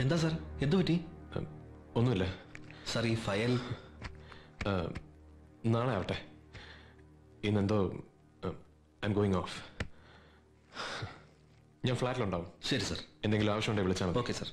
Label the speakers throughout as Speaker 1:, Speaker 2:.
Speaker 1: എന്താ സാർ എന്തു പറ്റി
Speaker 2: ഉം, ഒന്നുമില്ല
Speaker 1: സാർ ഈ ഫയൽ
Speaker 2: ഉം, നാളെ ആവട്ടെ ഇന്നെന്തോ ഐ എം ഗോയിങ് ഓഫ് ഞാൻ ഫ്ലാറ്റിലുണ്ടാവും
Speaker 1: ശരി സാർ
Speaker 2: എന്തെങ്കിലും ആവശ്യമുണ്ടെങ്കിൽ വിളിച്ചാൽ മതി
Speaker 1: okay sir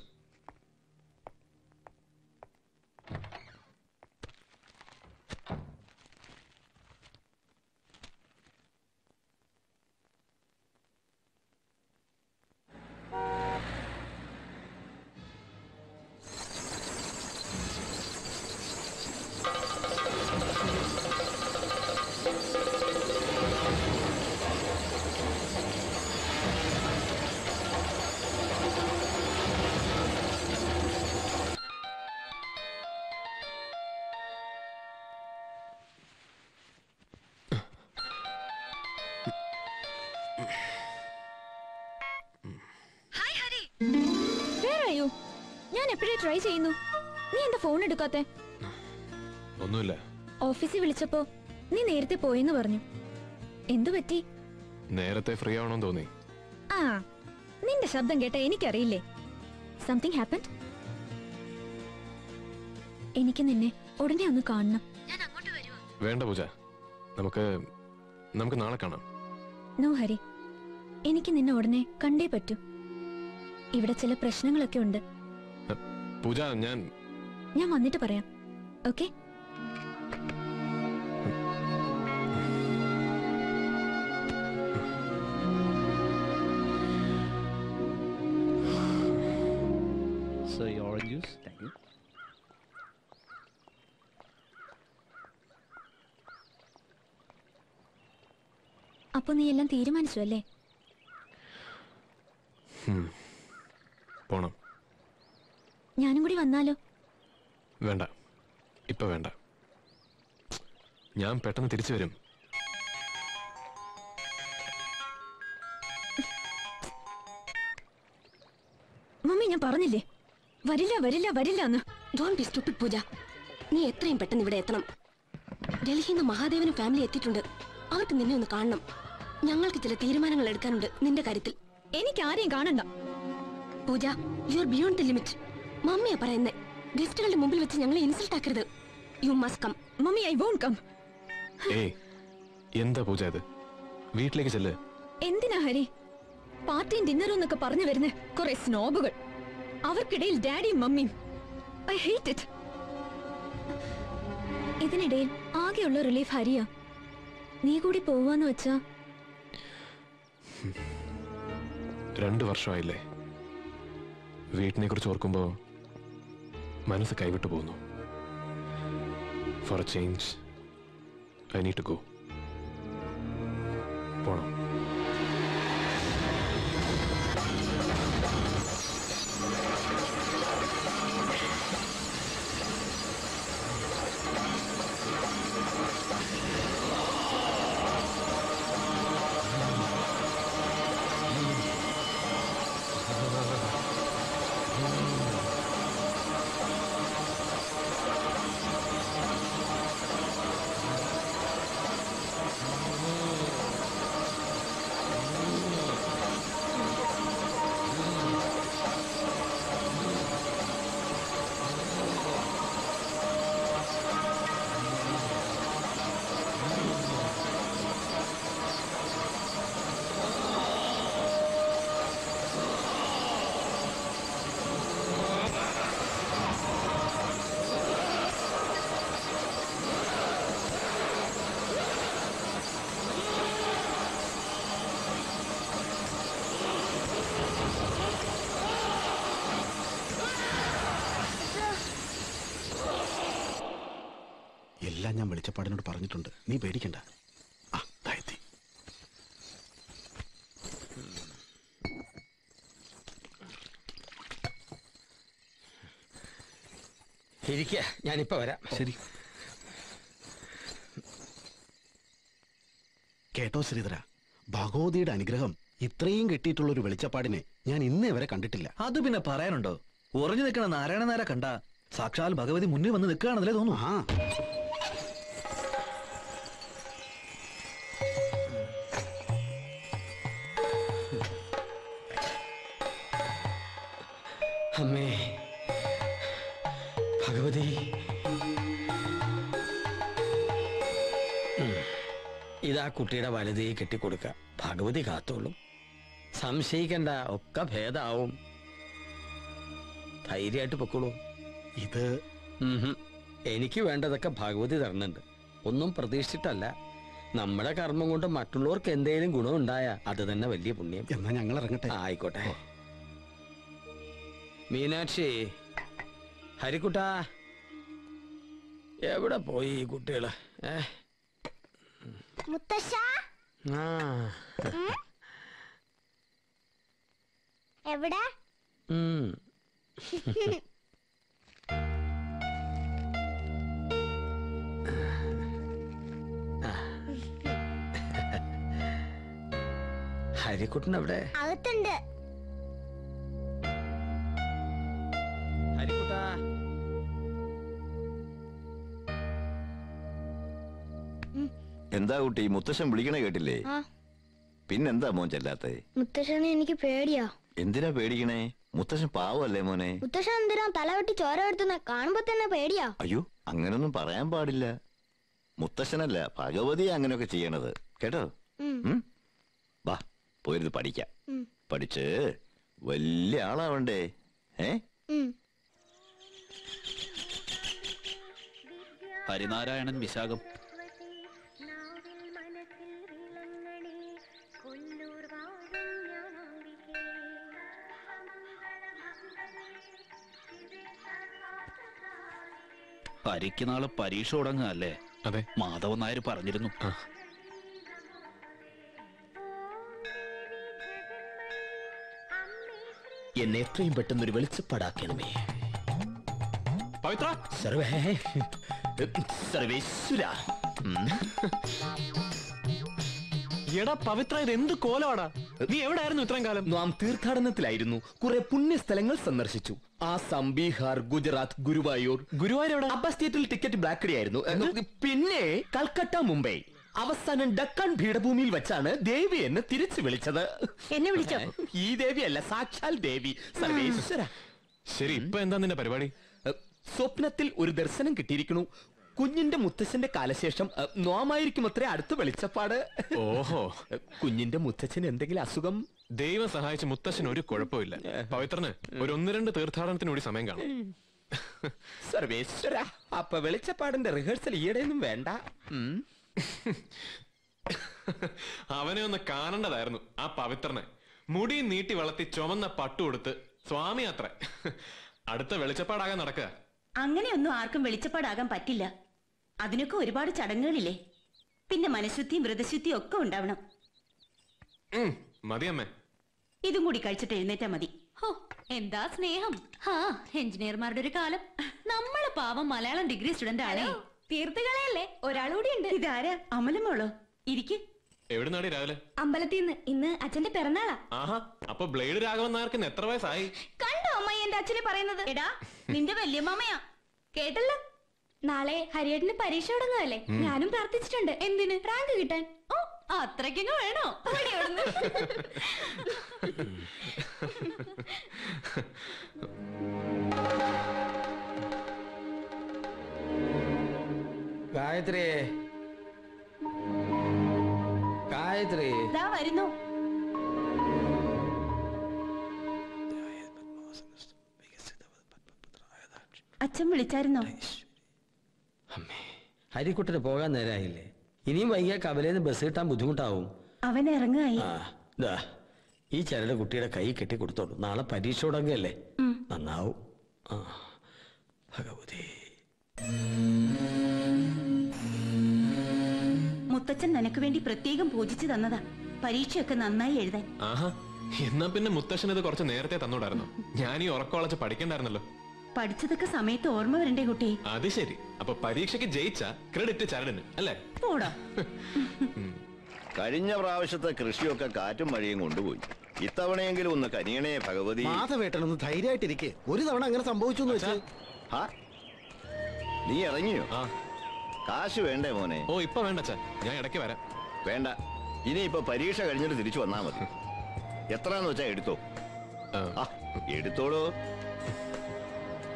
Speaker 3: Where are you? ഞാൻ എപ്പോഴേ ട്രൈ ചെയ്യുന്നു നീ എന്താ ഫോൺ എടുക്കാത്തെ
Speaker 2: ഒന്നുമില്ല
Speaker 3: ഓഫീസിൽ വിളിച്ചപ്പോ നീ നേരത്തെ പോയെന്ന് പറഞ്ഞു എന്തു പറ്റി
Speaker 2: നേരത്തെ ഫ്രീ ആവണമെന്ന് തോന്നി
Speaker 3: ആ നിന്റെ ശബ്ദം കേട്ട എനിക്കറിയില്ലേ സംതിങ് ഹാപ്പൻ എനിക്ക് നിന്നെ ഉടനെ ഒന്ന് കാണണം ഞാൻ അങ്ങോട്ട് വരുവാ
Speaker 2: വേണ്ട പൂജ നമുക്ക് നമുക്ക് നാളെ കാണാം
Speaker 3: നോ ഹരി എനിക്ക് നിന്നെ ഉടനെ കണ്ടേ പറ്റൂ ഇവിടെ ചില പ്രശ്നങ്ങളൊക്കെ ഉണ്ട്
Speaker 2: ഉം, പൂജ ഞാൻ
Speaker 3: ഞാൻ വന്നിട്ട് പറയാം okay
Speaker 4: So your orange juice. Thank you.
Speaker 3: അപ്പൊ നീ എല്ലാം തീരുമാനിച്ചു അല്ലേ
Speaker 2: പോണം
Speaker 3: ഞാനും കൂടി വന്നാലോ
Speaker 2: വേണ്ട ഇപ്പൊ വേണ്ട ഞാൻ പെട്ടെന്ന് തിരിച്ചു വരും
Speaker 3: മമ്മി ഞാൻ പറഞ്ഞില്ലേ വരില്ല വരില്ല വരില്ല എന്ന്
Speaker 5: ഡോൺ ബി സ്റ്റുപ്പിഡ് പൂജ നീ എത്രയും പെട്ടെന്ന് ഇവിടെ എത്തണം ഡൽഹിയിൽ നിന്ന് മഹാദേവനും ഫാമിലി എത്തിയിട്ടുണ്ട് അവർക്ക് നിന്നെ ഒന്ന് കാണണം ഞങ്ങൾക്ക് ചില തീരുമാനങ്ങൾ എടുക്കാനുണ്ട് നിന്റെ കാര്യത്തിൽ
Speaker 3: എനിക്ക് ആരെയും കാണണ്ട
Speaker 5: Pooja you are beyond the limit മമ്മിയാ പറയുന്നേ ഗസ്റ്റുകളുടെ മുമ്പിൽ വെച്ച് ഞങ്ങളെ ഇൻസൾട്ട് ആക്കരുത് you must come
Speaker 3: mummy I won't come
Speaker 2: ഏയ് എന്താ പൂജ ഇത് വീട്ടിലേക്ക് ചെല്ല്
Speaker 3: എന്തിനാ ഹരി പാർട്ടിയും ഡിന്നറും എന്നൊക്കെ പറഞ്ഞു വരുന്ന കുറെ സ്നോബുകൾ അവർക്കിടയിൽ ഡാഡിയും മമ്മിയും ഐ ഹേറ്റ് ഇറ്റ് ഇതിനിടയിൽ ആകെയുള്ള റിലീഫ് ഹരിയാ നീ കൂടി പോവാന്ന് വെച്ചാ
Speaker 2: രണ്ടു വർഷമായില്ലേ വീട്ടിനെ കുറിച്ച് ഓർക്കുമ്പോ മനസ്സ് കൈവിട്ടു പോകുന്നു for a change I need to go പോണം
Speaker 6: എല്ലാം ഞാൻ വെളിച്ചപ്പാടിനോട് പറഞ്ഞിട്ടുണ്ട് നീ പേടിക്കണ്ട ആ ദാ എത്തി
Speaker 4: ഇരിക്കുക ഞാനിപ്പോ വരാം
Speaker 1: ശരി
Speaker 6: കേട്ടോ ശ്രീധര ഭഗവതിയുടെ അനുഗ്രഹം ഇത്രയും കിട്ടിയിട്ടുള്ള ഒരു വെളിച്ചപ്പാടിനെ ഞാൻ ഇന്നേ വരെ കണ്ടിട്ടില്ല
Speaker 1: അത് പിന്നെ പറയാനുണ്ടോ ഉറഞ്ഞു നിൽക്കണ നാരായണ നേരെ കണ്ട സാക്ഷാൽ ഭഗവതി മുന്നിൽ വന്ന് നിൽക്കുകയാണെന്നല്ലേ തോന്നുന്നു
Speaker 6: ആ
Speaker 4: അമ്മേ ഇതാ കുട്ടിയുടെ വലുതേ കെട്ടിക്കൊടുക്ക ഭഗവതി കാത്തോളും സംശയിക്കണ്ട ഒക്കെ ഭേദാവും ധൈര്യമായിട്ട് പൊക്കോളൂ
Speaker 6: ഇത്
Speaker 4: ഉംഹും. എനിക്ക് വേണ്ടതൊക്കെ ഭഗവതി തരുന്നുണ്ട് ഒന്നും പ്രതീക്ഷിച്ചിട്ടല്ല നമ്മുടെ കർമ്മം കൊണ്ട് മറ്റുള്ളവർക്ക് എന്തെങ്കിലും ഗുണമുണ്ടായ അത് തന്നെ വലിയ പുണ്യം
Speaker 6: എന്നാ ഞങ്ങൾ ഇറങ്ങട്ടെ
Speaker 4: ആ, ആയിക്കോട്ടെ മീനാക്ഷി ഹരിക്കുട്ടാ എവിടെ പോയി ഈ കുട്ടികള് ഏ
Speaker 7: മുത്തശ്ശ
Speaker 4: ആ
Speaker 7: എവിടെ
Speaker 4: ഉം. ഹരിക്കുട്ടൻ എവിടെ
Speaker 7: അകത്തുണ്ട്
Speaker 4: ഹരിക്കുട്ടാ
Speaker 8: എന്താ കുട്ടി മുത്തശ്ശൻ വിളിക്കണ കേട്ടില്ലേ
Speaker 7: ആ
Speaker 8: പിന്നെന്താ മോൻ ചെല്ലാത്തെ
Speaker 7: മുത്തശ്ശനെ എനിക്ക് പേടിയാ
Speaker 8: എന്തിനാ പേടിക്കണേ മുത്തശ്ശൻ പാവല്ലേ മോനെ
Speaker 7: മുത്തശ്ശൻ എന്തിനാ തലവെട്ടി ചോര എടുത്തുന്ന കാണുമ്പോ തന്നെ പേടിയാ
Speaker 8: അയ്യോ അങ്ങനൊന്നും പറയാൻ പാടില്ല മുത്തശ്ശനല്ല ഭഗവതി അങ്ങനെയൊക്കെ ചെയ്യണത് കേട്ടോ
Speaker 7: ഉം.
Speaker 8: ഉം? വാ പോയിരുന്ന് പഠിക്കാം
Speaker 7: ഉം.
Speaker 8: പഠിച്ച് വലിയ ആളാവണ്ടേ ഏ
Speaker 7: ഉം.
Speaker 1: ഹരിനാരായണൻ വിശാഖം ഹരിക്ക് നാളെ പരീക്ഷ തുടങ്ങുകയല്ലേ
Speaker 2: അതെ
Speaker 1: മാധവൻ നായർ പറഞ്ഞിരുന്നു
Speaker 9: എന്നെ എത്രയും പെട്ടെന്ന് ഒരു വെളിച്ചപ്പാടാക്കണമേ
Speaker 2: പവിത്ര
Speaker 9: സർവേ സർവേശ്വര ഉം.
Speaker 2: എടാ പവിത്ര ഇത് എന്ത് കോലമാടാ നീ എവിടെ ആയിരുന്നു ഇത്രയും കാലം
Speaker 9: നാം തീർത്ഥാടനത്തിലായിരുന്നു കുറെ പുണ്യസ്ഥലങ്ങൾ സന്ദർശിച്ചു ആസാം ബീഹാർ ഗുജറാത്ത് ഗുരുവായൂർ
Speaker 2: ഗുരുവായൂർ എവിടെ
Speaker 9: അബ്ബ സ്റ്റേറ്റിൽ ടിക്കറ്റ് ബ്ലാക്ക് ഡേ ആയിരുന്നു പിന്നെ കൽക്കട്ട മുംബൈ അവസാനം ഡക്കൺ പീഠഭൂമിയിൽ വെച്ചാണ് ദേവി എന്നെ തിരിച്ചു വിളിച്ചത്
Speaker 5: എന്നെ വിളിച്ചോ
Speaker 9: ഈ ദേവിയല്ല സാക്ഷാൽ ദേവി സർവേശ്വര
Speaker 2: ശരി ഇപ്പൊ എന്താ നിന്റെ പരിപാടി
Speaker 9: ഏഹ്, സ്വപ്നത്തിൽ ഒരു ദർശനം കിട്ടിയിരിക്കണു കുഞ്ഞിന്റെ മുത്തച്ഛന്റെ കാലശേഷം ഏഹ്, നോമായിരിക്കും അത്രേ അടുത്ത വെളിച്ചപ്പാട്
Speaker 2: ഓഹോ
Speaker 9: ഏഹ്, കുഞ്ഞിന്റെ മുത്തച്ഛന് എന്തെങ്കിലും അസുഖം
Speaker 2: ദൈവം സഹായിച്ച് മുത്തശ്ശൻ ഒരു കുഴപ്പമില്ല പവിത്രന് ഒരു ഒന്ന് രണ്ട് തീർത്ഥാടനത്തിന് കൂടി സമയം കാണും
Speaker 9: സർവേശ്വര അപ്പൊ വെളിച്ചപ്പാടിന്റെ റിഹേഴ്സൽ ഈയിടെയൊന്നും വേണ്ട ഉം.
Speaker 2: അവനെ ഒന്ന് കാണേണ്ടതായിരുന്നു ആ പവിത്രനെ മുടി നീട്ടി വളർത്തി ചുമന്ന പട്ടു കൊടുത്ത് സ്വാമി അത്ര അടുത്ത വെളിച്ചപ്പാടാകാൻ നടക്കുക
Speaker 10: അങ്ങനെയൊന്നും ആർക്കും വെളിച്ചപ്പാടാകാൻ പറ്റില്ല അതിനൊക്കെ ഒരുപാട് ചടങ്ങുകളില്ലേ പിന്നെ മനഃശുദ്ധിയും വ്രതശുദ്ധിയും ഒക്കെ ഉണ്ടാവണം
Speaker 2: ഉം, മതി അമ്മേ
Speaker 10: ഇതും കൂടി കഴിച്ചിട്ട് എഴുന്നേറ്റാ മതി
Speaker 3: ഹോ എന്താ സ്നേഹം ഹാ എഞ്ചിനീയർമാരുടെ ഒരു കാലം നമ്മള് പാവം മലയാളം ഡിഗ്രി സ്റ്റുഡന്റ് ആണേ തീർത്തുകളയല്ലേ ഒരാളുകൂടി ഉണ്ട്
Speaker 10: ഇതാരാ അമലമോളോ ഇരിക്ക്
Speaker 2: എവിടെ നാടി രാവിലെ
Speaker 3: അമ്പലത്തിൽ നിന്ന് ഇന്ന് അച്ഛന്റെ പിറന്നാളാ
Speaker 2: ആഹാ അപ്പൊ ബ്ലേഡ് രാഘവൻ നായർക്ക് എത്ര വയസ്സായി
Speaker 3: കണ്ടോ അമ്മ എന്റെ അച്ഛനെ പറയുന്നത്
Speaker 10: എടാ നിന്റെ വല്യമ്മയാ
Speaker 3: കേട്ടല്ലോ നാളെ ഹരിയേട്ടന് പരീക്ഷ തുടങ്ങുകയല്ലേ ഞാനും പ്രാർത്ഥിച്ചിട്ടുണ്ട് എന്തിന് റാങ്ക് കിട്ടാൻ ഓ അത്രയ്ക്കങ്ങ് വേണോ ഓടി അവിടുന്ന്.
Speaker 4: ഗായത്രി ഗായത്രി
Speaker 10: ദാ വരുന്നു അച്ഛൻ വിളിച്ചായിരുന്നോ
Speaker 4: ഹരിക്കുട്ടന് പോകാൻ നേരായില്ലേ ഇനിയും വൈകിയ കവലേന്ന് ബസ് കിട്ടാൻ ബുദ്ധിമുട്ടാവും
Speaker 10: അവൻ ഇറങ്ങായി
Speaker 4: ആ ദാ ഈ ചരട് കുട്ടിയുടെ കൈ കെട്ടി കൊടുത്തോളൂ നാളെ പരീക്ഷ തുടങ്ങിയല്ലേ നന്നാവും ആ ഭഗവതി
Speaker 10: മുത്തച്ഛൻ നിനക്ക് വേണ്ടി പ്രത്യേകം പൂജിച്ചു തന്നതാ പരീക്ഷയൊക്കെ നന്നായി എഴുതാൻ
Speaker 2: ആഹാ എന്നാ പിന്നെ മുത്തശ്ശൻ ഇത് കുറച്ച് നേരത്തെ തന്നോടായിരുന്നു ഞാൻ ഈ ഉറക്കമുളച്ച് പഠിക്കണ്ടായിരുന്നല്ലോ
Speaker 10: പഠിച്ചതൊക്കെ സമയത്ത് ഓർമ്മ വരണ്ടേ കുട്ടി
Speaker 2: അത് ശരി അപ്പൊ പരീക്ഷയ്ക്ക് ജയിച്ച ക്രെഡിറ്റ് ചരടിന് അല്ലേ
Speaker 10: പോടാ
Speaker 8: കഴിഞ്ഞ പ്രാവശ്യത്തെ കൃഷിയൊക്കെ കാറ്റും മഴയും കൊണ്ടുപോയി ഇത്തവണയെങ്കിലും ഒന്ന് കനിയണേ ഭഗവതി
Speaker 6: മാധവേട്ടനൊന്ന് ധൈര്യമായിട്ടിരിക്കെ ഒരു തവണ അങ്ങനെ സംഭവിച്ചു എന്ന് വെച്ച്
Speaker 8: ഹാ നീ ഇറങ്ങിയോ
Speaker 2: ആ
Speaker 8: കാശ് വേണ്ടേ മോനെ
Speaker 2: ഓ ഇപ്പൊ വേണ്ട അച്ഛാ ഞാൻ ഇടയ്ക്ക് വരാം
Speaker 8: വേണ്ട ഇനിയിപ്പോ പരീക്ഷ കഴിഞ്ഞിട്ട് തിരിച്ചു വന്നാ മതി എത്രാന്ന് വെച്ചാ എടുത്തോ
Speaker 2: ആ,
Speaker 8: ആ എടുത്തോളൂ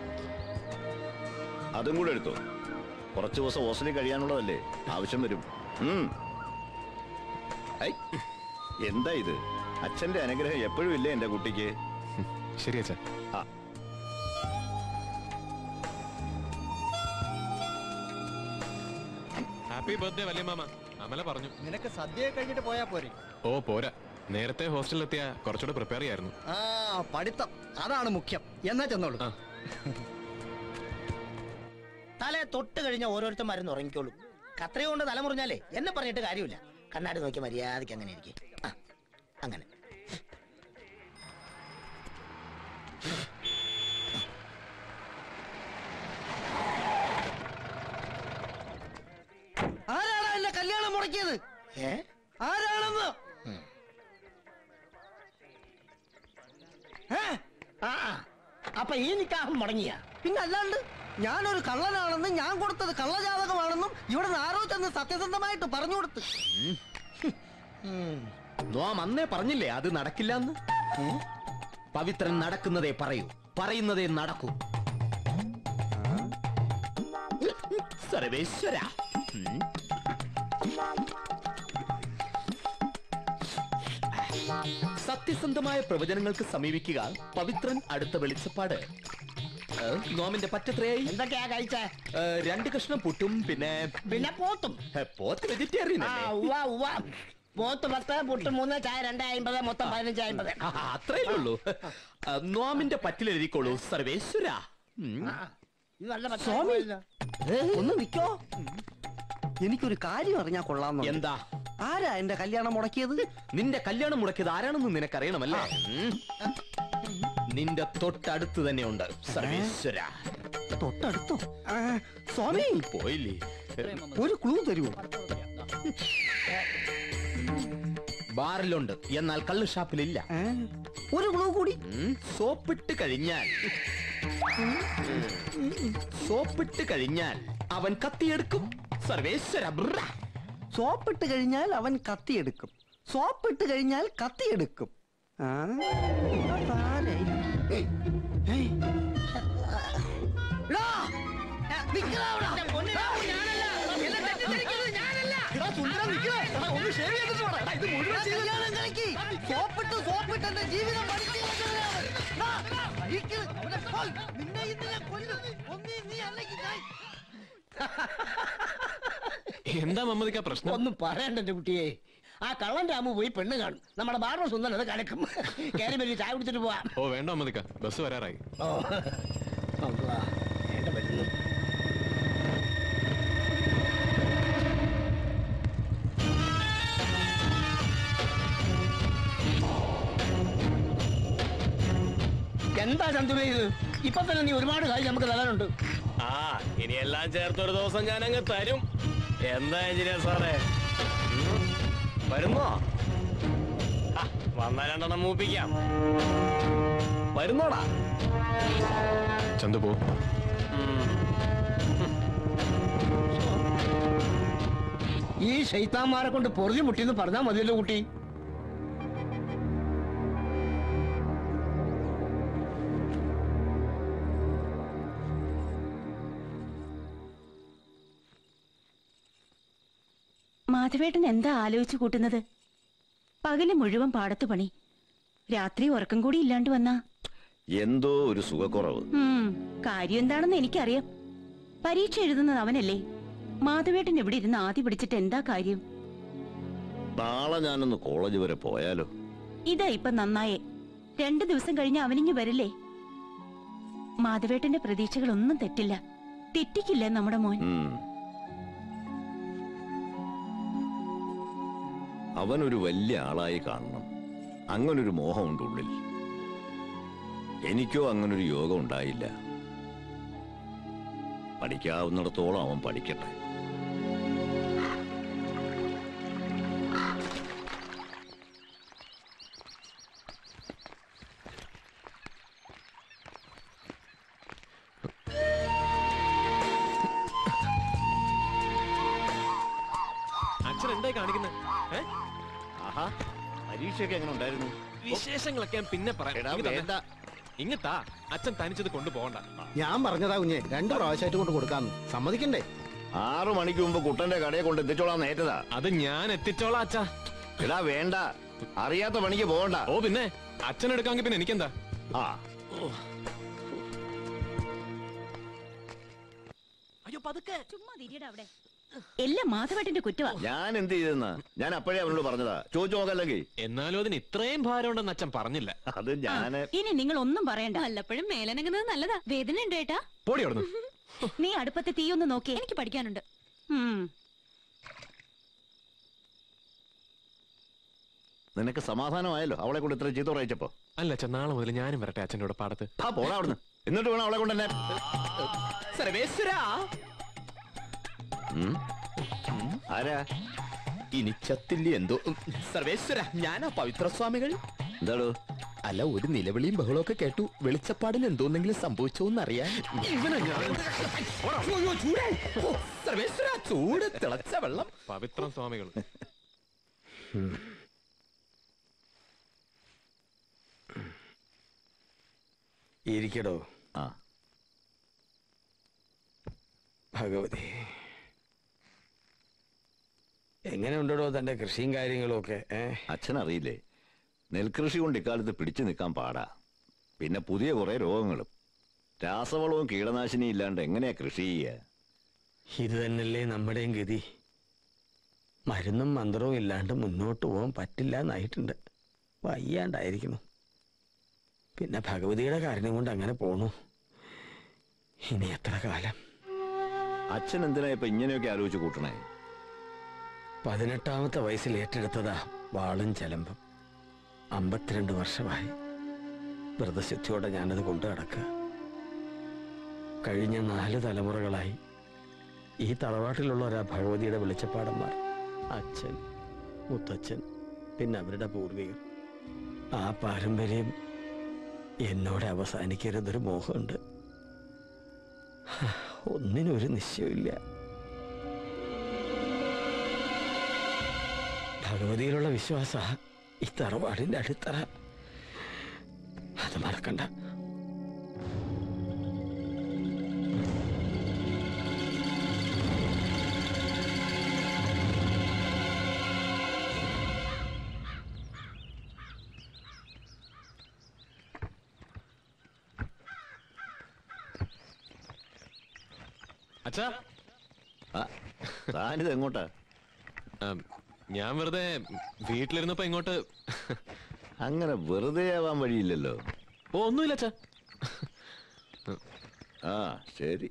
Speaker 8: അതും കൂടെ എടുത്തോ കുറച്ച് ദിവസം ഹോസ്റ്റലിൽ കഴിയാനുള്ളതല്ലേ ആവശ്യം വരും ഉം. ഐ, എന്താ ഇത് അച്ഛന്റെ അനുഗ്രഹം എപ്പോഴും ഇല്ലേ എന്റെ കുട്ടിക്ക്
Speaker 2: ശരി അച്ഛാ
Speaker 8: ആ
Speaker 2: ഹാപ്പി ബർത്ത്ഡേ വല്യമാമ അമല പറഞ്ഞു
Speaker 11: നിനക്ക് സദ്യ കഴിഞ്ഞിട്ട് പോയാ പോരെ
Speaker 2: ഓ പോരാ നേരത്തെ ഹോസ്റ്റലിലെത്തിയ കുറച്ചുകൂടെ പ്രിപ്പയർ ചെയ്യായിരുന്നു
Speaker 11: ആ പഠിത്തം അതാണ് മുഖ്യം എന്നാ ചെന്നോളൂ
Speaker 2: ആ.
Speaker 12: തലേ തൊട്ട് കഴിഞ്ഞ ഓരോരുത്തർ മരുന്ന് ഉറങ്ങിക്കോളും കത്രയ കൊണ്ട് തലമുറിഞ്ഞാലേ എന്നെ പറഞ്ഞിട്ട് കാര്യമില്ല കണ്ണാടി നോക്കി മര്യാദയ്ക്ക് അങ്ങനെ ഇരിക്കും ആ, അങ്ങനെ
Speaker 11: ആരാണ് എന്റെ കല്യാണം മുടക്കിയത്
Speaker 12: ഏ
Speaker 11: ആരാണെന്ന് ഏ?
Speaker 12: ആ അപ്പൊ ഈ നിക്കാഹം മുടങ്ങിയ
Speaker 11: പിന്നെ അല്ലാണ്ട് ഞാനൊരു കള്ളനാണെന്നും ഞാൻ കൊടുത്തത് കള്ളജാതകമാണെന്നും ഇവിടെ നിന്ന് ആരോ ചെന്ന് സത്യസന്ധമായിട്ട് പറഞ്ഞു കൊടുത്ത്
Speaker 9: നോം അന്നേ പറഞ്ഞില്ലേ അത് നടക്കില്ലെന്ന് പവിത്രൻ നടക്കുന്നതേ പറയൂ പറയുന്നതേ നടക്കൂ സർവേശ്വര ഉം. സത്യസന്ധമായ പ്രവചനങ്ങൾക്ക് സമീപിക്കുക പവിത്രൻ അടുത്ത വെളിച്ചപ്പാട് ഏ, നോമിന്റെ പറ്റത്രയായി
Speaker 12: എന്തൊക്കെയാ കഴിച്ചേ
Speaker 9: ഏ, രണ്ട് കഷ്ണം പുട്ടും പിന്നെ
Speaker 12: പിന്നെ പോത്തും
Speaker 9: ഏ, പോത്ത് വെജിറ്റേറിയൻ
Speaker 12: ആ
Speaker 9: അല്ലേ
Speaker 12: ഉവ്വ ഉവ്വ പോത്ത് പത്ത് പുട്ട് മൂന്ന് ചായ രണ്ട് അമ്പത് മൊത്തം പതിനഞ്ച് അമ്പത്
Speaker 9: ആ, അത്രയേ ഉള്ളൂ ആ, നോമിന്റെ പറ്റിലെഴുതിക്കോളൂ സർവേശ്വര ഉം.
Speaker 12: ഇത് നല്ല
Speaker 11: സ്വാമി
Speaker 12: പച്ച
Speaker 11: ഒന്ന് നിക്കോ എനിക്കൊരു കാര്യം അറിഞ്ഞാ കൊള്ളാം
Speaker 9: എന്താ
Speaker 11: ആരാ എന്റെ കല്യാണം മുടക്കിയത്
Speaker 9: നിന്റെ കല്യാണം മുടക്കിയത് ആരാണെന്ന് നിനക്കറിയണമല്ലേ ഉം. നിന്റെ തൊട്ടടുത്ത് തന്നെ ഉണ്ട് സർവേശ്വര
Speaker 11: തൊട്ടടുത്തോ ആ, സ്വാമി
Speaker 9: പോയില്ലേ
Speaker 11: ഒരു ക്ലൂ തരുമോ
Speaker 9: ബാറിലുണ്ട് എന്നാൽ കള്ള് ഷാപ്പിലില്ല
Speaker 11: ഏ? ഒരു ക്ലൂ കൂടി
Speaker 9: ഉം, സോപ്പിട്ട് കഴിഞ്ഞാൽ സോപ്പിട്ട് കഴിഞ്ഞാൽ അവൻ കത്തിയെടുക്കും സർവേശ്വര ബ്ര.
Speaker 11: സോപ്പിട്ട് കഴിഞ്ഞാൽ അവൻ കത്തിയെടുക്കും സോപ്പിട്ട് കഴിഞ്ഞാൽ കത്തിയെടുക്കും ആ, അതാരായിരിക്കും? ഏയ്, ഏയ്. എടാ, ഏ, നിക്കടാ അവിടെ. എടാ, സുന്ദരം നിക്കടാ. എടാ, ഒന്ന് shave ചെയ്തിട്ട് വാടാ. എടാ, ഇത് മുഴുവൻ കല്യാണം കളിക്ക്. സോപ്പിട്ട് സോപ്പിട്ട് എന്റെ ജീവിതം പഠിച്ചു നിന്നെ ഇന്ന് ഞാൻ കൊല്ലും ഒന്നീ നീ അല്ലെങ്കിൽ ഞാൻ
Speaker 2: എന്താ മമ്മദിക്ക പ്രശ്നം
Speaker 12: ഒന്നും പറയണ്ട എന്റെ കുട്ടിയെ ആ കള്ളൻ രാമു പോയി പെണ്ണ് കാണും നമ്മുടെ ബാർബർ സുന്ദരൻ അത് കലക്കും കയറി വരും ചായ കുടിച്ചിട്ട് പോവാം
Speaker 2: ഓ വേണ്ട മമ്മദിക്ക ബസ് വരാറായി
Speaker 12: ഓ അള്ളാ, വേണ്ട വരുന്നു എന്താ ചന്തുവേ ഇത് ഇപ്പൊ തന്നെ നീ ഒരുപാട് കാര്യം നമുക്ക് തരാനുണ്ട്
Speaker 13: ആ ഇനി എല്ലാം ചേർത്തൊരു ദിവസം ഞാൻ അങ്ങ് തരും എന്താ എഞ്ചിനീയർ സാറേ ഉം? വരുന്നോ ആ, വന്നാ രണ്ടെണ്ണം മൂപ്പിക്കാം വരുന്നോടാ
Speaker 2: ചന്തു പോ
Speaker 12: ഈ ശൈത്താന്മാരെ കൊണ്ട് പൊറുതി മുട്ടിന്ന് പറഞ്ഞാൽ മതിയല്ലോ കുട്ടി
Speaker 10: മാധവേട്ടൻ എന്താ ആലോചിച്ചു കൂട്ടുന്നത് പകല് മുഴുവൻ പാടത്തു പണി രാത്രി ഉറക്കം കൂടി ഇല്ലാണ്ട് വന്നാ
Speaker 8: എന്തോ ഒരു സുഖക്കുറവ്
Speaker 10: ഉം, കാര്യം എന്താണെന്ന് എനിക്കറിയാം പരീക്ഷ എഴുതുന്നത് അവനല്ലേ മാധവേട്ടൻ ഇവിടെ ഇരുന്ന് ആദ്യ പിടിച്ചിട്ട് എന്താ കാര്യം
Speaker 8: നാളെ ഞാനൊന്ന് കോളേജ് വരെ പോയാലോ
Speaker 10: ഇതാ ഇപ്പൊ നന്നായേ രണ്ടു ദിവസം കഴിഞ്ഞ് അവനിങ്ങി വരില്ലേ മാധവേട്ടന്റെ പ്രതീക്ഷകളൊന്നും തെറ്റില്ല തെറ്റിക്കില്ല നമ്മുടെ മോൻ
Speaker 8: ഉം. അവനൊരു വലിയ ആളായി കാണണം അങ്ങനൊരു മോഹമുണ്ട് ഉള്ളിൽ എനിക്കോ അങ്ങനൊരു യോഗം ഉണ്ടായില്ല പഠിക്കാവുന്നിടത്തോളം അവൻ പഠിക്കട്ടെ
Speaker 2: അച്ഛൻ എന്തായി കാണിക്കുന്നത് ഏ
Speaker 8: ആഹാ പരീക്ഷയൊക്കെ എങ്ങനെ ഉണ്ടായിരുന്നു
Speaker 2: വിശേഷങ്ങളൊക്കെ ഞാൻ പിന്നെ പറയാം
Speaker 8: എടാ,
Speaker 2: ഇങ്ങ് തന്നെ.
Speaker 8: വേണ്ട.
Speaker 2: ഇങ്ങത്താ അച്ഛൻ തനിച്ചത് കൊണ്ടുപോകണ്ട
Speaker 6: ഞാൻ പറഞ്ഞതാ കുഞ്ഞെ രണ്ടു പ്രാവശ്യമായിട്ട് കൊണ്ട് കൊടുക്കാന്ന് സമ്മതിക്കണ്ടേ
Speaker 8: ആറു മണിക്ക് മുമ്പ് കുട്ടന്റെ കടയെ കൊണ്ട് എത്തിച്ചോളാൻ നേറ്റതാ
Speaker 2: അത് ഞാൻ എത്തിച്ചോളാം അച്ഛാ
Speaker 8: എടാ വേണ്ട അറിയാത്ത പണിക്ക് പോകണ്ട
Speaker 2: ഓ പിന്നെ അച്ഛൻ എടുക്കാമെങ്കിൽ പിന്നെ എനിക്കെന്താ
Speaker 8: ആ
Speaker 10: അയ്യോ പതുക്കെ ചുമ്മാ തിരിയടാ അവിടെ എല്ലാം മാധവേട്ടന്റെ കുറ്റവാ
Speaker 8: ഞാൻ എന്ത് ചെയ്തെന്ന ഞാൻ അപ്പോഴേ അവനോട് പറഞ്ഞതാ ചോദിച്ചു നോക്കല്ലെങ്കിൽ
Speaker 2: എന്നാലും അതിന് ഇത്രയും ഭാരം ഉണ്ടെന്ന് അച്ഛൻ പറഞ്ഞില്ല
Speaker 8: അത് ഞാന്
Speaker 10: ഇനി നിങ്ങൾ ഒന്നും പറയണ്ട
Speaker 3: വല്ലപ്പോഴും മേലനങ്ങുന്നത് നല്ലതാ വേദന ഉണ്ട് ഏട്ടാ
Speaker 2: പൊടി അവിടുന്ന്
Speaker 10: നീ അടുപ്പത്തെ തീയൊന്ന് നോക്കിയേ
Speaker 3: എനിക്ക് പഠിക്കാനുണ്ട്
Speaker 10: ഉം.
Speaker 8: നിനക്ക് സമാധാനമായല്ലോ അവളെ കൊണ്ട് ഇത്ര ചീത്ത പറയിച്ചപ്പോ
Speaker 2: അല്ല അച്ഛൻ നാളെ മുതൽ ഞാനും വരട്ടെ അച്ഛൻ്റെ കൂടെ പാടത്ത്
Speaker 8: ആ പോടാ അവിടുന്ന് എന്നിട്ട് വേണം അവളെ കൊണ്ട് തന്നെ
Speaker 9: സർവേശ്വര
Speaker 8: ഉം? ആരാ
Speaker 9: ഇനി ചത്തില്ലേ എന്തോ ഉം, സർവേശ്വര ഞാനാ പവിത്ര സ്വാമികൾ
Speaker 8: എന്താടോ
Speaker 9: അല്ല ഒരു നിലവിളിയും ബഹളമൊക്കെ കേട്ടു വെളിച്ചപ്പാടിന് എന്തോന്നെങ്കിലും സംഭവിച്ചോന്നറിയാൻ അയ്യോ, ചൂടായി. ഓ, സർവേശ്വര ചൂട് തിളച്ച വെള്ളം
Speaker 2: പവിത്രം സ്വാമികൾ
Speaker 4: ഇരിക്കടോ
Speaker 8: ആ
Speaker 4: ഭഗവതി എങ്ങനെ ഉണ്ടോ തന്റെ കൃഷിയും കാര്യങ്ങളും ഒക്കെ ഏ
Speaker 8: അച്ഛനറിയില്ലേ നെൽകൃഷി കൊണ്ട് ഇക്കാലത്ത് പിടിച്ചു നിൽക്കാൻ പാടാ പിന്നെ പുതിയ കുറെ രോഗങ്ങളും രാസവളവും കീടനാശിനിയും ഇല്ലാണ്ട് എങ്ങനെയാ കൃഷി ചെയ്യുക
Speaker 4: ഇത് തന്നെയല്ലേ നമ്മുടെയും ഗതി മരുന്നും മന്ത്രവും ഇല്ലാണ്ട് മുന്നോട്ട് പോകാൻ പറ്റില്ല എന്നായിട്ടുണ്ട് വയ്യാണ്ടായിരിക്കുന്നു പിന്നെ ഭഗവതിയുടെ കാരണം കൊണ്ട് അങ്ങനെ പോണു ഇനി എത്ര കാലം
Speaker 8: അച്ഛൻ എന്തിനാ ഇപ്പൊ ഇങ്ങനെയൊക്കെ ആലോചിച്ച് കൂട്ടണേ
Speaker 4: പതിനെട്ടാമത്തെ വയസ്സിൽ ഏറ്റെടുത്തതാ വാളും ചലമ്പും അമ്പത്തിരണ്ട് വർഷമായി വ്രതശുദ്ധിയോടെ ഞാനത് കൊണ്ടു നടക്കുക കഴിഞ്ഞ നാല് തലമുറകളായി ഈ തറവാട്ടിലുള്ളവരാ ഭഗവതിയുടെ വെളിച്ചപ്പാടന്മാർ അച്ഛൻ മുത്തച്ഛൻ പിന്നെ അവരുടെ പൂർവികർ ആ പാരമ്പര്യം എന്നോട് അവസാനിക്കരുതൊരു മോഹമുണ്ട് ഒന്നിനും ഒരു നിശ്ചയമില്ല ഭഗവതിയിലുള്ള വിശ്വാസ ഈ തറവാടിന്റെ അടിത്തറ അത് മറക്കണ്ട
Speaker 2: അച്ഛാ
Speaker 8: ആ താനിത് എങ്ങോട്ടാ
Speaker 2: ആം, ഞാൻ വെറുതെ വീട്ടിലിരുന്നപ്പോ ഇങ്ങോട്ട്
Speaker 8: അങ്ങനെ വെറുതെ ആവാൻ വഴിയില്ലല്ലോ
Speaker 2: ഓ ഒന്നുമില്ല അച്ഛാ
Speaker 8: ആ ശരി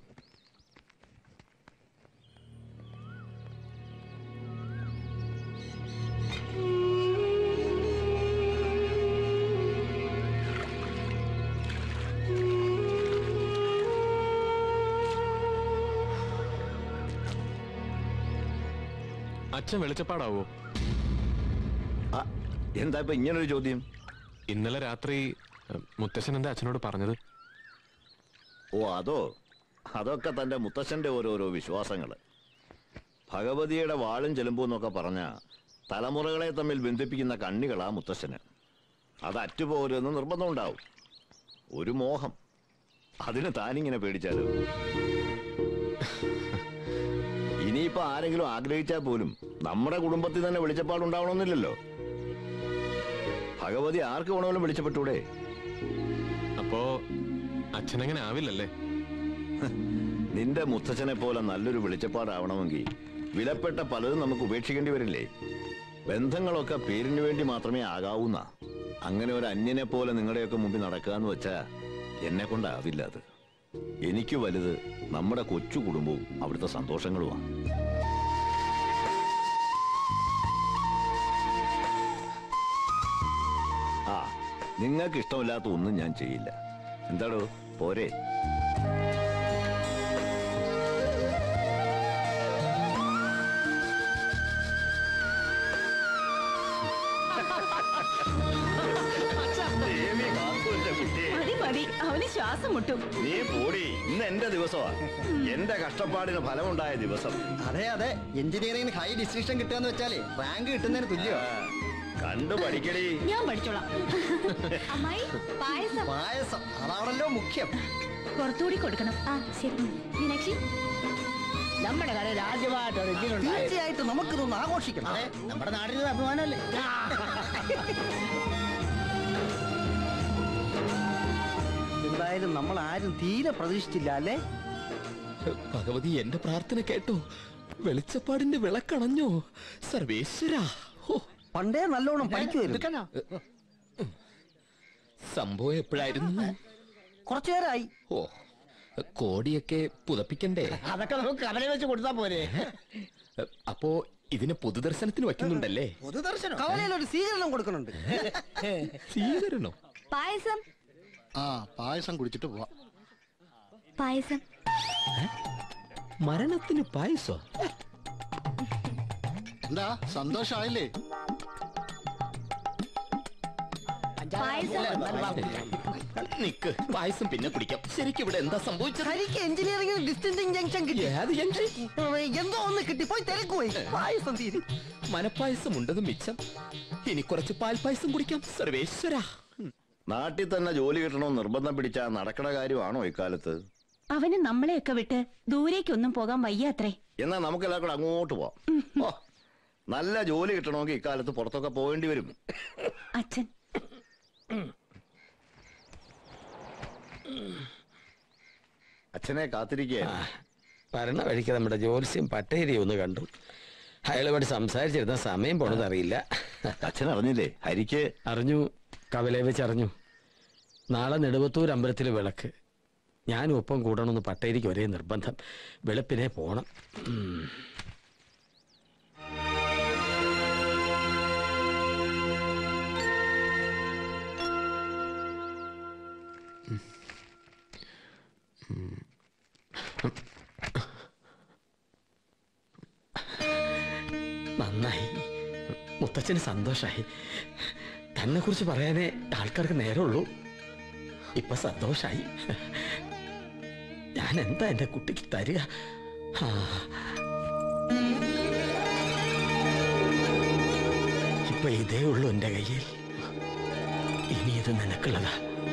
Speaker 2: അച്ഛൻ വെളിച്ചപ്പാടാവോ
Speaker 8: ആ എന്താ ഇപ്പൊ ഇങ്ങനൊരു ചോദ്യം
Speaker 2: ഇന്നലെ രാത്രി ഉം, മുത്തശ്ശൻ എന്താ അച്ഛനോട് പറഞ്ഞത്
Speaker 8: ഓ അതോ അതൊക്കെ തന്റെ മുത്തശ്ശന്റെ ഓരോരോ വിശ്വാസങ്ങള് ഭഗവതിയുടെ വാളും ചെലുമ്പും എന്നൊക്കെ പറഞ്ഞ തലമുറകളെ തമ്മിൽ ബന്ധിപ്പിക്കുന്ന കണ്ണികളാ മുത്തശ്ശന് അത് അറ്റുപോരുമെന്ന് നിർബന്ധമുണ്ടാവും ഒരു മോഹം അതിന് താനിങ്ങനെ പേടിച്ചാലോ ഇനിയിപ്പോ ആരെങ്കിലും ആഗ്രഹിച്ചാൽ പോലും നമ്മുടെ കുടുംബത്തിൽ തന്നെ വെളിച്ചപ്പാടുണ്ടാവണമെന്നില്ലല്ലോ ഭഗവതി ആർക്ക് വേണമെങ്കിലും വെളിച്ചപ്പെട്ടൂടെ
Speaker 2: അപ്പോ അച്ഛനങ്ങനെ ആവില്ലല്ലേ
Speaker 8: നിന്റെ മുത്തച്ഛനെ പോലെ നല്ലൊരു വെളിച്ചപ്പാടാവണമെങ്കിൽ വിലപ്പെട്ട പലതും നമുക്ക് ഉപേക്ഷിക്കേണ്ടി വരില്ലേ ബന്ധങ്ങളൊക്കെ പേരിന് വേണ്ടി മാത്രമേ ആകാവൂന്ന അങ്ങനെ ഒരു അന്യനെ പോലെ നിങ്ങളുടെയൊക്കെ മുമ്പിൽ നടക്കുക എന്ന് വെച്ചാ എന്നെ കൊണ്ടാവില്ല അത് എനിക്ക് വലുത് നമ്മുടെ കൊച്ചു കുടുംബവും അവിടുത്തെ സന്തോഷങ്ങളുമാണ് ആ നിങ്ങൾക്ക് ഇഷ്ടമില്ലാത്ത ഒന്നും ഞാൻ ചെയ്യില്ല എന്താടോ പോരെ
Speaker 10: മതി മതി അവന് ശ്വാസം മുട്ടും
Speaker 8: നീ പോടി ഇന്ന് എന്റെ ദിവസമാ എന്റെ കഷ്ടപ്പാടിന് ഫലമുണ്ടായ ദിവസം
Speaker 11: അതെ അതെ എഞ്ചിനീയറിംഗിന് ഹൈ ഡിസ്റ്റിങ്ഷൻ കിട്ടുകയെന്ന് വെച്ചാലേ റാങ്ക് കിട്ടുന്നതിന് തുല്യോ
Speaker 8: കണ്ടു പഠിക്കടി
Speaker 10: ഞാൻ പഠിച്ചോളാം
Speaker 3: അമ്മായി പായസം
Speaker 11: പായസം അതാണല്ലോ മുഖ്യം
Speaker 10: പുറത്തുകൂടി കൊടുക്കണം
Speaker 3: ആ ശരി മീനാക്ഷി
Speaker 12: നമ്മുടെ കടയിൽ ആദ്യമായിട്ടാണ് തീർച്ചയായിട്ടും നമുക്കിതൊന്ന് ആഘോഷിക്കണം അതെ നമ്മുടെ നാടിന് അഭിമാനമല്ലേ എന്തായാലും നമ്മൾ ആരും തീരെ പ്രതീക്ഷിച്ചില്ല അല്ലേ
Speaker 9: ഭഗവതി എന്റെ പ്രാർത്ഥന കേട്ടോ വെളിച്ചപ്പാടിന്റെ വിളക്കണഞ്ഞോ സർവേശ്വര
Speaker 12: പണ്ടേ നല്ലോണം പഠിക്കുമായിരുന്നു
Speaker 9: സംഭവം എപ്പോഴായിരുന്നു
Speaker 12: കുറച്ചു നേരമായി
Speaker 9: ഓ കോടിയൊക്കെ പുതപ്പിക്കണ്ടേ
Speaker 12: അതൊക്കെ നമുക്ക് കവല വെച്ച് കൊടുത്താ പോരെ
Speaker 9: അപ്പോ ഇതിനെ പൊതുദർശനത്തിന് വയ്ക്കുന്നുണ്ടല്ലേ
Speaker 12: പൊതുദർശനം കവലയിൽ ഒരു സ്വീകരണം കൊടുക്കുന്നുണ്ട്
Speaker 9: സ്വീകരണോ
Speaker 3: പായസം
Speaker 6: ആ പായസം കുടിച്ചിട്ട് പോവാം
Speaker 3: പായസം
Speaker 9: മരണത്തിന് പായസോ
Speaker 6: എന്താ സന്തോഷായില്ലേ
Speaker 9: നിക്ക് പായസം പിന്നെ കുടിക്കാം ശരിക്കും ഇവിടെ എന്താ സംഭവിച്ചത്
Speaker 12: ഹരിക്ക് എഞ്ചിനീയറിംഗിൽ ഡിസ്റ്റൻസിങ് ജംഗ്ഷൻ കിട്ടി
Speaker 9: ഏത് ജംഗ്ഷൻ?
Speaker 12: എന്തോ ഒന്ന് കിട്ടി പോയി തിരക്ക് പോയി പായസം തീരും
Speaker 9: മനപ്പായസം ഉണ്ടത് മിച്ചം ഇനി കുറച്ച് പാൽപ്പായസം കുടിക്കാം സർവേശ്വര
Speaker 8: നാട്ടിൽ തന്നെ ജോലി കിട്ടണമെന്ന് നിർബന്ധം പിടിച്ചാ നടക്കണ കാര്യമാണോ ഇക്കാലത്ത്
Speaker 10: അവന് നമ്മളെയൊക്കെ വിട്ട് ദൂരേക്കൊന്നും പോകാൻ വയ്യാത്രേ
Speaker 8: എന്നാ നമുക്ക് എല്ലാവർക്കും അങ്ങോട്ട് പോവാം ഓ, നല്ല ജോലി കിട്ടണമെങ്കിൽ ഇക്കാലത്ത് പുറത്തൊക്കെ പോകേണ്ടി വരും
Speaker 10: അച്ഛൻ
Speaker 8: അച്ഛനെ കാത്തിരിക്കുകയായിരുന്നു
Speaker 4: വരണ വഴിക്ക് നമ്മുടെ ജോത്സ്യം പട്ടേരി ഒന്ന് കണ്ടു അയാളുമായിട്ട് സംസാരിച്ചിരുന്ന സമയം പോണത് അറിയില്ല
Speaker 8: അച്ഛൻ അറിഞ്ഞില്ലേ ഹരിക്ക്
Speaker 4: അറിഞ്ഞു കവലയെ വെച്ച് അറിഞ്ഞു നാളെ നെടുവത്തൂർ അമ്പലത്തിൽ വിളക്ക് ഞാനും ഒപ്പം കൂടണമെന്ന് പട്ടേരിക്ക് ഒരേ നിർബന്ധം വെളുപ്പിനെ പോണം ഉം. നന്നായി മുത്തച്ഛന് സന്തോഷായി തന്നെ കുറിച്ച് പറയാനേ ആൾക്കാർക്ക് നേരമുള്ളൂ ഇപ്പൊ സന്തോഷായി ഞാൻ എന്താ എന്റെ കുട്ടിക്ക് തരിക ആ. ഇപ്പൊ ഇതേ ഉള്ളൂ എന്റെ കയ്യിൽ ഇനി ഇത് നിനക്കുള്ളതാ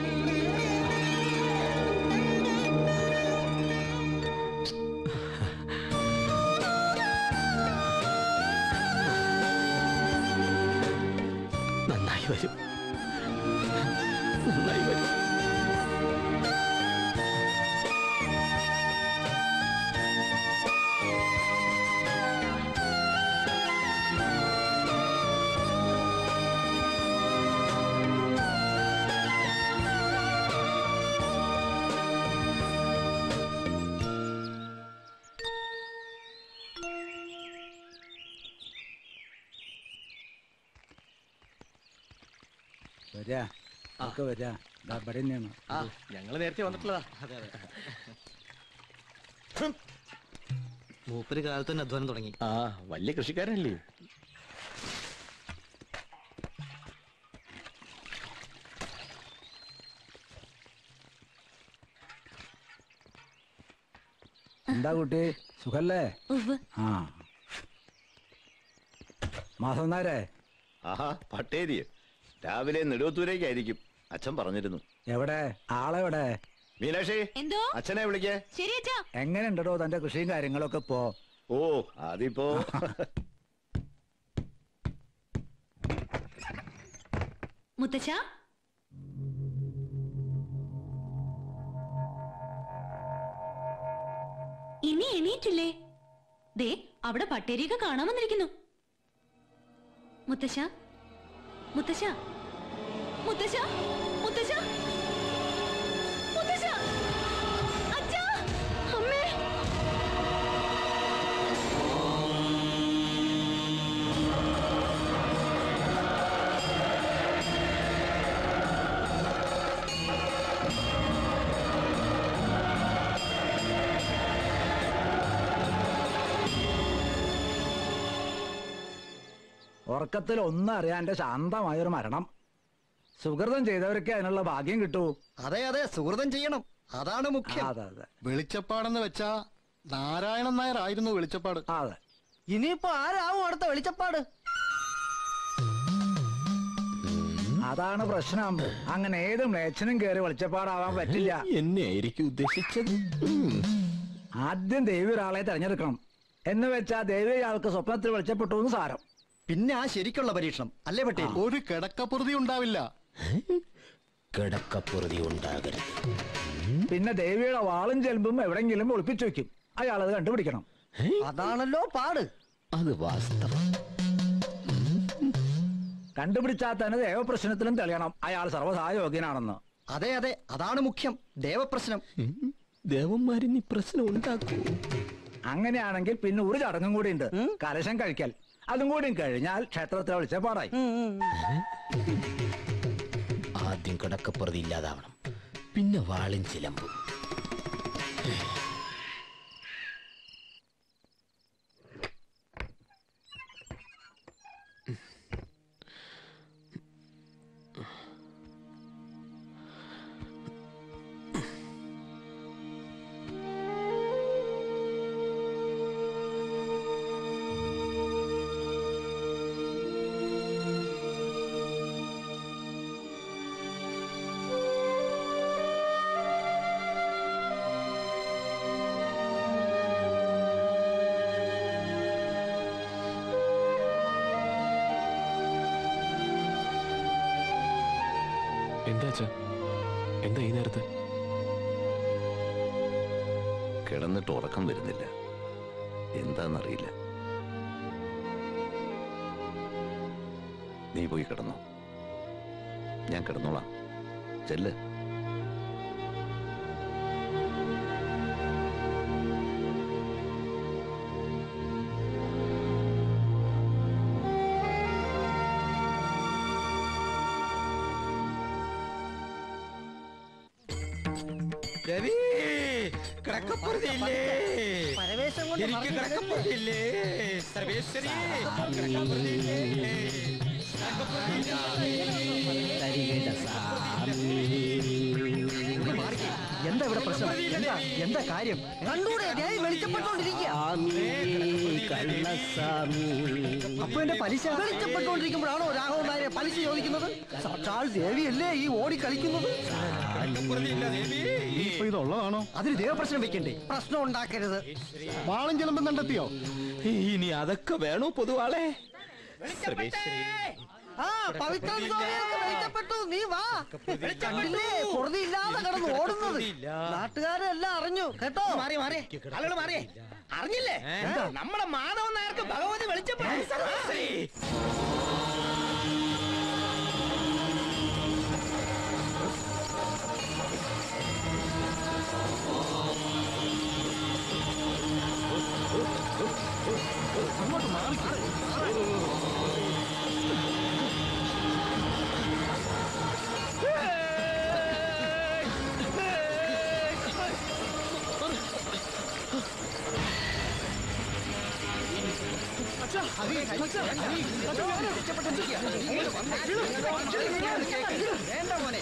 Speaker 4: നന്നായി വരും നന്നായി വരും
Speaker 14: വരാ ഒക്കെ വരാ ദാ ഇവിടെ തന്നെയാണ്
Speaker 13: ആ ഞങ്ങള് നേരത്തെ വന്നിട്ടുള്ളതാ അതെ അതെ
Speaker 1: മൂപ്പര് കാലത്ത് തന്നെ അധ്വാനം തുടങ്ങി
Speaker 9: ആ വലിയ കൃഷിക്കാരനല്ലേ
Speaker 14: എന്താ കുട്ടി സുഖല്ലേ ആ മാസം നേരെ
Speaker 8: ആഹാ പട്ടേരി രാവിലെ നെടുവത്തൂരേക്കായിരിക്കും അച്ഛൻ പറഞ്ഞിരുന്നു
Speaker 14: എവിടെ ആളെവിടെ
Speaker 8: മീനാക്ഷി
Speaker 3: എന്തോ
Speaker 8: അച്ഛനെ വിളിക്കേ
Speaker 3: ശരി അച്ഛാ
Speaker 14: എങ്ങനെയുണ്ടോ തന്റെ കൃഷിയും കാര്യങ്ങളൊക്കെ ഇപ്പോ
Speaker 8: ഓ അതിപ്പോ
Speaker 3: മുത്തച്ഛ ഇനി എണീറ്റില്ലേ ദേ അവിടെ പട്ടേരിയൊക്കെ കാണാൻ വന്നിരിക്കുന്നു മുത്തശ്ശ മുത്തശ്ശ മുത്തശ്ശ മുത്തശ്ശ മുത്തശ്ശ അച്ഛാ അമ്മേ
Speaker 14: ഉറക്കത്തിൽ ഒന്നും അറിയാന്റെ ശാന്തമായൊരു മരണം സുഹൃതം ചെയ്തവർക്ക് അതിനുള്ള ഭാഗ്യം കിട്ടൂ
Speaker 6: അതെ അതെ സുഹൃതം ചെയ്യണം അതാണ് മുഖ്യം
Speaker 14: അതെ അതെ
Speaker 6: വെളിച്ചപ്പാടെന്ന് വെച്ചാ നാരായണൻ നായർ ആയിരുന്നു വെളിച്ചപ്പാട്
Speaker 14: അതെ
Speaker 12: ഇനിയിപ്പോ ആരാവും അടുത്ത വെളിച്ചപ്പാട്
Speaker 14: അതാണ് പ്രശ്നം അങ്ങനെ ഏത് മ്ലേച്ഛനും കയറി വെളിച്ചപ്പാടാവാൻ പറ്റില്ല
Speaker 9: എന്നെ ആയിരിക്കും ഉദ്ദേശിച്ചത് ഉം.
Speaker 14: ആദ്യം ദേവി ഒരാളെ തെരഞ്ഞെടുക്കണം എന്ന് വെച്ചാ ദേവി അയാൾക്ക് സ്വപ്നത്തിൽ വെളിച്ചപ്പെട്ടു എന്ന് സാരം
Speaker 15: പിന്നെ ആ ശരിക്കുള്ള പരീക്ഷണം അല്ലേ പട്ടേൽ
Speaker 6: ഒരു കിടക്കപ്പുറതി ഉണ്ടാവില്ല
Speaker 4: കിടക്കപ്പുറതി ഉണ്ടാകരുത്
Speaker 14: പിന്നെ ദേവിയുടെ വാളും ചെലമ്പും എവിടെങ്കിലും ഒളിപ്പിച്ചു വെക്കും അയാൾ അത് കണ്ടുപിടിക്കണം
Speaker 11: അതാണല്ലോ പാട്
Speaker 4: അത് വാസ്തവം
Speaker 14: കണ്ടുപിടിച്ചാൽ തന്നെ ദേവപ്രശ്നത്തിലും തെളിയണം അയാൾ സർവ്വസായോഗ്യനാണെന്ന്
Speaker 15: അതെ അതെ അതാണ് മുഖ്യം ദേവപ്രശ്നം
Speaker 4: ദേവന്മാരിനി പ്രശ്നം ഉണ്ടാക്കൂ
Speaker 14: അങ്ങനെയാണെങ്കിൽ പിന്നെ ഒരു ചടങ്ങും കൂടി ഉണ്ട് കലശം കഴിക്കൽ അതും കൂടി കഴിഞ്ഞാൽ ക്ഷേത്രത്തിൽ വിളിച്ച പാടായി
Speaker 4: ആദ്യം കിടക്കപ്പുറതി ഇല്ലാതാവണം പിന്നെ വാളും ചിലമ്പും
Speaker 2: എന്താ അച്ഛാ എന്താ ഈ നേരത്തെ
Speaker 8: കിടന്നിട്ട് ഉറക്കം വരുന്നില്ല എന്താന്നറിയില്ല നീ പോയി കിടന്നോ ഞാൻ കിടന്നോളാം ചെല്ല്
Speaker 4: രവി കിടക്കപ്പുറതി ഇല്ലേ
Speaker 11: പരവേശം കൊണ്ട്
Speaker 4: എനിക്ക്
Speaker 11: മറന്നു
Speaker 4: കിടക്കപ്പുറതി ഇല്ലേ സർവേശ്വരി കിടക്കപ്പുറതി ഇല്ലേ
Speaker 15: എന്താ ഇവിടെ പ്രശ്നം എന്താ എന്താ കാര്യം
Speaker 11: കണ്ടൂടെ ദേവി വെളിച്ചപ്പെട്ടോണ്ടിരിക്കുക
Speaker 15: അപ്പൊ എന്റെ പലിശ
Speaker 11: വെളിച്ചപ്പെട്ടോണ്ടിരിക്കുമ്പോഴാണോ രാഘവൻ നായരെ പലിശ ചോദിക്കുന്നത് സാക്ഷാൽ ദേവിയല്ലേ ഈ ഓടി കളിക്കുന്നത്
Speaker 6: ഇപ്പൊ ഇതുള്ളതാണോ
Speaker 15: അതിന് ദേവപ്രശ്നം വെക്കണ്ടേ
Speaker 11: പ്രശ്നം ഉണ്ടാക്കരുത്
Speaker 6: വാളും ചിലമ്പും കണ്ടെത്തിയോ
Speaker 4: ഇനി അതൊക്കെ വേണോ പൊതുവാളെ സർവേശ്വരി
Speaker 11: ആ പവിത്രൻ സ്വാമിയൊക്കെ വെളിച്ചപ്പെട്ടു നീ വാ കണ്ടില്ലേ പൊറുതി ഇല്ലാതെ കിടന്ന് ഓടുന്നത് നാട്ടുകാരെല്ലാം അറിഞ്ഞു കേട്ടോ
Speaker 12: മാറി മാറി ആളുകൾ മാറിയേ അറിഞ്ഞില്ലേ നമ്മുടെ മാധവൻ നായർക്ക് ഭഗവതി വെളിച്ചപ്പെട്ടു
Speaker 11: വേണ്ട മോനെ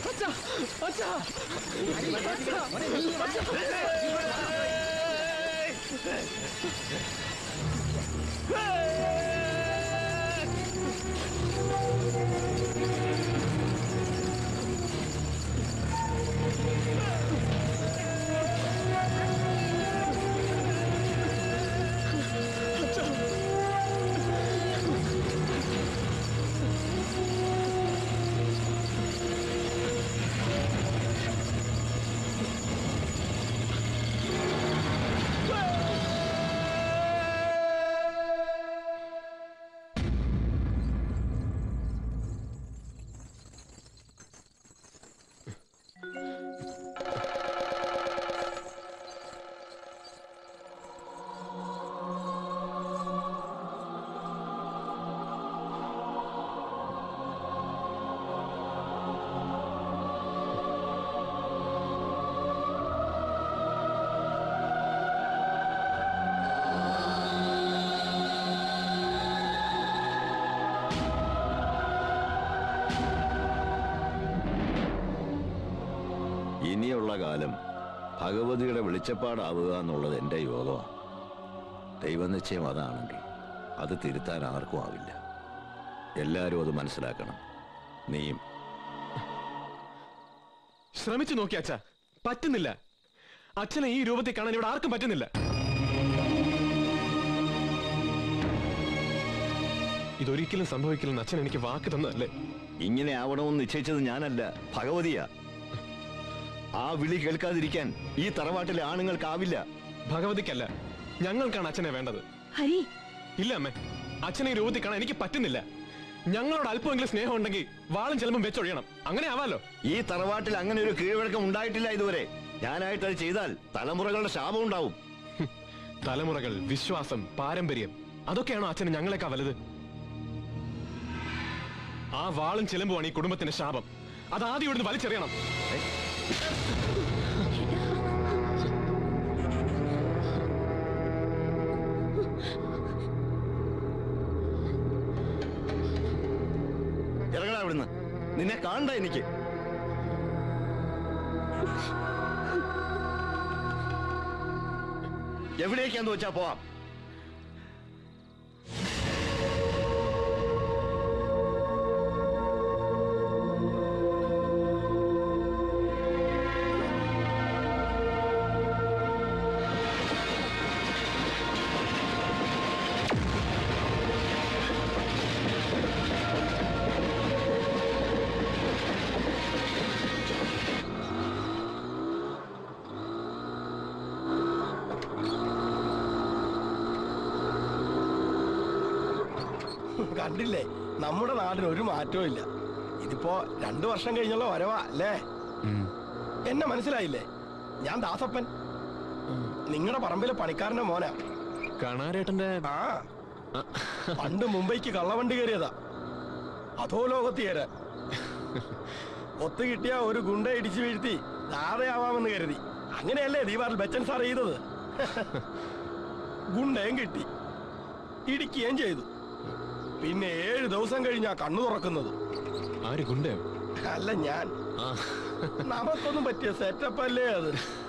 Speaker 8: ഇനിയുള്ള കാലം ഭഗവതിയുടെ വെളിച്ചപ്പാടാവുക എന്നുള്ളത് എൻ്റെ യോഗമാണ് ദൈവനിശ്ചയം അതാണെങ്കിൽ അത് തിരുത്താൻ ആർക്കും ആവില്ല എല്ലാവരും അത് മനസ്സിലാക്കണം നീയും
Speaker 2: ശ്രമിച്ചു നോക്കി അച്ഛാ പറ്റുന്നില്ല അച്ഛനെ ഈ രൂപത്തിൽ കാണാൻ ഇവിടെ ആർക്കും പറ്റുന്നില്ല ഇതൊരിക്കലും സംഭവിക്കില്ലെന്ന് അച്ഛൻ എനിക്ക് വാക്ക് തന്നതല്ലേ
Speaker 8: ഇങ്ങനെ ആവണമെന്ന് നിശ്ചയിച്ചത് ഞാനല്ല ഭഗവതിയാ ആ വിളി കേൾക്കാതിരിക്കാൻ ഈ തറവാട്ടിലെ ആണുങ്ങൾക്കാവില്ല
Speaker 2: ഭഗവതിക്കല്ല ഞങ്ങൾക്കാണ് അച്ഛനെ വേണ്ടത്
Speaker 10: ഹരി
Speaker 2: ഇല്ല അമ്മേ അച്ഛനെ ഈ രൂപത്തിൽ കാണാൻ എനിക്ക് പറ്റുന്നില്ല ഞങ്ങളോട് അല്പമെങ്കിലും സ്നേഹം ഉണ്ടെങ്കിൽ വാളും ചിലമ്പും വെച്ചൊഴിയണം അങ്ങനെ ആവാലോ
Speaker 8: ഈ തറവാട്ടിൽ അങ്ങനെ ഒരു കീഴ്വഴക്കം ഉണ്ടായിട്ടില്ല ഇതുവരെ ഞാനായിട്ട് അത് ചെയ്താൽ തലമുറകളുടെ ശാപം ഉണ്ടാവും
Speaker 2: തലമുറകൾ വിശ്വാസം പാരമ്പര്യം അതൊക്കെയാണോ അച്ഛന് ഞങ്ങളെക്കാ വലുത് ആ വാളും ചിലമ്പുമാണ് ഈ കുടുംബത്തിന്റെ ശാപം അത് ആദ്യം ഇവിടുന്ന് വലിച്ചെറിയണം
Speaker 8: ഇറങ്ങടാ ഇവിടുന്ന് നിന്നെ കാണണ്ട എനിക്ക് എവിടേക്കാന്ന് വെച്ചാ പോവാം
Speaker 16: കണ്ടില്ലേ നമ്മുടെ നാടിന് ഒരു മാറ്റവും ഇല്ല ഇതിപ്പോ രണ്ടു വർഷം കഴിഞ്ഞുള്ള വരവാ അല്ലേ എന്നെ മനസ്സിലായില്ലേ ഞാൻ ദാസപ്പൻ നിങ്ങളുടെ പറമ്പിലെ പണിക്കാരന്റെ മോനാ
Speaker 2: കാണാരേട്ടന്റെ
Speaker 16: ആ പണ്ട് മുംബൈക്ക് കള്ളവണ്ടി കയറിയതാ അതോ ലോകത്ത് കയറാൻ ഒത്തു കിട്ടിയ ഒരു ഗുണ്ട ഇടിച്ചു വീഴ്ത്തി താഴെയാവാമെന്ന് കരുതി അങ്ങനെയല്ലേ ദീപാറിൽ ബച്ചൻ സാർ ചെയ്തത് ഗുണ്ടയും കിട്ടി ഇടിക്കുകയും ചെയ്തു പിന്നെ ഏഴ് ദിവസം കഴിഞ്ഞാ കണ്ണു തുറക്കുന്നത്
Speaker 2: ആര് ഗുണ്ടയോ
Speaker 16: അല്ല ഞാൻ
Speaker 2: ആ
Speaker 16: നമുക്കൊന്നും പറ്റിയ സെറ്റപ്പ് അല്ലേ അത്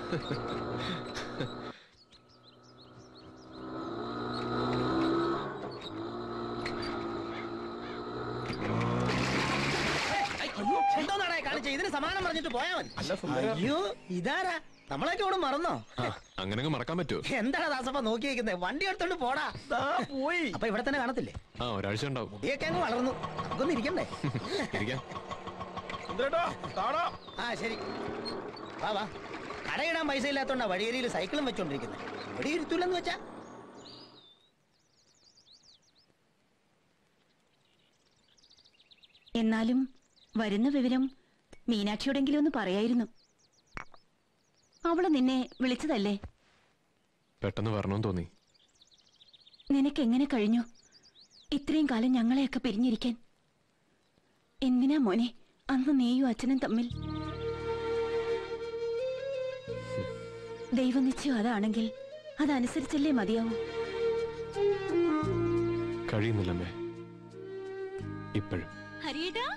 Speaker 12: അയ്യോ എന്തോന്നാടേ കാണിച്ച ഇതിന് സമാനം പറഞ്ഞിട്ട് പോയാ മതി
Speaker 16: അല്ല സുന്ദര
Speaker 12: അയ്യോ ഇതാരാ നമ്മളൊക്കെ ഇവിടെ മറന്നോ
Speaker 2: അങ്ങനെ മറക്കാൻ പറ്റുമോ
Speaker 12: എന്താണ് ദാസപ്പ നോക്കി വെക്കുന്നത് വണ്ടി എടുത്തോണ്ട് പോടാ
Speaker 16: പോയി
Speaker 12: അപ്പൊ ഇവിടെ തന്നെ കാണത്തില്ലേ
Speaker 2: ആ ഒരാഴ്ച ഉണ്ടാവും
Speaker 12: മുടിയൊക്കെ അങ്ങ് വളർന്നു നമുക്കൊന്ന് ഇരിക്കണ്ടേ
Speaker 2: ഇരിക്കാം
Speaker 16: സുന്ദരേട്ടോ കാണാം
Speaker 12: ആ ശരി വാ വാ കടയിടാൻ പൈസ ഇല്ലാത്തോണ്ടാ വഴിയരിയിൽ സൈക്കിളും വെച്ചോണ്ടിരിക്കുന്നത് ഇവിടെ ഇരുത്തൂലെന്ന് വെച്ചാ
Speaker 10: എന്നാലും വരുന്ന വിവരം മീനാക്ഷിയോടെങ്കിലും ഒന്ന് പറയായിരുന്നു അവള് നിന്നെ വിളിച്ചതല്ലേ
Speaker 2: പെട്ടെന്ന് വരണമെന്ന് തോന്നി
Speaker 10: നിനക്ക് എങ്ങനെ കഴിഞ്ഞു ഇത്രയും കാലം ഞങ്ങളെയൊക്കെ പിരിഞ്ഞിരിക്കാൻ എന്തിനാ മോനെ അന്ന് നീയും അച്ഛനും തമ്മിൽ ദൈവനിശ്ചയം അതാണെങ്കിൽ അതനുസരിച്ചല്ലേ മതിയാവൂ
Speaker 2: കഴിയുന്നില്ലമ്മേ ഇപ്പോഴും
Speaker 3: ഹരിയേട്ടാ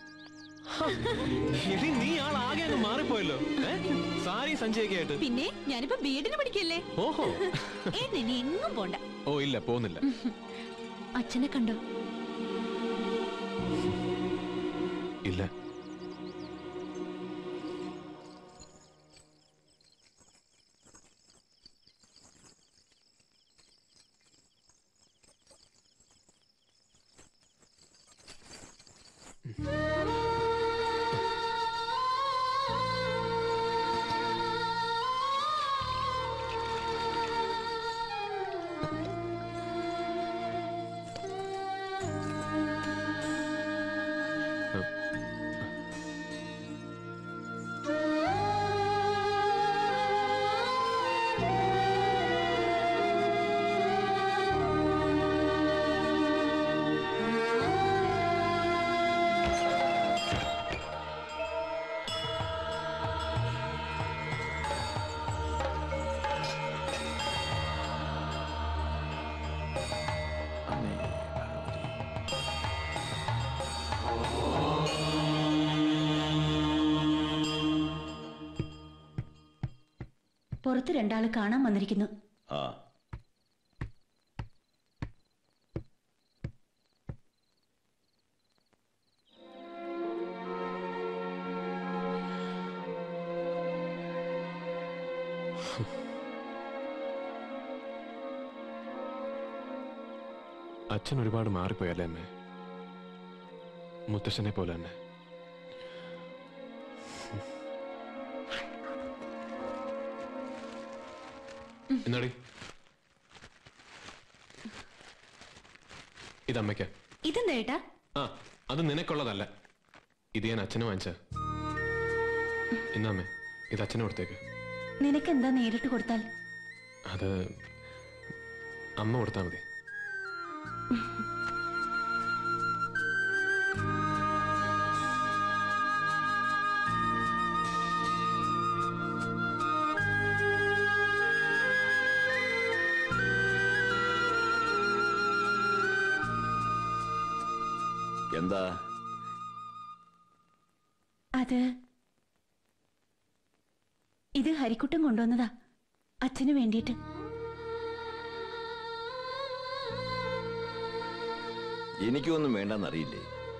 Speaker 2: എടി, നീ ആൾ ആകെ അങ്ങ് മാറിപ്പോയല്ലോ ഏ? സാരി സഞ്ചയൊക്കെ ആയിട്ട്
Speaker 3: പിന്നെ ഞാനിപ്പോ ബി എഡിന് പഠിക്കല്ലേ
Speaker 2: ഓഹോ
Speaker 3: ഏട്ടൻ ഇനി എങ്ങും പോണ്ട
Speaker 2: ഓ ഇല്ല പോകുന്നില്ല
Speaker 3: അച്ഛനെ കണ്ടോ
Speaker 2: ഇല്ല
Speaker 10: പുറത്ത് രണ്ടാള് കാണാൻ വന്നിരിക്കുന്നു
Speaker 8: ആ
Speaker 2: അച്ഛൻ ഒരുപാട് മാറിപ്പോയല്ലേ അമ്മേ മുത്തശ്ശനെ പോലെ തന്നെ എന്നാടി ഇതമ്മയ്ക്ക്
Speaker 3: ഇതെന്താ ഏട്ടാ
Speaker 2: ആ അത് നിനക്കുള്ളതല്ല ഇത് ഞാൻ അച്ഛന് വാങ്ങിച്ച ഇന്നമ്മേ ഇത് അച്ഛന് കൊടുത്തേക്ക്
Speaker 10: നിനക്കെന്താ നേരിട്ട് കൊടുത്താൽ
Speaker 2: അത് അമ്മ കൊടുത്താൽ മതി
Speaker 8: എന്താ
Speaker 10: അത് ഇത് ഹരിക്കുട്ടൻ കൊണ്ടുവന്നതാ അച്ഛന് വേണ്ടിയിട്ട്
Speaker 8: എനിക്കൊന്നും വേണ്ടെന്നറിയില്ലേ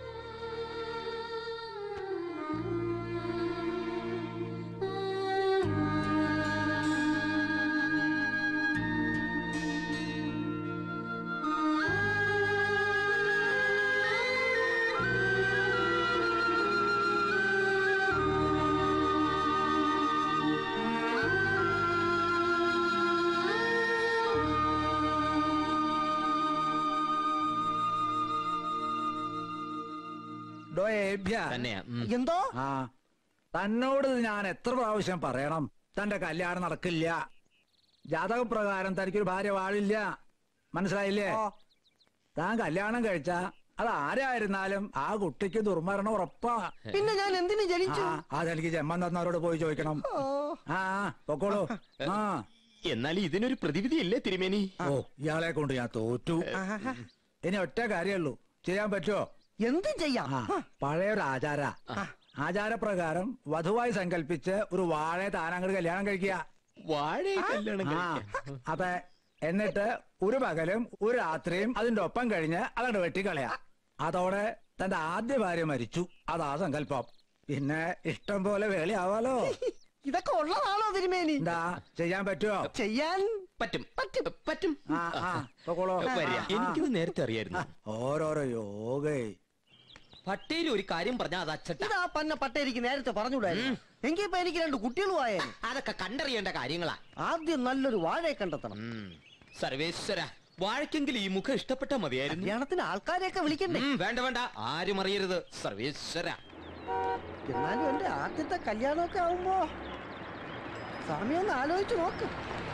Speaker 14: ഡോ ഏഭ്യ.
Speaker 11: എന്തോ
Speaker 14: ആ തന്നോട് ഇത് ഞാൻ എത്ര പ്രാവശ്യം പറയണം തന്റെ കല്യാണം നടക്കില്ല ജാതകപ്രകാരം തനിക്കൊരു ഭാര്യ വാഴില്ല മനസ്സിലായില്ലേ താൻ കല്യാണം കഴിച്ച അത് ആരായിരുന്നാലും ആ കുട്ടിക്ക് ദുർമരണം ഉറപ്പാ
Speaker 11: പിന്നെ ഞാൻ എന്തിനു ജനിച്ചു
Speaker 14: ആ, അതെനിക്ക് ജന്മം തന്നവരോട് പോയി ചോദിക്കണം ആ പൊക്കോളൂ ആ
Speaker 9: എന്നാൽ ഇതിനൊരു പ്രതിവിധി ഇല്ലേ തിരുമേനി
Speaker 14: ഓ ഇയാളെ കൊണ്ട് ഞാൻ തോറ്റു ഇനി ഒറ്റ കാര്യമുള്ളൂ ചെയ്യാൻ പറ്റുമോ
Speaker 11: എന്തും ചെയ്യാം
Speaker 14: പഴയൊരു ആചാര ആചാരപ്രകാരം വധുവായി സങ്കല്പിച്ച് ഒരു വാഴയെ താനങ്ങോട്ട് കല്യാണം കഴിക്കുക
Speaker 9: വാഴയെ കല്യാണം
Speaker 14: ആ, അതെ എന്നിട്ട് ഒരു പകലും ഒരു രാത്രിയും അതിന്റെ ഒപ്പം കഴിഞ്ഞ് അതങ്ങോട്ട് വെട്ടിക്കളയാ അതോടെ തന്റെ ആദ്യ ഭാര്യ മരിച്ചു അതാ സങ്കല്പം പിന്നെ ഇഷ്ടം പോലെ വേളിയാവാലോ
Speaker 11: ഇതൊക്കെ ഉള്ളതാണോ തിരുമേനി
Speaker 14: എന്താ ചെയ്യാൻ പറ്റുമോ
Speaker 11: ചെയ്യാൻ
Speaker 9: പറ്റും
Speaker 11: പറ്റും
Speaker 9: പറ്റും
Speaker 14: ആ ആ പൊക്കോളൂ.
Speaker 9: വരിക.
Speaker 14: ആ, ആ.
Speaker 9: എനിക്കിത് നേരത്തെ അറിയായിരുന്നു
Speaker 14: ഓരോരോ യോഗേ
Speaker 9: പട്ടേൽ ഒരു കാര്യം പറഞ്ഞാൽ അത് അച്ചട്ട
Speaker 11: ഇതാ പന്ന പട്ടേരിക്ക് നേരത്തെ പറഞ്ഞുകൂടായിരുന്നു എങ്കിൽ ഇപ്പൊ എനിക്ക് രണ്ട് കുട്ടികളും ആയേ
Speaker 9: അതൊക്കെ കണ്ടറിയേണ്ട കാര്യങ്ങളാ
Speaker 11: ആദ്യം നല്ലൊരു വാഴയെ കണ്ടെത്തണം
Speaker 9: സർവേശ്വര വാഴയ്ക്കെങ്കിൽ ഈ മുഖം ഇഷ്ടപ്പെട്ട മതിയായിരുന്നു
Speaker 11: കല്യാണത്തിന് ആൾക്കാരെയൊക്കെ വിളിക്കണ്ടേ
Speaker 9: ഉം, വേണ്ട വേണ്ട ആരും അറിയരുത് സർവേശ്വര
Speaker 11: എന്നാലും എന്റെ ആദ്യത്തെ കല്യാണമൊക്കെ ആവുമ്പോ സ്വാമി ഒന്ന് ആലോചിച്ച് നോക്ക്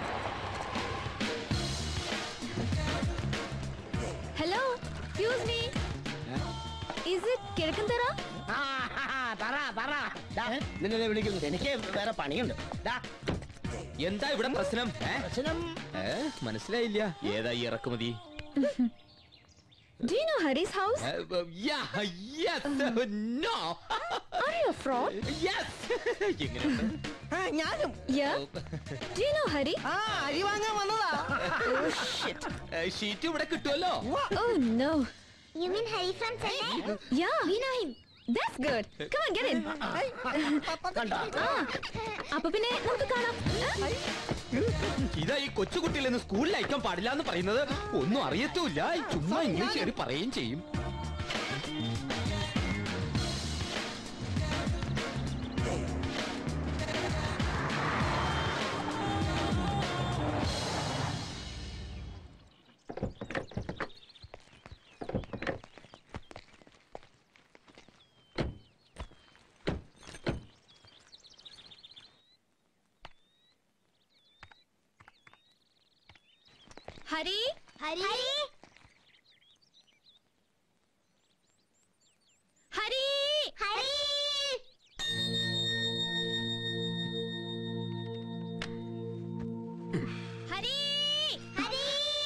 Speaker 3: hello excuse me is it കിഴക്കൻ തറ
Speaker 12: പറ പറ ദാ, നിന്നെ വിളിക്കുന്നു എനിക്ക് വേറെ പണിയുണ്ട് ദാ,
Speaker 9: എന്താ ഇവിടെ പ്രശ്നം ഏ?
Speaker 12: പ്രശ്നം
Speaker 9: ഏ? മനസ്സിലായില്ല ഏതാ ഈ ഇറക്കുമതി
Speaker 3: Do you know Hari's house?
Speaker 9: ഏ, ബ- yeah, yes, no.
Speaker 3: Are you a fraud?
Speaker 9: Yes. എങ്ങനെയുണ്ട്?
Speaker 11: ഞാനും
Speaker 3: Yeah. Do you know Hari?
Speaker 11: ആ അരി വാങ്ങാൻ വന്നതാ
Speaker 3: Oh shit.
Speaker 9: ഏ, ഷീറ്റ് ഇവിടെ കിട്ടുമല്ലോ
Speaker 3: Oh no.
Speaker 7: You mean Harry from Chennai?
Speaker 3: Yeah. We know him. That's good. Come on, get in. ആ, അപ്പൊ പിന്നെ നമുക്ക് കാണാം
Speaker 9: ഇതാ ഈ കൊച്ചുകുട്ടിയിൽ നിന്ന് സ്കൂളിൽ അയക്കാൻ പാടില്ല എന്ന് പറയുന്നത് ഒന്നും അറിയത്തുമില്ല ചുമ്മാ ഇംഗ്ലീഷ് കയറി പറയുകയും ചെയ്യും
Speaker 3: ഹരി
Speaker 7: ഹരി
Speaker 3: ഹരി
Speaker 7: ഹരി
Speaker 3: ഹരി
Speaker 7: ഹരി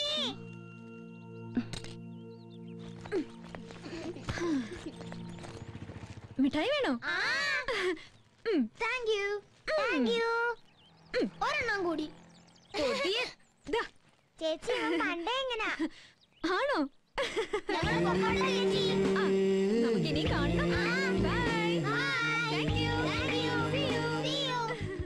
Speaker 3: മിഠായി വേണോ
Speaker 7: താങ്ക് യു താങ്ക് യു ഒരെണ്ണം കൂടി
Speaker 3: കൊതിയ ദാ.
Speaker 7: ചേച്ചി ഇവൻ കണ്ടേ എങ്ങനാ
Speaker 3: ആണോ
Speaker 7: ഞങ്ങള് പൊക്കോട്ടെ ചേച്ചി
Speaker 3: ആ, നമുക്കിനി കാണണം bye thank you
Speaker 7: thank you See you. See you.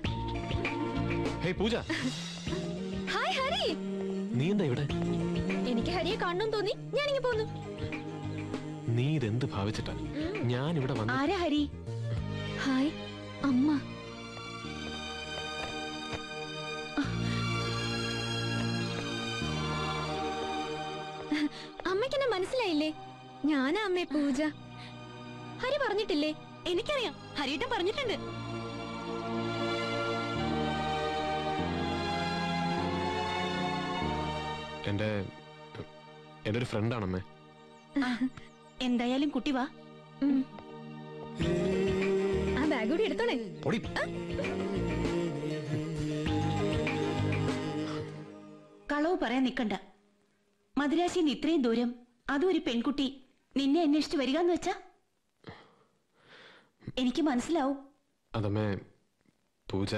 Speaker 2: Hey Pooja
Speaker 3: hi Hari
Speaker 2: നീ എന്താ ഇവിടെ
Speaker 5: എനിക്ക് ഹരിയെ കാണണം തോന്നി ഞാനിങ്ങി പോന്നു
Speaker 2: നീ ഇതെന്ത് ഭാവിച്ചിട്ടാ ഞാൻ ഇവിടെ വന്ന്
Speaker 10: ആരാ ഹരി
Speaker 5: ഹായ് അമ്മ അമ്മയ്ക്കെന്നെ മനസ്സിലായില്ലേ ഞാനാ അമ്മേ പൂജ ഹരി പറഞ്ഞിട്ടില്ലേ
Speaker 3: എനിക്കറിയാം ഹരിയേട്ടൻ പറഞ്ഞിട്ടുണ്ട്
Speaker 2: എന്റെ എന്റെ ഒരു ഫ്രണ്ടാണമ്മേ
Speaker 10: എന്തായാലും കുട്ടി വാ
Speaker 5: ആ ബാഗ് കൂടി എടുത്തോളേ
Speaker 10: കളവ് പറയാൻ നിക്കണ്ട മദിരാശിന്ന് ഇത്രയും ദൂരം അതും ഒരു പെൺകുട്ടി നിന്നെ അന്വേഷിച്ച് വരിക എന്ന് വെച്ചാ എനിക്ക് മനസ്സിലാവും
Speaker 2: അതമ്മേ പൂജ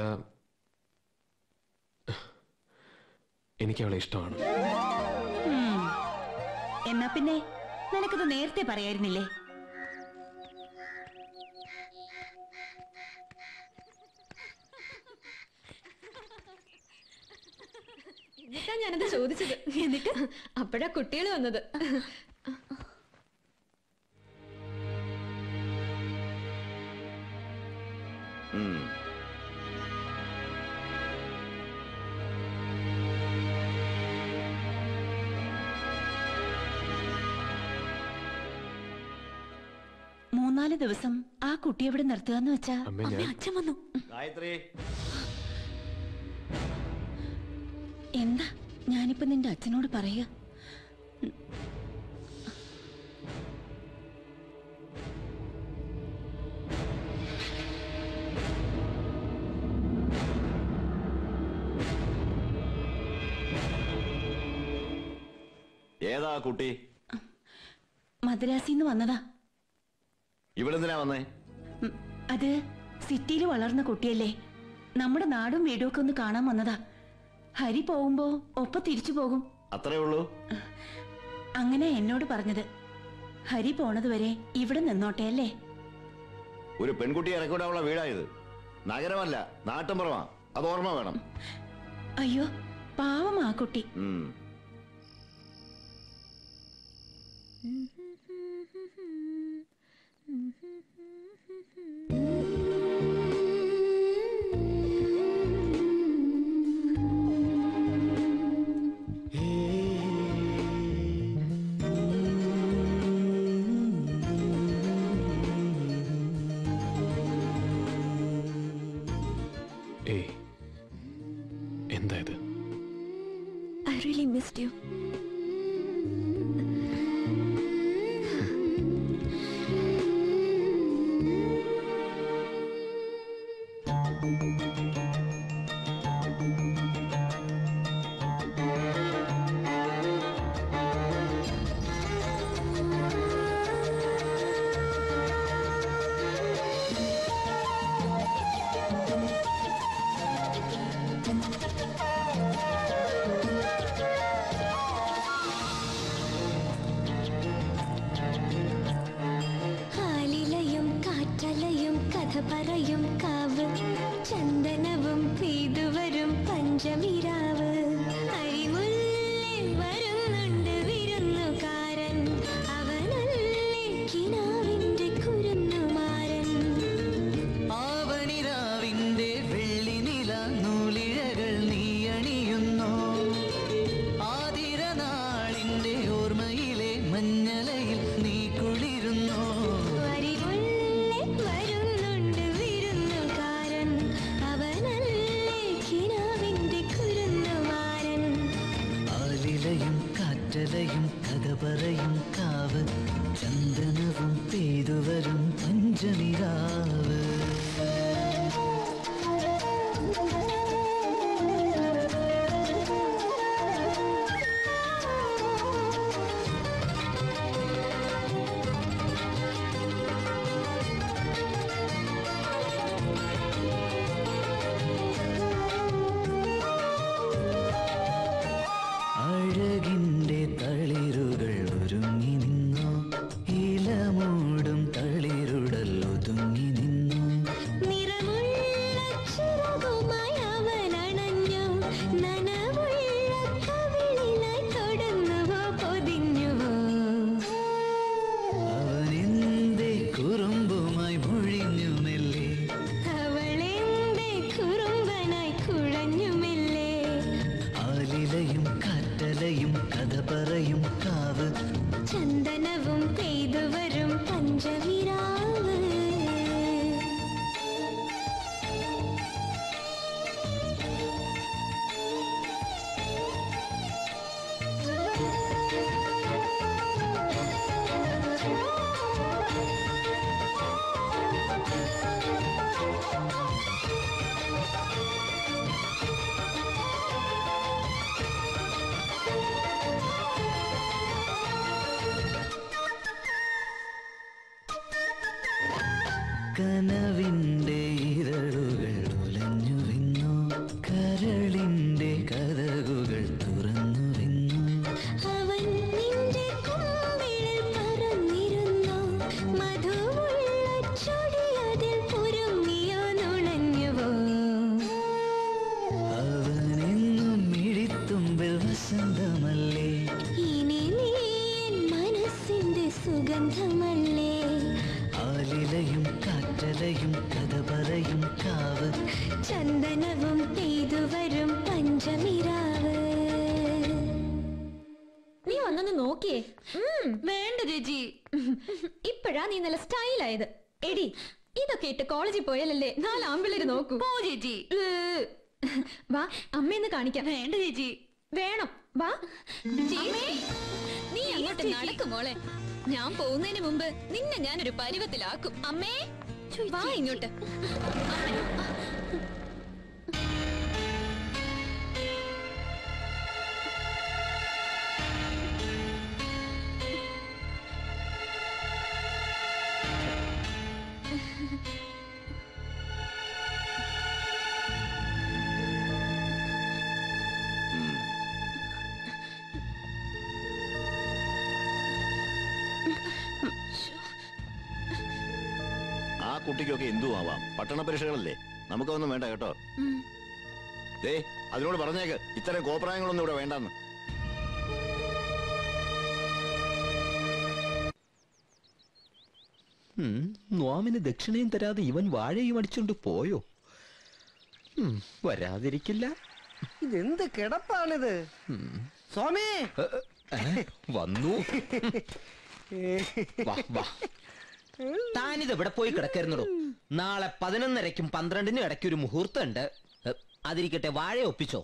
Speaker 2: എനിക്ക് അവളെ ഇഷ്ടമാണ്
Speaker 10: ഉം. എന്നാ പിന്നെ നിനക്കത് നേരത്തെ പറയായിരുന്നില്ലേ
Speaker 5: എന്നിട്ടാ ഞാനത് ചോദിച്ചത് എന്നിട്ട് അപ്പോഴാ കുട്ടികൾ വന്നത്
Speaker 8: ഉം.
Speaker 10: മൂന്നാല് ദിവസം ആ കുട്ടി എവിടെ നിർത്തുക എന്ന് വെച്ചാ
Speaker 2: അമ്മേ, ഞാൻ-
Speaker 10: അച്ഛൻ വന്നു
Speaker 8: ഗായത്രി
Speaker 10: എന്താ ഞാനിപ്പോ നിന്റെ അച്ഛനോട് പറയുക
Speaker 8: ഏതാ ആ കുട്ടി
Speaker 10: മദ്രാസിന്ന് വന്നതാ
Speaker 8: ഇവിടെ എന്തിനാ വന്നേ
Speaker 10: ഉം, അത് സിറ്റിയിൽ വളർന്ന കുട്ടിയല്ലേ നമ്മുടെ നാടും വീടും ഒക്കെ ഒന്ന് കാണാൻ വന്നതാ ഹരി പോകുമ്പോ ഒപ്പം തിരിച്ചു പോകും
Speaker 8: അത്രേ ഉള്ളൂ
Speaker 10: അങ്ങനെ എന്നോട് പറഞ്ഞത് ഹരി പോണത് വരെ ഇവിടെ നിന്നോട്ടെ അല്ലേ
Speaker 8: ഒരു പെൺകുട്ടിയെ ഇറക്കിവിടാനുള്ള വീടായത് നഗരമല്ല നാട്ടുമ്പുറമാ അത് ഓർമ്മ വേണം
Speaker 10: അയ്യോ പാവം ആ കുട്ടി
Speaker 8: ഉം.
Speaker 2: ഏയ് എന്താ ഇത്
Speaker 5: ഐ റിയലി മിസ്ഡ് യു
Speaker 17: ഹാലിലയും കാറ്റലയും കഥ പറയും കാവ് ചന്ദനവും പെയ്തുവരും പഞ്ചമിരാവ് അരിമുല്ലിൽ വരുന്നുണ്ട് വിരുന്നുകാരൻ അവനല്ലേ കിനാവിന്റെ കുരുന്നുമാരൻ
Speaker 18: ആവണിരാവിന്റെ വെള്ളി നില നൂലിഴകൾ നീ അണിയുന്നു ആതിരനാളിന്റെ ഓർമ്മയിലെ മഞ്ഞലയിൽ നീ കുളിരുന്നു
Speaker 17: അരിമുല്ലിൽ വരുന്നുണ്ട് വിരുന്നുകാരൻ അവനല്ലേ കിനാവിന്റെ കുരുന്നുമാരൻ
Speaker 18: ആലിലയും കാറ്റലയും കഥ പറയും കാവ് ചന്ദനവും പെയ്തുവരും പഞ്ചമിരാവ് അഴകിന്റെ തളിരുകൾ ഒരുങ്ങി നിന്നു ഇലമൂടും തളിരുടൽ ഒതുങ്ങി നിന്നു
Speaker 17: ചന്ദനവും പെയ്തു വരും പഞ്ചവിരാവ്
Speaker 18: കനവിന്റെ ഇതളുകൾ ഉലഞ്ഞു വിന്നു കരളിന്റെ കഥകുകൾ തുറന്നു വിന്നു
Speaker 17: അവൻ നിന്റെ കുമ്പിളിൽ പറന്നിരുന്നു മധുവുള്ള ചൊടി അതിൽ പൊരുങ്ങിയോ നുണഞ്ഞുവോ
Speaker 18: അവനെന്നും മിഴിത്തുമ്പിൽ വസന്തമല്ലേ
Speaker 17: ഇനി നീ എൻ മനസ്സിന്റെ സുഗന്ധമല്ലേ
Speaker 18: ആലിലയും കാറ്റലയും കഥ പറയും കാവ്
Speaker 17: ചന്ദനവും പെയ്തു വരും പഞ്ചമിരാവ്
Speaker 3: നീ വന്നൊന്ന് നോക്കിയേ വേണ്ട ചേച്ചി ഇപ്പഴാ നീ നല്ല സ്റ്റൈലായത് എടി ഇതൊക്കെ ഇട്ട് കോളേജിൽ പോയാലല്ലേ നാല് ആമ്പിള്ളേര് നോക്കൂ പോ ചേച്ചി വാ അമ്മയെന്ന് കാണിക്കാം വേണ്ട ചേച്ചി വേണം വാ
Speaker 19: നീ അങ്ങോട്ട് നടക്കും മോളെ ഞാൻ പോകുന്നതിന് മുമ്പ് നിന്നെ ഞാനൊരു പരുവത്തിലാക്കും അമ്മേ വാ ഇങ്ങോട്ട്
Speaker 8: ആ കുട്ടിക്കൊക്കെ എന്തും ആവാം പട്ടണ പരീക്ഷകളല്ലേ നമുക്കൊന്നും വേണ്ട കേട്ടോ ദേ അതിനോട് പറഞ്ഞേക്ക് ഇത്തരം കോപ്രായങ്ങളൊന്നും ഇവിടെ വേണ്ടെന്ന്
Speaker 9: ഉം, നോമിന് ദക്ഷിണയും തരാതെ ഇവൻ വാഴയും അടിച്ചോണ്ട് പോയോ ഉം, വരാതിരിക്കില്ല
Speaker 11: ഇതെന്ത് കിടപ്പാണിത് സ്വാമി
Speaker 9: ഏ, വന്നു വാ, വാ. താനിത് എവിടെ പോയി കിടക്കരുന്നടോ നാളെ പതിനൊന്നരയ്ക്കും പന്ത്രണ്ടിനും ഇടയ്ക്ക് ഒരു മുഹൂർത്തം ഉണ്ട് ഏ, അതിരിക്കട്ടെ വാഴ ഒപ്പിച്ചോ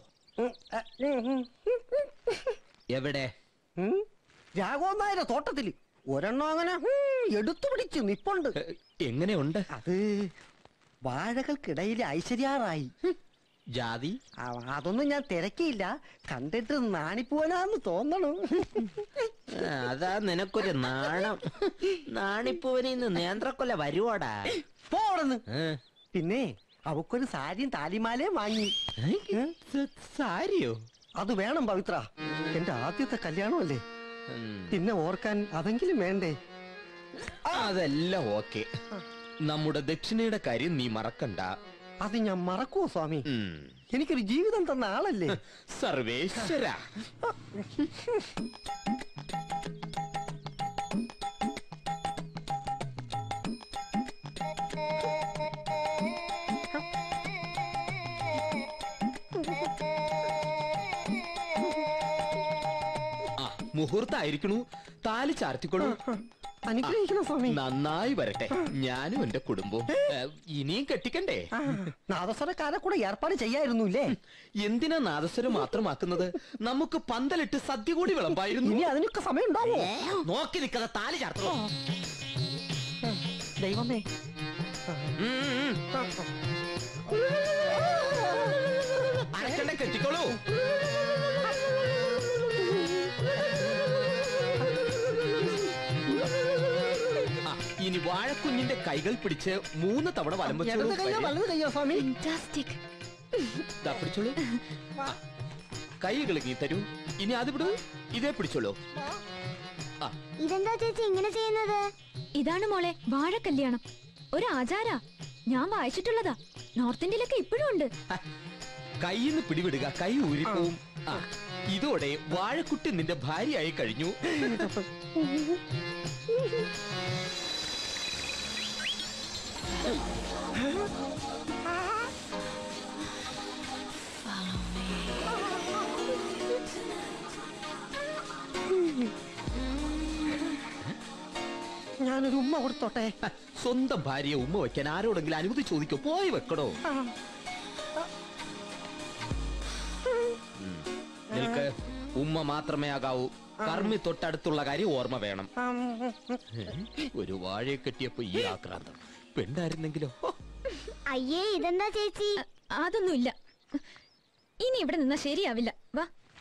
Speaker 9: എവിടെ
Speaker 11: രാഘവന്നായ തോട്ടത്തില് ഒരെണ്ണം അങ്ങനെ ഹും, എടുത്തു പിടിച്ച് നിപ്പുണ്ട്
Speaker 9: എങ്ങനെയുണ്ട്
Speaker 11: അത് വാഴകൾക്കിടയിൽ ഐശ്വര്യാറായി
Speaker 9: ജാതി
Speaker 11: അതൊന്നും ഞാൻ തിരക്കിയില്ല കണ്ടിട്ട് നാണിപ്പോനാന്ന് തോന്നണു
Speaker 9: ആ, അതാ നിനക്കൊരു നാണം നാണിപ്പൂവനിന്ന് നേന്ത്രക്കൊല വരുവാടാ
Speaker 11: പോടന്ന് പിന്നെ അവക്കൊരു സാരിയും താലിമാലയും വാങ്ങി
Speaker 9: സാരിയോ
Speaker 11: അത് വേണം പവിത്ര എന്റെ ആദ്യത്തെ കല്യാണമല്ലേ പിന്നെ ഓർക്കാൻ അതെങ്കിലും വേണ്ടേ
Speaker 9: അതെല്ലാം ഓക്കെ നമ്മുടെ ദക്ഷിണയുടെ കാര്യം നീ മറക്കണ്ട
Speaker 11: അത് ഞാൻ മറക്കുവോ സ്വാമി എനിക്കൊരു ജീവിതം തന്ന ആളല്ലേ
Speaker 9: സർവേശ്വര ആ മുഹൂർത്തായിരിക്കണു താലി ചാർത്തിക്കൊള്ളു
Speaker 11: അനുഗ്രഹിക്കണം സ്വാമി
Speaker 9: നന്നായി വരട്ടെ ഞാനും എന്റെ കുടുംബവും ഏ, ഇനിയും കെട്ടിക്കണ്ടേ
Speaker 11: നാദസ്വരക്കാരെ കൂടെ ഏർപ്പാട് ചെയ്യായിരുന്നു ഇല്ലേ
Speaker 9: എന്തിനാ നാദസ്വരം മാത്രമാക്കുന്നത് നമുക്ക് പന്തലിട്ട് സദ്യ കൂടി വിളമ്പായിരുന്നു
Speaker 11: ഇനി അതിനൊക്കെ സമയം ഉണ്ടാവോ
Speaker 9: നോക്കി നിൽക്കാതെ താലി ചാർത്തോ
Speaker 11: ദൈവമേ
Speaker 9: അടക്കണ്ട കെട്ടിക്കോളൂ ആ, ഇനി വാഴക്കുഞ്ഞിന്റെ കൈകൾ പിടിച്ച് മൂന്ന് തവണ വലം വെച്ചോളൂ.
Speaker 11: ഇടത് കയ്യോ വലത് കയ്യോ സ്വാമി
Speaker 9: ദാ പിടിച്ചോളൂ ആ, കൈകൾ നീ തരൂ ഇനി അത് വിടൂ ഇതേ പിടിച്ചോളൂ
Speaker 7: ഇതെന്താ ചേച്ചി ഇങ്ങനെ ചെയ്യുന്നത്
Speaker 3: ഇതാണ് മോളെ വാഴ കല്യാണം ഒരു ആചാര ഞാൻ വായിച്ചിട്ടുള്ളതാ നോർത്ത് ഇന്ത്യയിലൊക്കെ ഇപ്പോഴും ഉണ്ട്
Speaker 9: കൈയിൽ നിന്ന് പിടിവിടുക കൈ ഊരിപ്പോവും ആ ഇതോടെ വാഴക്കുട്ടി നിന്റെ ഭാര്യയായി കഴിഞ്ഞു
Speaker 12: ഞാനൊരു ഉമ്മ കൊടുത്തോട്ടെ
Speaker 9: സ്വന്തം ഭാര്യയെ ഉമ്മ വെക്കാൻ ആരോടെങ്കിലും അനുമതി ചോദിക്കോ പോയി വെക്കടോ നിനക്ക് ഉമ്മ മാത്രമേ ആകാവൂ കർമ്മി തൊട്ടടുത്തുള്ള കാര്യം ഓർമ്മ വേണം ഒരു വാഴയെ കെട്ടിയപ്പോ ഈ ആക്രാന്തം പെണ്ണായിരുന്നെങ്കിലോ
Speaker 7: അയ്യേ ഇതെന്താ ചേച്ചി
Speaker 3: അതൊന്നുമില്ല ഇനി ഇവിടെ നിന്നാ ശരിയാവില്ല വാ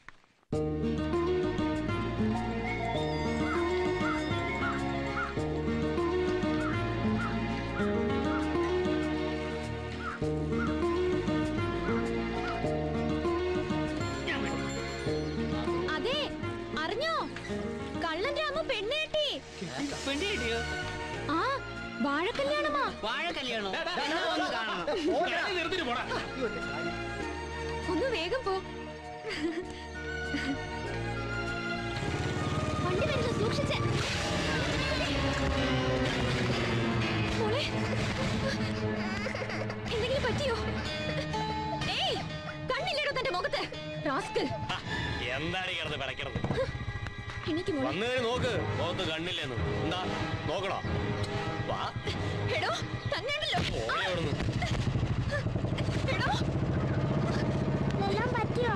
Speaker 3: അതെ അറിഞ്ഞോ കള്ളൻ രാമ പെണ്ണേട്ടി ആ വാഴ കല്യാണമാ
Speaker 12: വാഴ കല്യാണോ
Speaker 3: ഒന്ന് വേഗം പോ വണ്ടി വരുന്നു സൂക്ഷിച്ച് മോളെ എന്തെങ്കിലും പറ്റിയോ ഏയ് കണ്ണില്ലേടോ തന്റെ മുഖത്ത് റാസ്കൽ
Speaker 13: എന്താണ് ഈ കിടന്ന് പിടയ്ക്കണത്
Speaker 3: എനിക്ക് മോളെ
Speaker 13: വന്നു കഴിഞ്ഞ് നോക്ക് മുഖത്ത് കണ്ണില്ലെന്ന് എന്താ നോക്കണോ വാ
Speaker 3: എടോ തന്നെയാണല്ലോ
Speaker 13: ഓടി അവിടുന്ന്
Speaker 3: എടോ
Speaker 7: എല്ലാം പറ്റിയോ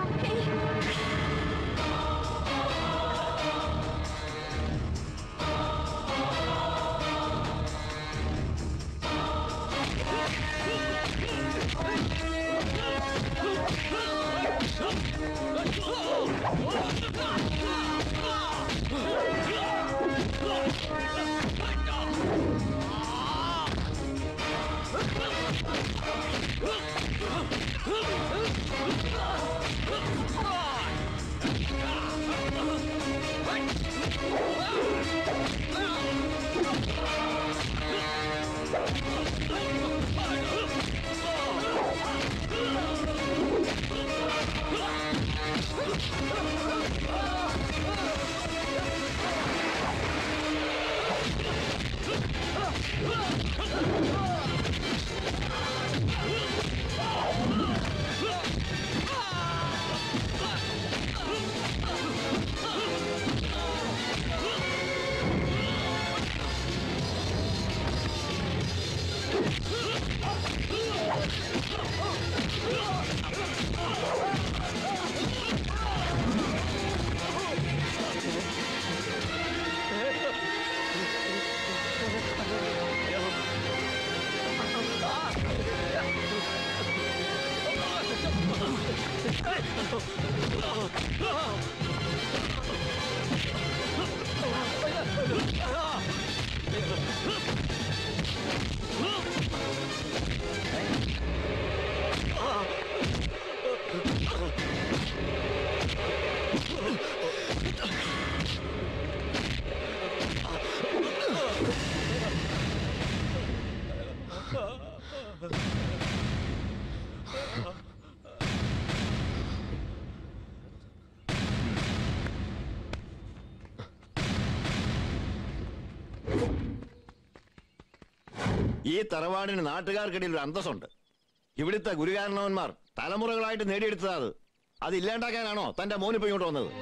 Speaker 8: ഈ തറവാടിന് നാട്ടുകാർക്കിടയിൽ ഒരു അന്തസ്സുണ്ട് ഇവിടുത്തെ ഗുരുകാരണവന്മാർ തലമുറകളായിട്ട് നേടിയെടുത്തതാ അത് അത് ഇല്ലാണ്ടാക്കാനാണോ തന്റെ മോനിപ്പോ ഇങ്ങോട്ട് വന്നത്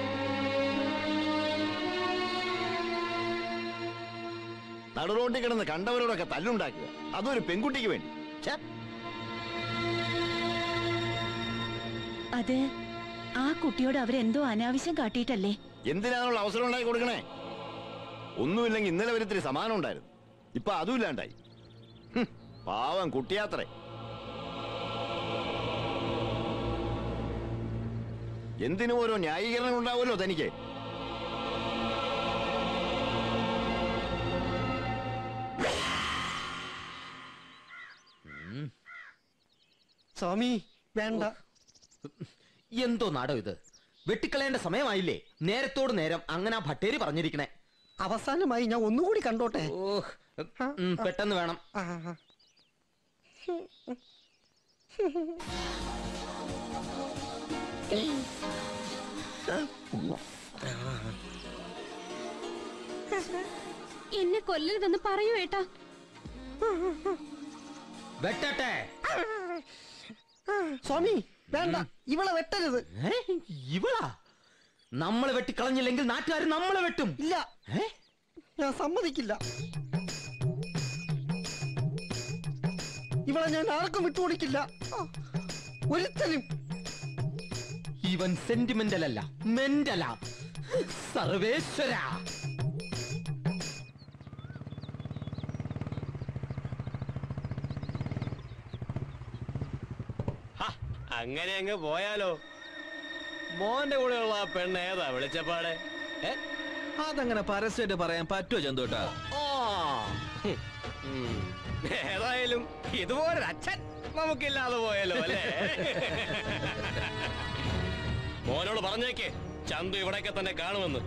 Speaker 8: നടുറോട്ടിൽ കിടന്ന് കണ്ടവരോടൊക്കെ തല്ലുണ്ടാക്കുക അതൊരു പെൺകുട്ടിക്ക് വേണ്ടി ഛെ,
Speaker 10: അത് ആ കുട്ടിയോട് അവരെന്തോ അനാവശ്യം കാട്ടിയിട്ടല്ലേ
Speaker 8: എന്തിനാണുള്ള അവസരം ഉണ്ടാക്കി കൊടുക്കണേ ഒന്നുമില്ലെങ്കിൽ ഇന്നലെ വരെ ഇത്തിരി സമാനം ഉണ്ടായിരുന്നു ഇപ്പൊ അതും ഇല്ലാണ്ടായി ഹും, പാവം കുട്ടിയാത്രേ എന്തിനും ഓരോ ന്യായീകരണം ഉണ്ടാവുമല്ലോ തനിക്ക്
Speaker 12: സ്വാമി വേണ്ട
Speaker 9: എന്തോ നാടോ ഇത് വെട്ടിക്കളയേണ്ട സമയമായില്ലേ നേരത്തോട് നേരം അങ്ങനെ ആ ഭട്ടേരി പറഞ്ഞിരിക്കണേ
Speaker 12: അവസാനമായി ഞാൻ ഒന്നുകൂടി കണ്ടോട്ടെ
Speaker 9: ഓഹ് ഉം, പെട്ടെന്ന് വേണം
Speaker 3: എന്നെ കൊല്ലരുതെന്ന് പറയൂ ഏട്ടാ
Speaker 9: വെട്ടട്ടെ
Speaker 12: സ്വാമി വേണ്ട ഇവളെ വെട്ടരുത്
Speaker 9: ഏ? ഇവളാ നമ്മളെ വെട്ടിക്കളഞ്ഞില്ലെങ്കിൽ നാട്ടുകാർ നമ്മളെ വെട്ടും
Speaker 12: ഇല്ല
Speaker 11: ഞാൻ സമ്മതിക്കില്ല ഇവളെ ഞാൻ ആർക്കും വിട്ടുകൊടുക്കില്ല ഒരുത്തനും
Speaker 9: ഇവൻ സെന്റിമെന്റൽ അല്ല മെന്റല സർവേശ്വര
Speaker 13: അങ്ങനെ അങ്ങ് പോയാലോ മോന്റെ കൂടെയുള്ള ആ പെണ്ണ് ഏതാ വിളിച്ചപ്പാടെ ഏ
Speaker 1: അതങ്ങനെ പരസ്യമായിട്ട് പറയാൻ പറ്റുമോ ചന്തോട്ടാ
Speaker 13: ആ ഹും. ഉം. ഏതായാലും ഇതുപോലൊരു അച്ഛൻ നമുക്കില്ലാതെ പോയല്ലോ അല്ലേ മോനോട് പറഞ്ഞേക്ക് ചന്തു ഇവിടെയൊക്കെ തന്നെ കാണുമെന്ന്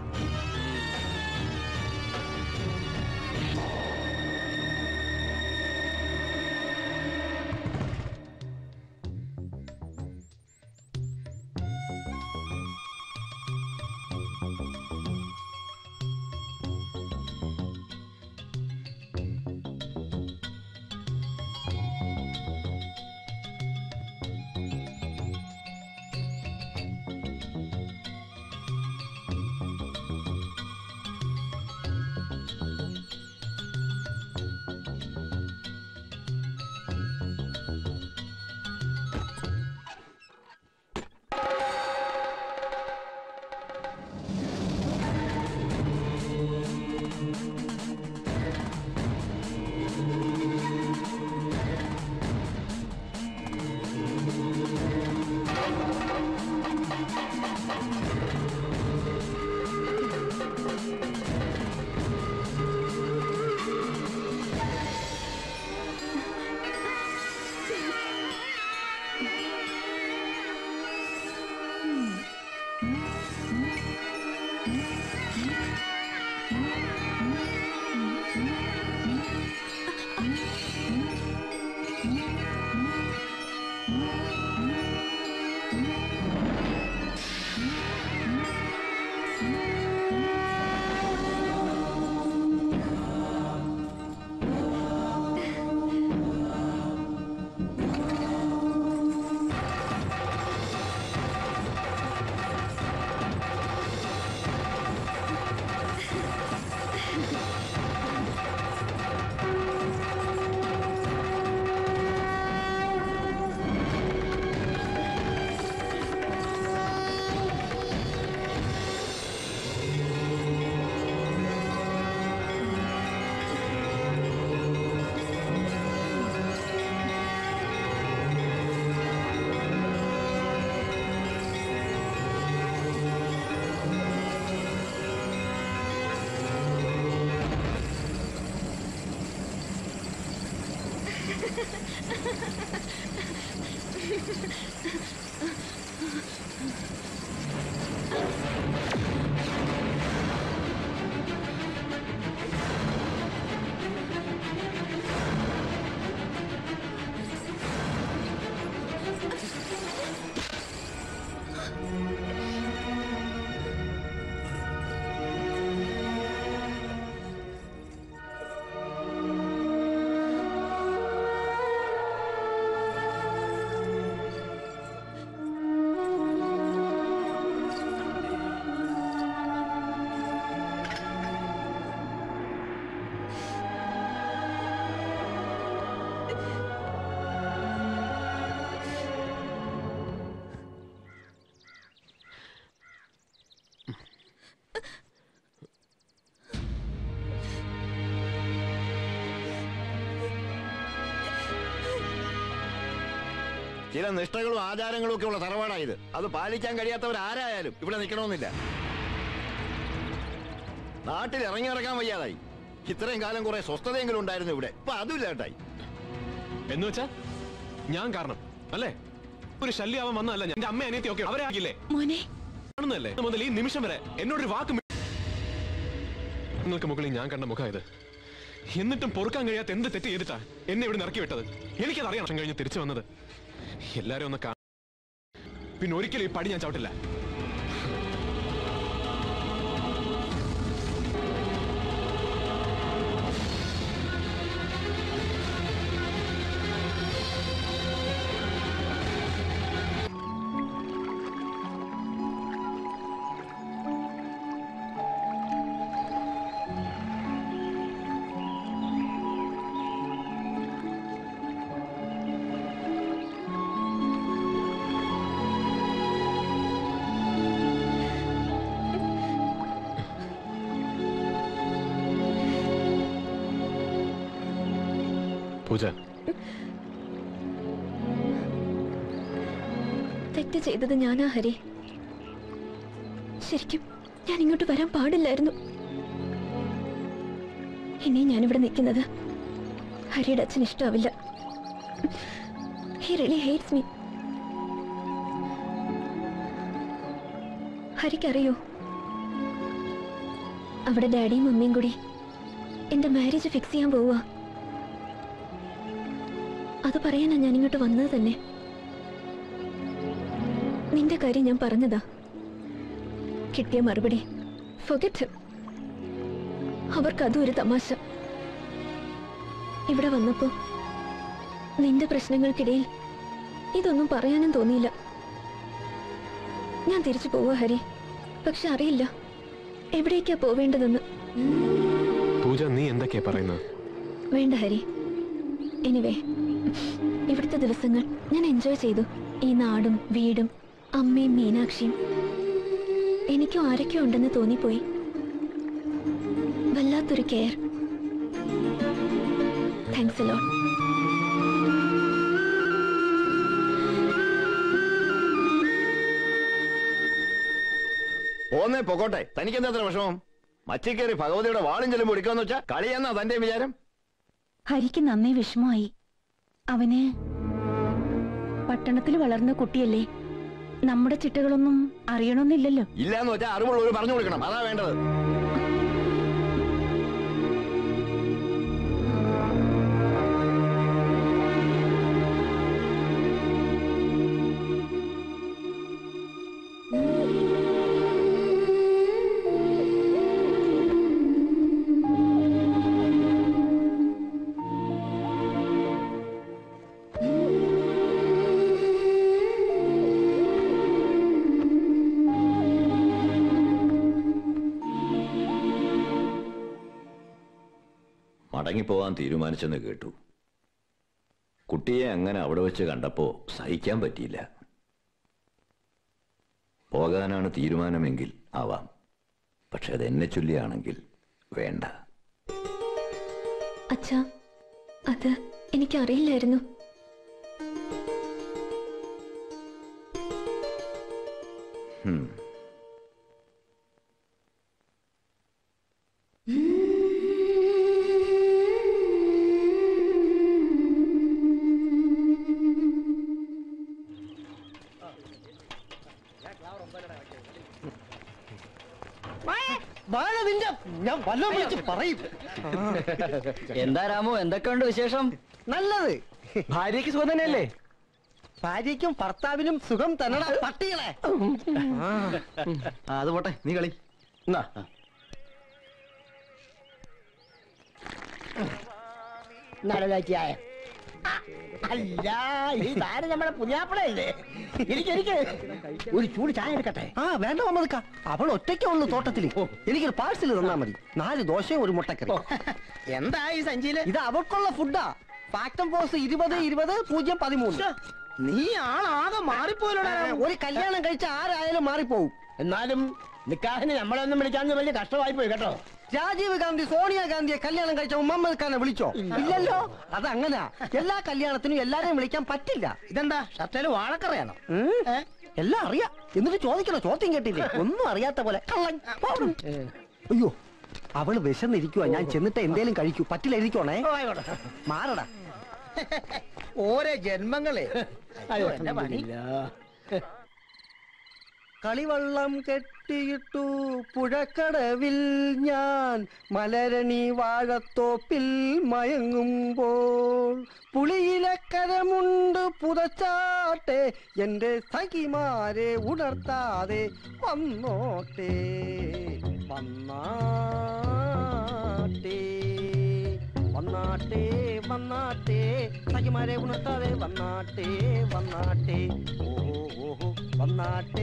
Speaker 8: ചില നിഷ്ഠകളും ആചാരങ്ങളും ഒക്കെ ഉള്ള തറവാടായത് അത് പാലിക്കാൻ കഴിയാത്തവർ ആരായാലും ഇവിടെ നിൽക്കണമെന്നില്ല നാട്ടിൽ ഇറങ്ങി നടക്കാൻ വയ്യാതായി ഇത്രയും കാലം കുറെ സ്വസ്ഥതയെങ്കിലും ഉണ്ടായിരുന്നു ഇവിടെ ഇപ്പൊ അതുമില്ല കേട്ടായി
Speaker 2: എന്ന് വെച്ചാ ഞാൻ കാരണം അല്ലേ ഒരു ശല്യാവാൻ വന്നതല്ല ഞാൻ എന്റെ അമ്മ അനിയത്തി ഒക്കെ അവരെ ആകില്ലേ
Speaker 10: മോനെ
Speaker 2: കാണുന്നതല്ലേ ഇന്ന് മുതൽ ഈ നിമിഷം വരെ എന്നോടൊരു വാക്ക് മി- നിങ്ങൾക്ക് മുകളിൽ ഞാൻ കണ്ട മുഖം ഇത് എന്നിട്ടും പൊറുക്കാൻ കഴിയാത്ത എന്ത് തെറ്റ് ചെയ്തിട്ടാ എന്നെ ഇവിടെ ഇറക്കി വിട്ടത് എനിക്കത് അറിയാം വർഷം കഴിഞ്ഞ് തിരിച്ചു വന്നത് എല്ലാരും ഒന്ന് കാ പിന്നെ ഒരിക്കലും ഈ പടി ഞാൻ ചവിട്ടില്ല പൂജ
Speaker 3: തെറ്റ് ചെയ്തത് ഞാനാ ഹരി ശരിക്കും ഞാൻ ഇങ്ങോട്ട് വരാൻ പാടില്ലായിരുന്നു ഇനി ഞാനിവിടെ നിൽക്കുന്നത് ഹരിയുടെ അച്ഛൻ ഇഷ്ടാവില്ല ഹി റിയലി ഹേറ്റ്സ് മീ ഹരിക്കറിയോ അവിടെ ഡാഡിയും മമ്മിയും കൂടി എന്റെ മാരേജ് ഫിക്സ് ചെയ്യാൻ പോവുക അത് പറയാനാ ഞാൻ ഇങ്ങോട്ട് വന്നത് തന്നെ നിന്റെ കാര്യം ഞാൻ പറഞ്ഞതാ കിട്ടിയ മറുപടി ഫൊഗറ്റ് അവർക്ക് അതും ഒരു തമാശ ഇവിടെ വന്നപ്പോ നിന്റെ പ്രശ്നങ്ങൾക്കിടയിൽ ഇതൊന്നും പറയാനും തോന്നിയില്ല ഞാൻ തിരിച്ചു പോവാ ഹരി പക്ഷെ അറിയില്ല എവിടേക്കാ പോവേണ്ടതെന്ന്
Speaker 2: പൂജ നീ എന്തൊക്കെയാ പറയുന്നത്
Speaker 3: വേണ്ട ഹരി എനിവേ ഇവിടുത്തെ ദിവസങ്ങൾ ഞാൻ എൻജോയ് ചെയ്തു ഈ നാടും വീടും അമ്മയും മീനാക്ഷിയും എനിക്കും ആരൊക്കെ ഉണ്ടെന്ന് തോന്നിപ്പോയി വല്ലാത്തൊരു കെയർ താങ്ക്സ് ലോട്ട്
Speaker 8: പോന്നേ പൊക്കോട്ടെ തനിക്ക് എന്താ അത്ര വിഷമം മച്ചിക്കേറി ഭഗവതിയുടെ വാളും ചെല്ലുമ്പോൾ എടുക്കാന്ന് വെച്ചാ കളിയെന്നാ തന്റെ വിചാരം
Speaker 10: ഹരിക്ക് നന്നേ വിഷമമായി അവന് പട്ടണത്തിൽ വളർന്ന കുട്ടിയല്ലേ നമ്മുടെ ചിട്ടകളൊന്നും അറിയണമെന്നില്ലല്ലോ
Speaker 8: ഇല്ലാന്ന് വെച്ചാൽ അറിവുള്ളവർ പറഞ്ഞു കൊടുക്കണം അതാ വേണ്ടത് മടങ്ങിപ്പോവാൻ തീരുമാനിച്ചെന്ന് കേട്ടു കുട്ടിയെ അങ്ങനെ അവിടെ വെച്ച് കണ്ടപ്പോ സഹിക്കാൻ പറ്റിയില്ല പോകാനാണ് തീരുമാനമെങ്കിൽ ആവാം പക്ഷെ അത് എന്നെ ചൊല്ലിയാണെങ്കിൽ വേണ്ട
Speaker 3: അച്ഛാ അത് എനിക്കറിയില്ലായിരുന്നു
Speaker 8: ഹും.
Speaker 11: വാഴ നിന്റെ ഞാൻ വല്ലതും വിളിച്ച് പറയും
Speaker 15: എന്താ രാമു എന്തൊക്കെയുണ്ട് വിശേഷം
Speaker 11: നല്ലത്
Speaker 15: ഭാര്യയ്ക്ക് സുഖം തന്നെയല്ലേ
Speaker 11: ഭാര്യയ്ക്കും ഭർത്താവിനും സുഖം തന്നട പട്ടികളെ
Speaker 15: അത് പോട്ടെ നീ കളി
Speaker 11: എന്നാ നടലാക്കിയായ അല്ല ഈ താരം നമ്മുടെ പുതിയാപ്പിളയല്ലേ ഇരിക്കെ ഒരു ചൂട് ചായ എടുക്കട്ടെ ആ വേണ്ട മമ്മദ്ക്ക അവൾ ഒറ്റയ്ക്കേ ഉള്ളൂ തോട്ടത്തിൽ എനിക്കൊരു പാഴ്സൽ തന്നാ മതി നാല് ദോശയും ഒരു മുട്ടക്കറി എന്താ ഈ സഞ്ചിയില് ഇത് അവൾക്കുള്ള ഫുഡാ ഫാക്ടം പോസ് ഇരുപത് ഇരുപത് പൂജ്യം പതിമൂന്ന് നീ ആളാകെ മാറിപ്പോയില്ലോടാ ഒരു കല്യാണം കഴിച്ച ആരായാലും മാറിപ്പോവും എന്നാലും നിക്കാഹിന് നമ്മളൊന്നും വിളിക്കാന്ന് വലിയ കഷ്ടമായി പോയി കേട്ടോ രാജീവ് ഗാന്ധി സോണിയ ഗാന്ധിയെ കല്യാണം കഴിച്ച മുഹമ്മദ് ഖാനെ വിളിച്ചോ ഇല്ലല്ലോ അത് അങ്ങനാ എല്ലാ കല്യാണത്തിനും എല്ലാരെയും വിളിക്കാൻ പറ്റില്ല ഇതെന്താ ഷർട്ടേല് വാഴക്കറയാണോ എല്ലാം അറിയാം എന്നിട്ട് ചോദിക്കണോ ചോദ്യം കേട്ടില്ലേ ഒന്നും അറിയാത്ത പോലെ കള്ളൻ പോടും. അയ്യോ അവള് വിശന്നിരിക്കുവാ ഞാൻ ചെന്നിട്ട് എന്തേലും കഴിക്കൂ പറ്റില്ല ഇരിക്കോണേ മാറടാ ഓരോ ജന്മങ്ങളെ എന്റെ പണി കളിവള്ളം കെട്ടിയിട്ടു പുഴക്കടവിൽ ഞാൻ മലരണി വാഴത്തോപ്പിൽ മയങ്ങുമ്പോൾ പുളിയിലക്കരമുണ്ട് പുതച്ചാട്ടെ എന്റെ സഖിമാരെ ഉണർത്താതെ വന്നോട്ടെ വന്നാട്ടെ വന്നാട്ടെ വന്നാട്ടെ സഖിമാരെ ഉണർത്താതെ വന്നാട്ടെ വന്നാട്ടെ ഓഹോ ഓഹോ വന്നാട്ടെ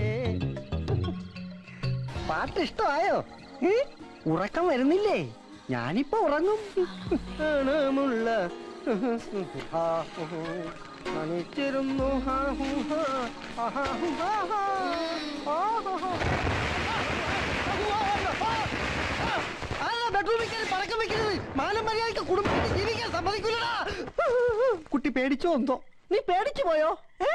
Speaker 11: പാട്ട് ഇഷ്ടമായോ ഏ? ഉറക്കം വരുന്നില്ലേ ഞാനിപ്പോ ഉറങ്ങും ആണമുള്ള ആ, ഹു, നനച്ചിരുന്നു ഹാ, ഹു, ഹാ, ആഹാ, ഹു, ഹാ, ഹാ, ആ, ഹു, ഹാ. ആ, ബെഡ്റൂമിൽ കയറി പടക്കം വെക്കരുത് മാനം മര്യാദയ്ക്ക് കുടുംബത്തിൽ ജീവിക്കാൻ സമ്മതിക്കില്ലടാ കുട്ടി പേടിച്ചോ എന്തോ നീ പേടിച്ചു പോയോ ഏ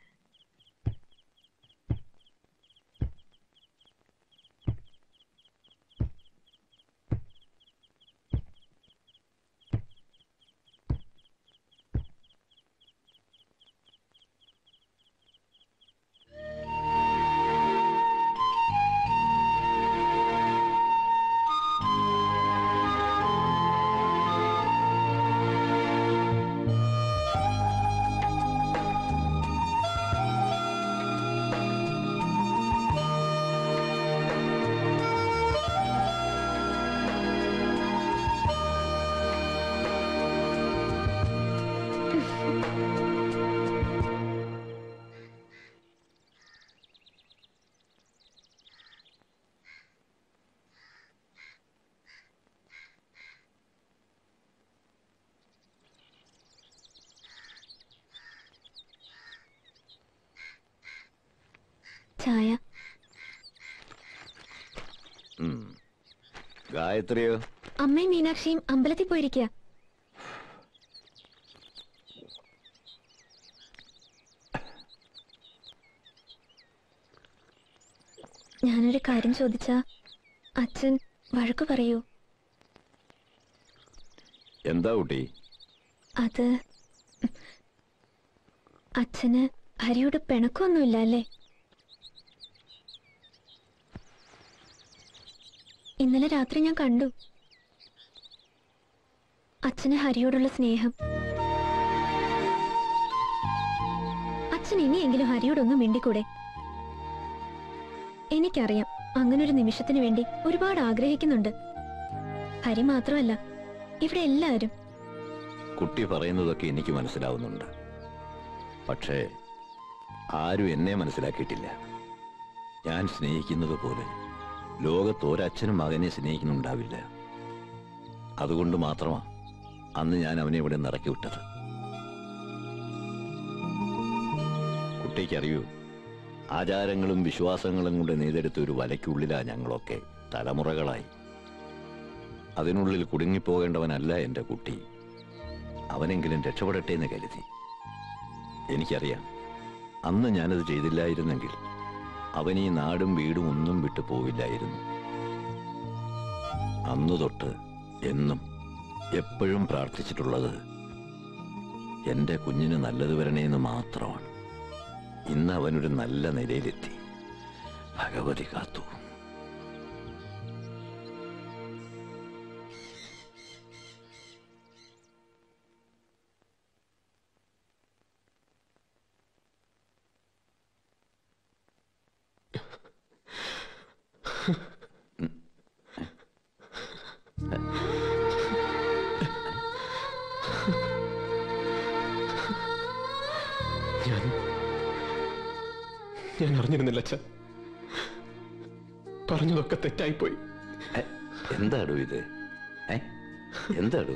Speaker 3: ചായ
Speaker 8: ഉം. ഗായത്രിയോ
Speaker 3: അമ്മയും മീനാക്ഷിയും അമ്പലത്തിൽ പോയിരിക്കുക ഞാനൊരു കാര്യം ചോദിച്ചാ അച്ഛൻ വഴക്കു പറയൂ
Speaker 8: എന്താ കുട്ടി
Speaker 3: അത് അച്ഛന് ഹരിയോട് പിണക്കമൊന്നുമില്ല അല്ലേ ഇന്നലെ രാത്രി ഞാൻ കണ്ടു അച്ഛന് ഹരിയോടുള്ള സ്നേഹം അച്ഛൻ ഇനിയെങ്കിലും ഹരിയോടൊന്നും മിണ്ടിക്കൂടെ എനിക്കറിയാം അങ്ങനൊരു നിമിഷത്തിന് വേണ്ടി ഒരുപാട് ആഗ്രഹിക്കുന്നുണ്ട് ഹരി മാത്രമല്ല ഇവിടെ എല്ലാവരും
Speaker 8: കുട്ടി പറയുന്നതൊക്കെ എനിക്ക് മനസ്സിലാവുന്നുണ്ട് പക്ഷേ ആരും എന്നെ മനസ്സിലാക്കിയിട്ടില്ല ഞാൻ സ്നേഹിക്കുന്നത് പോലെ ലോകത്ത് ഒരച്ഛനും മകനെ സ്നേഹിക്കുന്നുണ്ടാവില്ല അതുകൊണ്ട് മാത്രമാ അന്ന് ഞാൻ അവനെ ഇവിടെ നിന്ന് ഇറക്കി വിട്ടത് കുട്ടിക്കറിയൂ ആചാരങ്ങളും വിശ്വാസങ്ങളും കൊണ്ട് നെയ്തെടുത്ത ഒരു വലയ്ക്കുള്ളിലാ ഞങ്ങളൊക്കെ തലമുറകളായി അതിനുള്ളിൽ കുടുങ്ങിപ്പോകേണ്ടവനല്ല എൻ്റെ കുട്ടി അവനെങ്കിലും രക്ഷപ്പെടട്ടെ എന്ന് കരുതി എനിക്കറിയാം അന്ന് ഞാനത് ചെയ്തില്ലായിരുന്നെങ്കിൽ അവൻ ഈ നാടും വീടും ഒന്നും വിട്ടു പോവില്ലായിരുന്നു അന്നു തൊട്ട് എന്നും എപ്പോഴും പ്രാർത്ഥിച്ചിട്ടുള്ളത് എൻ്റെ കുഞ്ഞിന് നല്ലത് വരണേ എന്ന് മാത്രമാണ് ഇന്ന് അവനൊരു നല്ല നിലയിലെത്തി ഭഗവതി കാത്തു
Speaker 2: ഞാൻ ഞാൻ അറിഞ്ഞിരുന്നില്ല അച്ഛ പറഞ്ഞതൊക്കെ തെറ്റായിപ്പോയി
Speaker 8: എന്താടോ ഇത് ഏ എന്താടോ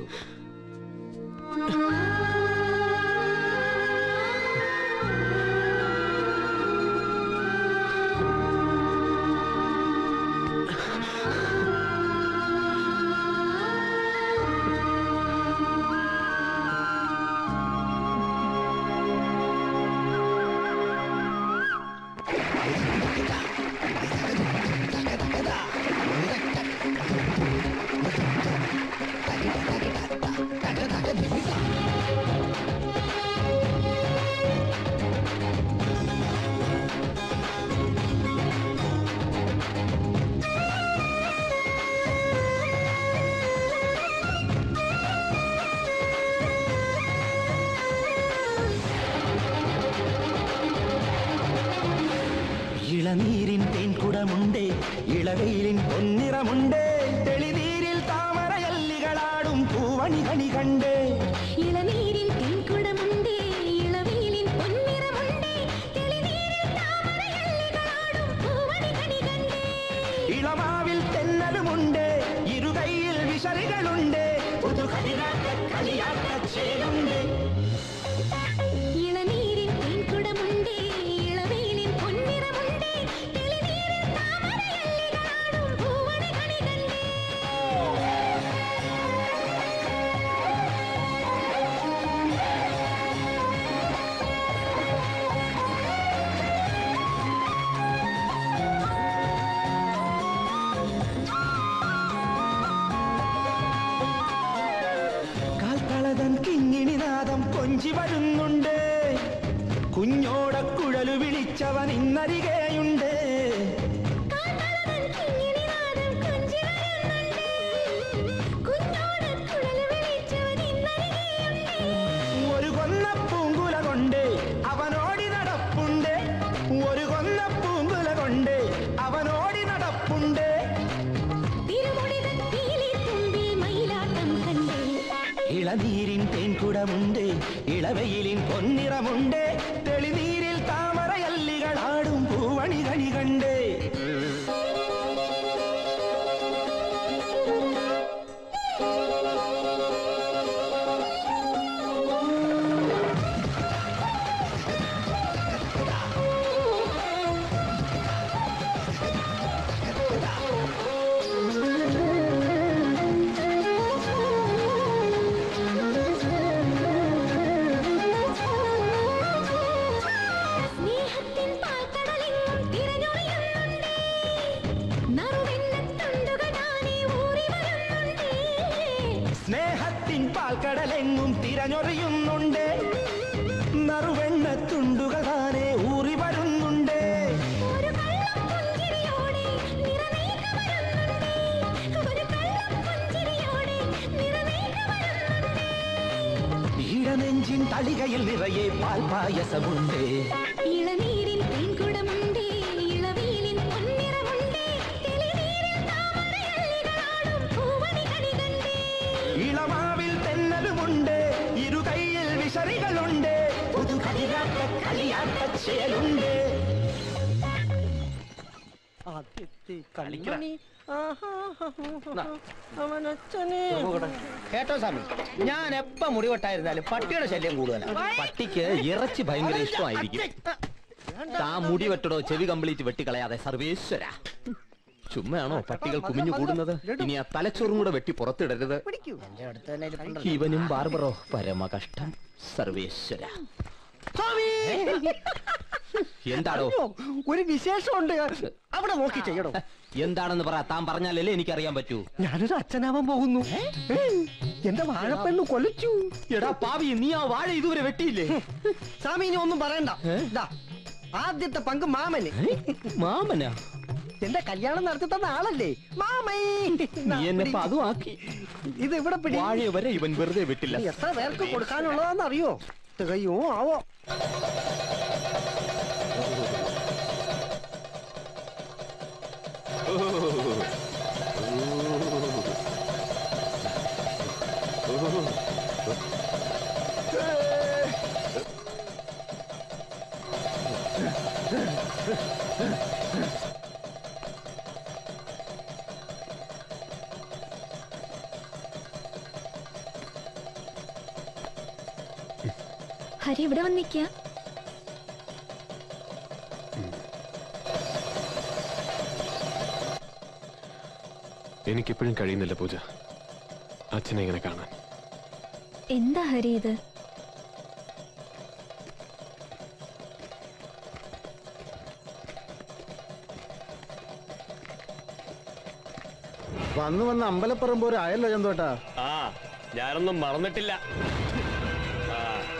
Speaker 18: ഇളനീരിൻ തേൻകുടമുണ്ട് ഇളവെയിലിൻ പൊന്നിറമുണ്ട് തെളിനീരിൽ താമരയല്ലികളാടും പൂവണി കണി കണ്ട്
Speaker 17: ഇളനീരിൽ തേൻകുടമുണ്ട് ഇളവെയിലിൻ പൊന്നിറമുണ്ട് തെളിനീരിൽ താമരയല്ലികളാടും പൂവണി കണി കണ്ട്
Speaker 18: ഇളമാവിൽ തെന്നലുമുണ്ട് ഇരുകൈയിൽ വിശറികളുണ്ട് പുതുകളിയാട്ട കളിയാട്ട ചേരുണ്ട്
Speaker 17: ഇളനീരിൽ തേൻകുടമുണ്ട് ഇളവെയിലിൻ പൊന്നിറമുണ്ട് തെളിനീരിൽ താമരയല്ലികളാടും പൂവണി കണി കണ്ട്
Speaker 18: ആ കൊഞ്ചി വരുന്നുണ്ട് കുഞ്ഞോടക്കുഴലു വിളിച്ചവൻ ഇന്നരികെയുണ്ട് ഒരു കൊന്ന പൂങ്കുല കൊണ്ട് അവനോടി നടപ്പുണ്ട് ഒരു കൊന്ന പൂങ്കുല കൊണ്ട് അവനോടി നടപ്പുണ്ട് ഇളനീരിൻ തേൻകുടമുണ്ട് ഇളവയിലിൻ പൊന്നിറമുണ്ട് തെളിനീരിൽ താമരയല്ലികളാടും പൂവണി കണി കണ്ട് സ്നേഹത്തിൻ പാൽക്കടലെങ്ങും തിരഞ്ഞൊറിയുന്നുണ്ട് നറുവെണ്ണ തുണ്ടുകൾ താനെ ഊറി വരുന്നുണ്ട് ഈഴനെഞ്ചിൻ തളികയിൽ നിറയെ പാൽപായസമുണ്ട്
Speaker 17: ഇളനീരിൻ തേൻകുടമുണ്ട് ഇളവീലിൻ പൊന്നിറമുണ്ട് തെളിനീരിൽ താമരയല്ലികളാടും പൂവണി കണി കണ്ട്
Speaker 18: ഇളമാവിൽ തെന്നലുമുണ്ട് ഇരുകൈയിൽ വിശറികളുണ്ട് പുതു കളിയാട്ട കളിയാട്ട ചേലുണ്ട്
Speaker 12: കൺമണി കേട്ടോ സ്വാമി ഞാൻ എപ്പ മുടിവെട്ടായിരുന്നാലും പട്ടിയുടെ ശല്യം കൂടുതലാണ്
Speaker 9: പട്ടിക്ക് ഇറച്ചി ഭയങ്കര ഇഷ്ടമായിരിക്കും താ മുടി വെട്ടടോ ചെവി കംപ്ലീറ്റ് വെട്ടിക്കളയാതെ സർവേശ്വര ചുമ്മയാണോ പട്ടികൾ കുമിഞ്ഞു കൂടുന്നത് ഇനി ആ തലച്ചോറും കൂടെ വെട്ടി പുറത്തിടരുത്
Speaker 12: എന്റെ അടുത്ത് തന്നെ ഇരിപ്പുണ്ടല്ലോ.
Speaker 9: ഇവനും ബാർബറോ പരമ കഷ്ടം സർവേശ്വര എന്താടോ
Speaker 11: അയ്യോ, ഒരു വിശേഷമുണ്ട് അവിടെ നോക്കി ചെയ്യണോ
Speaker 9: എന്താണെന്ന് പറ താൻ പറഞ്ഞാലല്ലേ എനിക്കറിയാൻ പറ്റൂ
Speaker 11: ഞാനൊരു അച്ഛനാവാൻ പോകുന്നു എന്റെ വാഴപ്പെണ്ണ് കൊലച്ചു
Speaker 9: എടാ പാവി നീ ആ വാഴ ഇതുവരെ വെട്ടിയില്ലേ
Speaker 11: സ്വാമി ഇനി ഒന്നും പറയണ്ട ദാ, ആദ്യത്തെ പങ്ക് മാമന്
Speaker 9: മാമനാ
Speaker 11: എന്റെ കല്യാണം നടത്തി തന്ന ആളല്ലേ മാമൈ
Speaker 9: നീ എന്നെ ഇപ്പൊ അതും ആക്കി
Speaker 11: ഇത് ഇവിടെ പിടി
Speaker 9: വാഴ വരെ ഇവൻ വെറുതെ വിട്ടില്ല
Speaker 11: ഇനി എത്ര പേർക്ക് കൊടുക്കാനുള്ളതാന്ന് അറിയോ തികയോ ആവോ
Speaker 3: ഹരി ഇവിടെ വന്നിക്ക
Speaker 2: എനിക്കിപ്പോഴും കഴിയുന്നില്ല പൂജ അച്ഛനെ ഇങ്ങനെ കാണാൻ
Speaker 3: എന്താ ഹരി ഇത്
Speaker 6: വന്ന് വന്ന് അമ്പലപ്പറമ്പ് ഒരു ആയല്ലോ ചന്തോട്ടാ
Speaker 13: ആ ഞാനൊന്നും മറന്നിട്ടില്ല ആ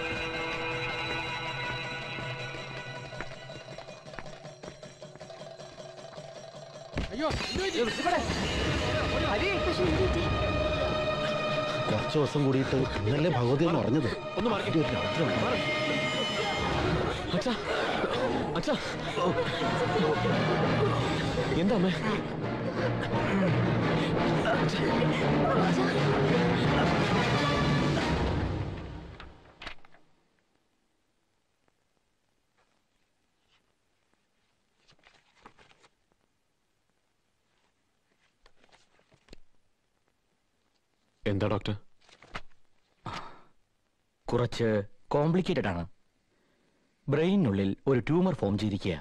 Speaker 11: അയ്യോ
Speaker 6: കുറച്ച് ദിവസം കൂടിയിട്ട് ഇന്നലെ ഭഗവതി എന്ന് പറഞ്ഞത്
Speaker 2: ഒന്ന് മാറി അച്ഛാ അച്ഛാ എന്താ അമ്മേ എന്താ ഡോക്ടർ
Speaker 20: കുറച്ച് കോംപ്ലിക്കേറ്റഡ് ആണ് ബ്രെയിനിനുള്ളിൽ ഒരു ട്യൂമർ ഫോം ചെയ്തിരിക്കുക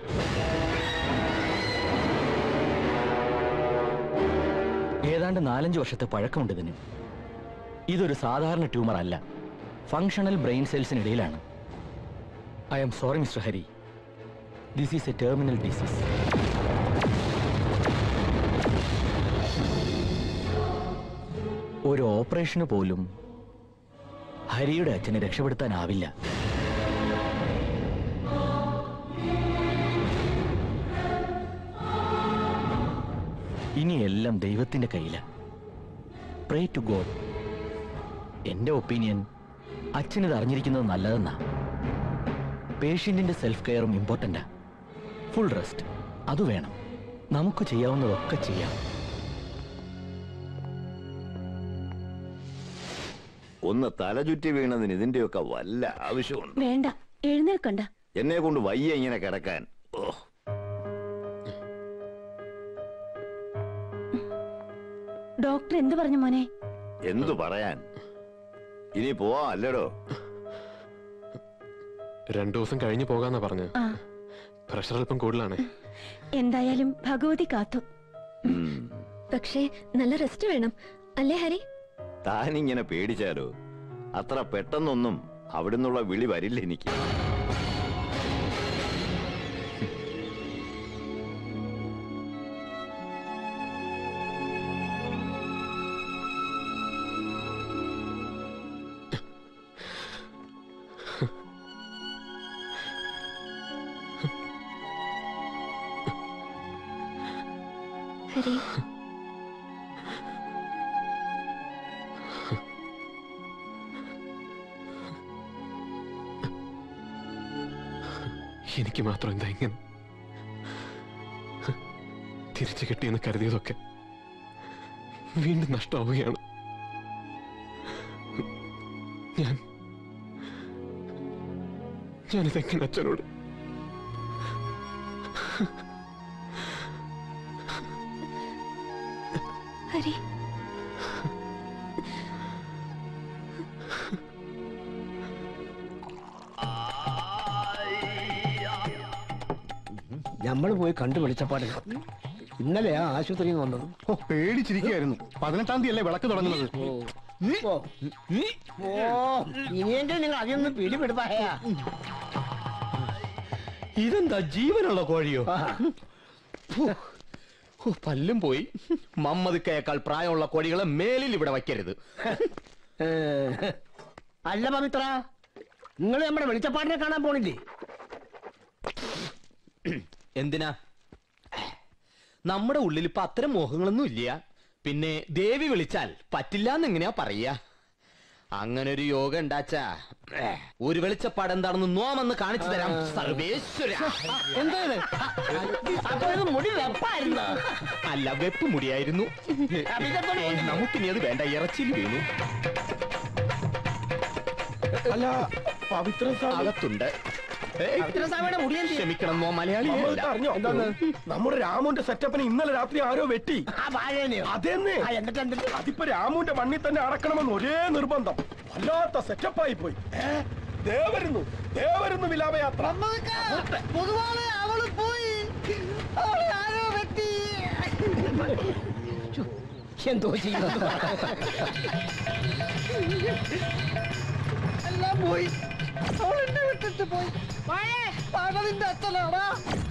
Speaker 20: ഏതാണ്ട് നാലഞ്ച് വർഷത്തെ പഴക്കമുണ്ട് ഇതിന് ഇതൊരു സാധാരണ ട്യൂമർ അല്ല ഫങ്ഷണൽ ബ്രെയിൻ സെൽസിനിടയിലാണ് I'm sorry mister Hari this is a terminal disease ഒരു ഓപ്പറേഷന് പോലും ഹരിയുടെ അച്ഛനെ രക്ഷപ്പെടുത്താനാവില്ല ഇനിയെല്ലാം ദൈവത്തിന്റെ കയ്യില പ്രേ ടു ഗോഡ് എന്റെ ഒപ്പീനിയൻ അച്ഛനിത് അറിഞ്ഞിരിക്കുന്നത് നല്ലതെന്നാ പേഷ്യന്റിന്റെ സെൽഫ് കെയറും ഇമ്പോർട്ടന്റാ ഫുൾ റെസ്റ്റ് അത് വേണം നമുക്ക് ചെയ്യാവുന്നതൊക്കെ ചെയ്യാം
Speaker 8: ഒന്ന് തലചുറ്റി വീണതിന് ഇതിന്റെയൊക്കെ വല്ല ആവശ്യമുണ്ട്
Speaker 10: വേണ്ട എഴുന്നേൽക്കണ്ട
Speaker 8: എന്നെ കൊണ്ട് വയ്യ ഇങ്ങനെ കിടക്കാൻ ഓ
Speaker 10: ഡോക്ടർ എന്ത് പറഞ്ഞു മോനെ
Speaker 8: എന്തു പറയാൻ ഇനി പോവാ അല്ലടോ
Speaker 2: രണ്ടു ദിവസം കഴിഞ്ഞു പോകാന്നാ പറഞ്ഞ്
Speaker 10: ആ
Speaker 2: പ്രഷർ അല്പം കൂടുതലാണ്
Speaker 10: എന്തായാലും ഭഗവതി കാത്തു
Speaker 3: പക്ഷേ നല്ല റെസ്റ്റ് വേണം അല്ലേ ഹരി
Speaker 8: താനിങ്ങനെ പേടിച്ചാലോ അത്ര പെട്ടെന്നൊന്നും അവിടുന്നുള്ള വിളി വരില്ല എനിക്ക്
Speaker 3: ഹരി
Speaker 2: എനിക്ക് മാത്രം എന്താ ഇങ്ങനെ തിരിച്ചു കിട്ടിയെന്ന് കരുതിയതൊക്കെ വീണ്ടും നഷ്ടമാവുകയാണ് ഞാൻ ഞാനിതെങ്ങനെ അച്ഛനോട്
Speaker 3: ഹരി
Speaker 11: നമ്മൾ പോയി കണ്ടു വിളിച്ചപ്പാട് ഇന്നലെയാ ആശുപത്രിയിൽ നിന്ന് വന്നത്
Speaker 6: ഓ പേടിച്ചിരിക്കുകയായിരുന്നു പതിനെട്ടാം തീയതി അല്ലേ വിളക്ക് തുടങ്ങുന്നത്
Speaker 11: ഓ ഓ ഇനിയെങ്കിലും നിങ്ങൾ അതിൽ പിടിപെടുത്തായ
Speaker 9: ഇതെന്താ ജീവനുള്ള കോഴിയോ ഫു. ഹോ, പല്ലും പോയി മമ്മദിക്കയേക്കാൾ പ്രായമുള്ള കോഴികളെ മേലിൽ ഇവിടെ വയ്ക്കരുത്
Speaker 11: അല്ല പവിത്ര നിങ്ങൾ നമ്മുടെ വെളിച്ചപ്പാടിനെ കാണാൻ പോണില്ലേ
Speaker 9: എന്തിനാ നമ്മുടെ ഉള്ളിൽ ഇപ്പൊ അത്തരം മോഹങ്ങളൊന്നും ഇല്ല പിന്നെ ദേവി വിളിച്ചാൽ പറ്റില്ല എന്നെങ്ങനെയാ പറയാ അങ്ങനെ ഒരു യോഗ ഉണ്ടാച്ചാ ഒരു വെളിച്ചപ്പാട് എന്താണെന്ന് നോമെന്ന് കാണിച്ചു തരാം സർവേശ്വര
Speaker 11: മുടി വെപ്പായിരുന്നു
Speaker 9: അല്ല വെപ്പ് മുടിയായിരുന്നു നമുക്കിനി അത് വേണ്ട ഇറച്ചിയിൽ വീണു
Speaker 16: അല്ല പവിത്ര
Speaker 9: അകത്തുണ്ട് ഏയ്,
Speaker 11: പവിത്രസ്വാമിയുടെ മുടി എന്ത് ചെയ്യും?
Speaker 9: ക്ഷമിക്കണം നോ മലയാളി
Speaker 16: നമ്മൾക്ക് അറിഞ്ഞോ എന്താണ് നമ്മുടെ രാമുന്റെ സെറ്റപ്പിന് ഇന്നലെ രാത്രി ആരോ വെട്ടി
Speaker 11: ആ വാഴേനെയോ
Speaker 16: അതെന്നെ
Speaker 11: ആ, എന്നിട്ട് എന്നിട്ട്
Speaker 16: അതിപ്പോ രാമുന്റെ മണ്ണിൽ തന്നെ അടക്കണമെന്ന് ഒരേ നിർബന്ധം വല്ലാത്ത സെറ്റപ്പായി പോയി ഏ ദേ വരുന്നു ദേ വരുന്നു വിലാപയാത്ര
Speaker 11: പൊതുവാളെ അവള് പോയി അവളെ ആരോ വെട്ടി എന്തോ ചെയ്യുന്നു എല്ലാം പോയി അവൾ എന്നെ വിട്ടിട്ട് പോയി പകലിന്റെ അച്ഛനാടാ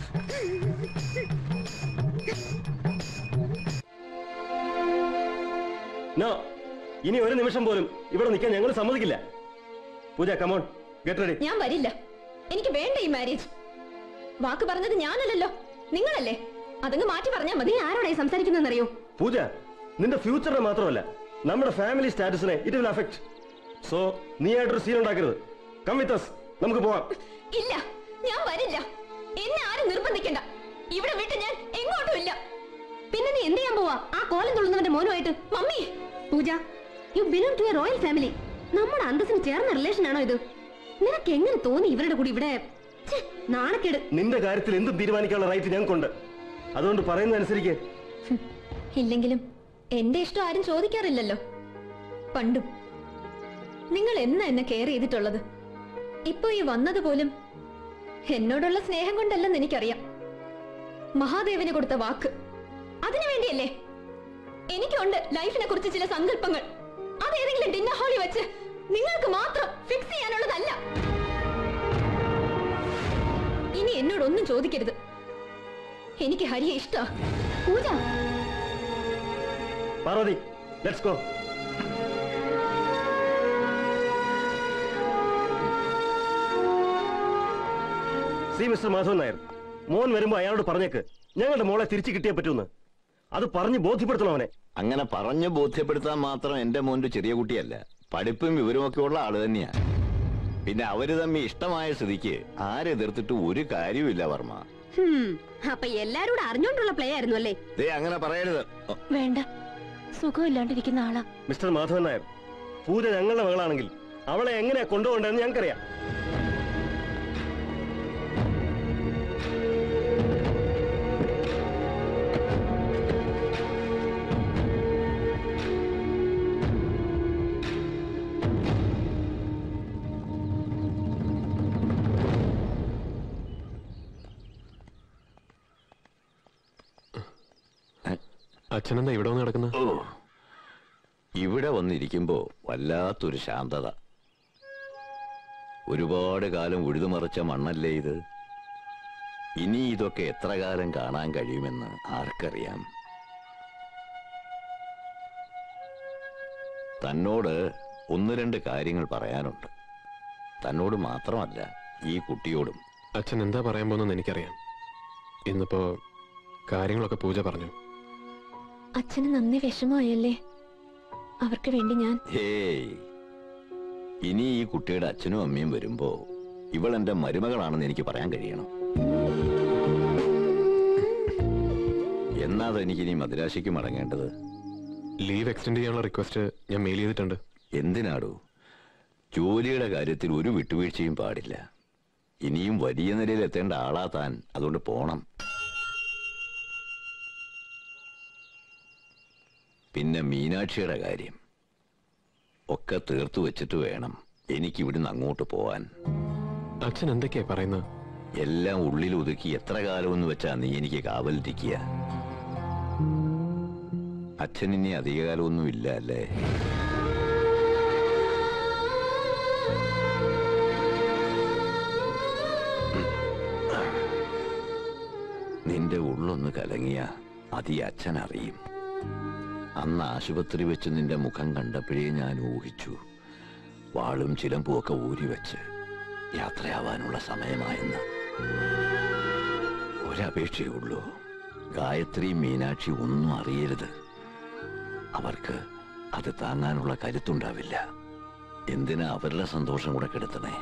Speaker 21: നോ ഇനി ഒരു നിമിഷം പോലും ഇവിടെ നിൽക്കാൻ ഞങ്ങൾ സമ്മതിക്കില്ല പൂജ കമോൺ ഗെറ്റ് റെഡി
Speaker 3: ഞാൻ വരില്ല എനിക്ക് വേണ്ട ഈ മാരേജ് വാക്ക് പറഞ്ഞത് ഞാനല്ലല്ലോ നിങ്ങളല്ലേ അതങ്ങ് മാറ്റി പറഞ്ഞാൽ മതി ആരോടായി സംസാരിക്കുന്നറിയോ
Speaker 21: പൂജ നിന്റെ ഫ്യൂച്ചറിനെ മാത്രമല്ല നമ്മുടെ ഫാമിലി സ്റ്റാറ്റസിനെ ഇറ്റ് വിൽ അഫക്ട് സോ നീ ആയിട്ടൊരു സീൻ ഉണ്ടാക്കരുത് കം വിത്ത് us നമുക്ക് പോവാം
Speaker 3: ഇല്ല ഞാൻ വരില്ല എന്നെ ആരും നിർബന്ധിക്കണ്ട ഇവിടെ വിട്ട് ഞാൻ എങ്ങോട്ടും ഇല്ല പിന്നെ നീ എന്ത് ചെയ്യാൻ പോവാ ആ കോലം തുള്ളുന്നവന്റെ മോനുമായിട്ട് mummy Pooja you belong to a royal family നമ്മുടെ അന്തസ്സിന് ചേർന്ന റിലേഷൻ ആണോ ഇത് നിനക്ക് എങ്ങനെ തോന്നി ഇവരുടെ കൂടി ഇവിടെ ഛെ, നാണക്കേട്
Speaker 21: നിന്റെ കാര്യത്തിൽ എന്തും തീരുമാനിക്കാനുള്ള റൈറ്റ് ഞങ്ങൾക്കുണ്ട് അതുകൊണ്ട് പറയുന്നതനുസരിക്ക്
Speaker 3: ഇല്ലെങ്കിലും എന്റെ ഇഷ്ടം ആരും ചോദിക്കാറില്ലല്ലോ പണ്ടും നിങ്ങൾ എന്നാ എന്നെ കെയർ ചെയ്തിട്ടുള്ളത് ഇപ്പൊ ഈ വന്നത് പോലും എന്നോടുള്ള സ്നേഹം കൊണ്ടല്ലെന്ന് എനിക്കറിയാം മഹാദേവന് കൊടുത്ത വാക്ക് അതിനു വേണ്ടിയല്ലേ എനിക്കുണ്ട് ലൈഫിനെ കുറിച്ച് ചില സങ്കല്പങ്ങൾ അതേതെങ്കിലും ഡിന്നർ ഹാളിൽ വെച്ച് നിങ്ങൾക്ക് മാത്രം ഫിക്സ് ചെയ്യാനുള്ളതല്ല ഇനി എന്നോടൊന്നും ചോദിക്കരുത് എനിക്ക് ഹരിയെ ഇഷ്ട Pooja
Speaker 21: Parvathi let's go see mister Madhavan Nair മോൻ വരുമ്പോ അയാളോട് പറഞ്ഞേക്ക് ഞങ്ങളുടെ മോളെ തിരിച്ചു കിട്ടിയേ പറ്റൂന്ന് അത് പറഞ്ഞ് ബോധ്യപ്പെടുത്തണം അവനെ
Speaker 8: അങ്ങനെ പറഞ്ഞു ബോധ്യപ്പെടുത്താൻ മാത്രം എന്റെ മോൻ്റെ ചെറിയ കുട്ടിയല്ല പഠിപ്പും വിവരമൊക്കെ ഉള്ള ആള് തന്നെയാ പിന്നെ അവര് തമ്മി ഇഷ്ടമായ സ്ഥിതിക്ക് ആരെതിർത്തിട്ട് ഒരു കാര്യവുമില്ല വർമ്മ
Speaker 5: ഹും, അപ്പൊ എല്ലാരും കൂടെ അറിഞ്ഞോണ്ടുള്ള പ്ലേ ആയിരുന്നു അല്ലേ
Speaker 8: ദേ അങ്ങനെ പറയരുത് ഓ,
Speaker 5: വേണ്ട സുഖമില്ലാണ്ടിരിക്കുന്ന ആളാ
Speaker 21: മിസ്റ്റർ മാധവൻ നായർ പൂജ ഞങ്ങളുടെ മകളാണെങ്കിൽ അവളെ എങ്ങനെയാ കൊണ്ടുപോകേണ്ടതെന്ന് ഞങ്ങൾക്കറിയാം
Speaker 2: അച്ഛനെന്താ ഇവിടെ വന്ന് കിടക്കുന്നത്
Speaker 8: ഓ ഇവിടെ വന്നിരിക്കുമ്പോ വല്ലാത്തൊരു ശാന്തത ഒരുപാട് കാലം ഉഴുതുമറിച്ച മണ്ണല്ലേ ഇത് ഇനി ഇതൊക്കെ എത്ര കാലം കാണാൻ കഴിയുമെന്ന് ആർക്കറിയാം തന്നോട് ഒന്ന് രണ്ട് കാര്യങ്ങൾ പറയാനുണ്ട് തന്നോട് മാത്രമല്ല ഈ കുട്ടിയോടും
Speaker 2: അച്ഛൻ എന്താ പറയാൻ പോകുന്നെന്ന് എനിക്കറിയാം ഇന്നിപ്പോ കാര്യങ്ങളൊക്കെ പൂജ പറഞ്ഞു
Speaker 3: അച്ഛന് നന്ദി വിഷമമായല്ലേ അവർക്ക് വേണ്ടി ഞാൻ
Speaker 8: ഹേയ് ഇനി ഈ കുട്ടിയുടെ അച്ഛനും അമ്മയും വരുമ്പോ ഇവൾ എന്റെ മരുമകളാണെന്ന് എനിക്ക് പറയാൻ കഴിയണം എന്നാ എനിക്കിനി മദ്രാശിക്ക് മടങ്ങേണ്ടത്
Speaker 2: ലീവ് എക്സ്റ്റെൻഡ് ചെയ്യാനുള്ള റിക്വസ്റ്റ് ഞാൻ മെയിൽ ചെയ്തിട്ടുണ്ട്
Speaker 8: എന്തിനാടോ ജോലിയുടെ കാര്യത്തിൽ ഒരു വിട്ടുവീഴ്ചയും പാടില്ല ഇനിയും വലിയ നിലയിൽ എത്തേണ്ട ആളാ താൻ അതുകൊണ്ട് പോണം പിന്നെ മീനാക്ഷിയുടെ കാര്യം ഒക്കെ തീർത്തു വെച്ചിട്ട് വേണം എനിക്ക് ഇവിടുന്ന് അങ്ങോട്ട് പോവാൻ
Speaker 2: അച്ഛൻ എന്തൊക്കെയാ പറയുന്നത്
Speaker 8: എല്ലാം ഉള്ളിൽ ഒതുക്കി എത്ര കാലമെന്ന് വെച്ചാ നീ എനിക്ക് കാവലിരിക്കുക അച്ഛൻ ഇനി അധികകാലമൊന്നും ഇല്ല അല്ലേ നിന്റെ ഉള്ളൊന്ന് കലങ്ങിയ അത് ഈ അച്ഛൻ അറിയും അന്ന് ആശുപത്രി വെച്ച് നിന്റെ മുഖം കണ്ടപ്പോഴേ ഞാൻ ഊഹിച്ചു വാളും ചിലമ്പും ഒക്കെ ഊരി വെച്ച് യാത്രയാവാനുള്ള സമയമായെന്ന് ഒരപേക്ഷയേ ഉള്ളൂ ഗായത്രി മീനാക്ഷി ഒന്നും അറിയരുത് അവർക്ക് അത് താങ്ങാനുള്ള കരുത്തുണ്ടാവില്ല എന്തിനാ അവരുടെ സന്തോഷം കൂടെ കെടുത്തണേ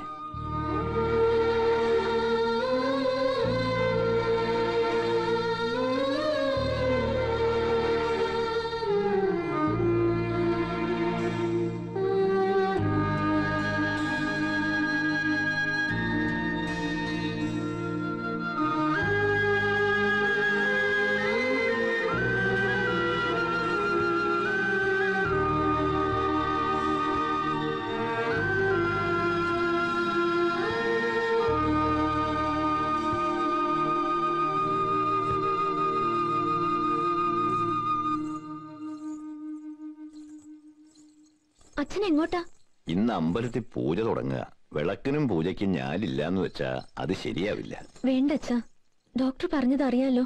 Speaker 3: അച്ഛൻ എങ്ങോട്ടാ
Speaker 8: ഇന്ന് അമ്പലത്തിൽ പൂജ തുടങ്ങുക വിളക്കിനും പൂജയ്ക്കും ഞാനില്ലാന്ന് വെച്ചാ അത് ശരിയാവില്ല
Speaker 3: വേണ്ട അച്ഛാ ഡോക്ടർ പറഞ്ഞത് അറിയാലോ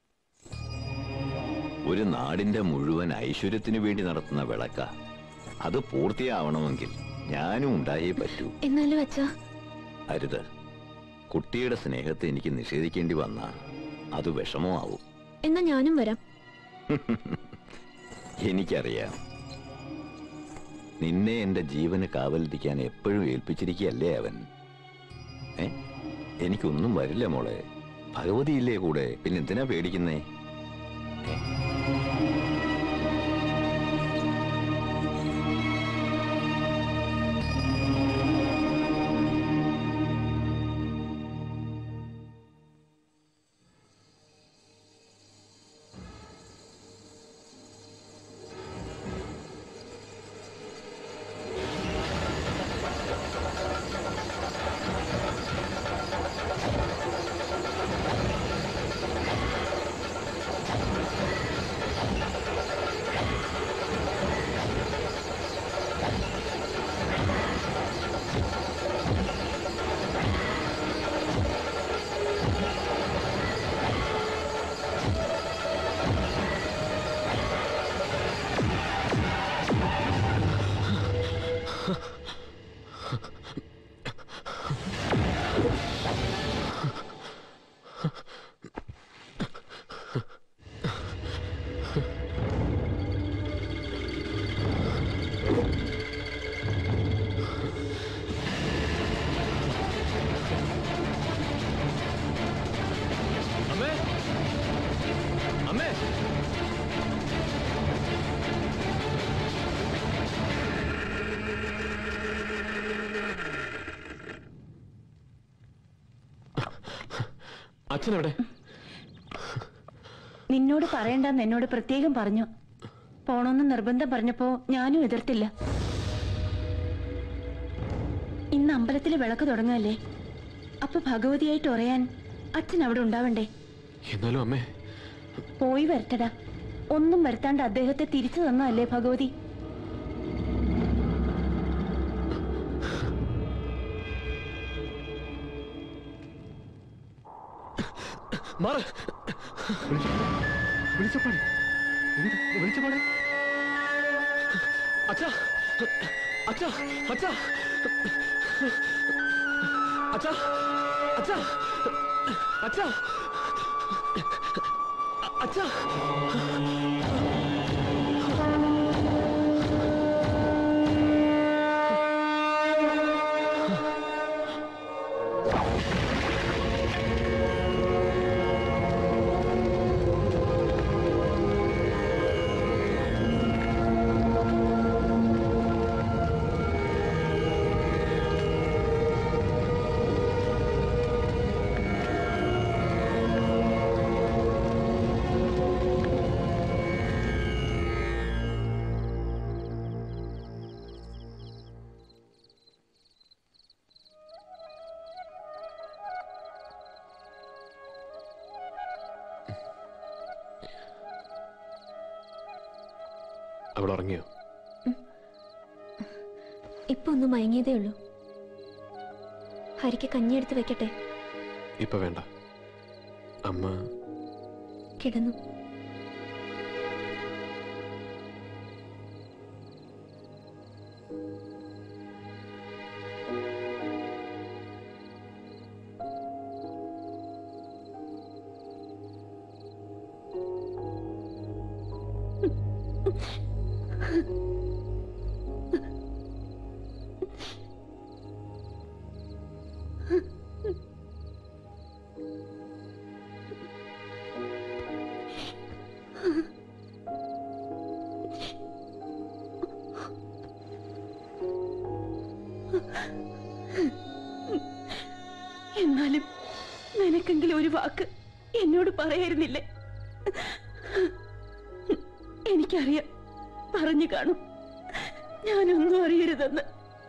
Speaker 8: ഒരു നാടിന്റെ മുഴുവൻ ഐശ്വര്യത്തിനു വേണ്ടി നടത്തുന്ന വിളക്ക അത് പൂർത്തിയാവണമെങ്കിൽ ഞാനും ഉണ്ടായേ പറ്റൂ
Speaker 3: എന്നാലും അച്ഛാ
Speaker 8: അരുത് കുട്ടിയുടെ സ്നേഹത്തെ എനിക്ക് നിഷേധിക്കേണ്ടി വന്ന അത് വിഷമമാവും
Speaker 3: എന്നാ ഞാനും വരാം
Speaker 8: എനിക്കറിയാം നിന്നെ എന്റെ ജീവന് കാവലിരിക്കാൻ എപ്പോഴും ഏൽപ്പിച്ചിരിക്കുകയല്ലേ അവൻ ഏ എനിക്കൊന്നും വരില്ല മോളെ ഭഗവതിയില്ലേ കൂടെ പിന്നെ എന്തിനാ പേടിക്കുന്നേ
Speaker 2: അച്ഛൻ എവിടെ
Speaker 10: നിന്നോട് പറയണ്ടെന്ന് എന്നോട് പ്രത്യേകം പറഞ്ഞു പോണോന്ന് നിർബന്ധം പറഞ്ഞപ്പോ ഞാനും എതിർത്തില്ല ഇന്ന് അമ്പലത്തിലെ വിളക്ക് തുടങ്ങല്ലേ അപ്പൊ ഭഗവതിയായിട്ട് ഉറയാൻ അച്ഛൻ അവിടെ ഉണ്ടാവണ്ടേ
Speaker 2: എന്നാലും അമ്മേ
Speaker 10: പോയി വരട്ടടാ ഒന്നും വരുത്താണ്ട് അദ്ദേഹത്തെ തിരിച്ചു തന്നല്ലേ ഭഗവതി
Speaker 2: മാറ്
Speaker 6: വിളിച്ചപ്പാട് വിളിച്ചപ്പാട്
Speaker 2: അച്ഛാ അച്ഛാ അച്ഛാ അച്ഛാ അച്ഛാ അച്ഛാ അച്ഛാ അവൾ ഉറങ്ങിയോ
Speaker 3: ഇപ്പൊ ഒന്ന് മയങ്ങിയതേ ഉള്ളൂ ഹരിക്ക് കഞ്ഞിയെടുത്ത് വെക്കട്ടെ
Speaker 2: ഇപ്പൊ വേണ്ട അമ്മ
Speaker 3: കിടന്നു
Speaker 10: എന്നാലും നിനക്കെങ്കിലും ഒരു വാക്ക് എന്നോട് പറയായിരുന്നില്ലേ എനിക്കറിയാം പറഞ്ഞു കാണും ഞാനൊന്നും അറിയരുതെന്ന്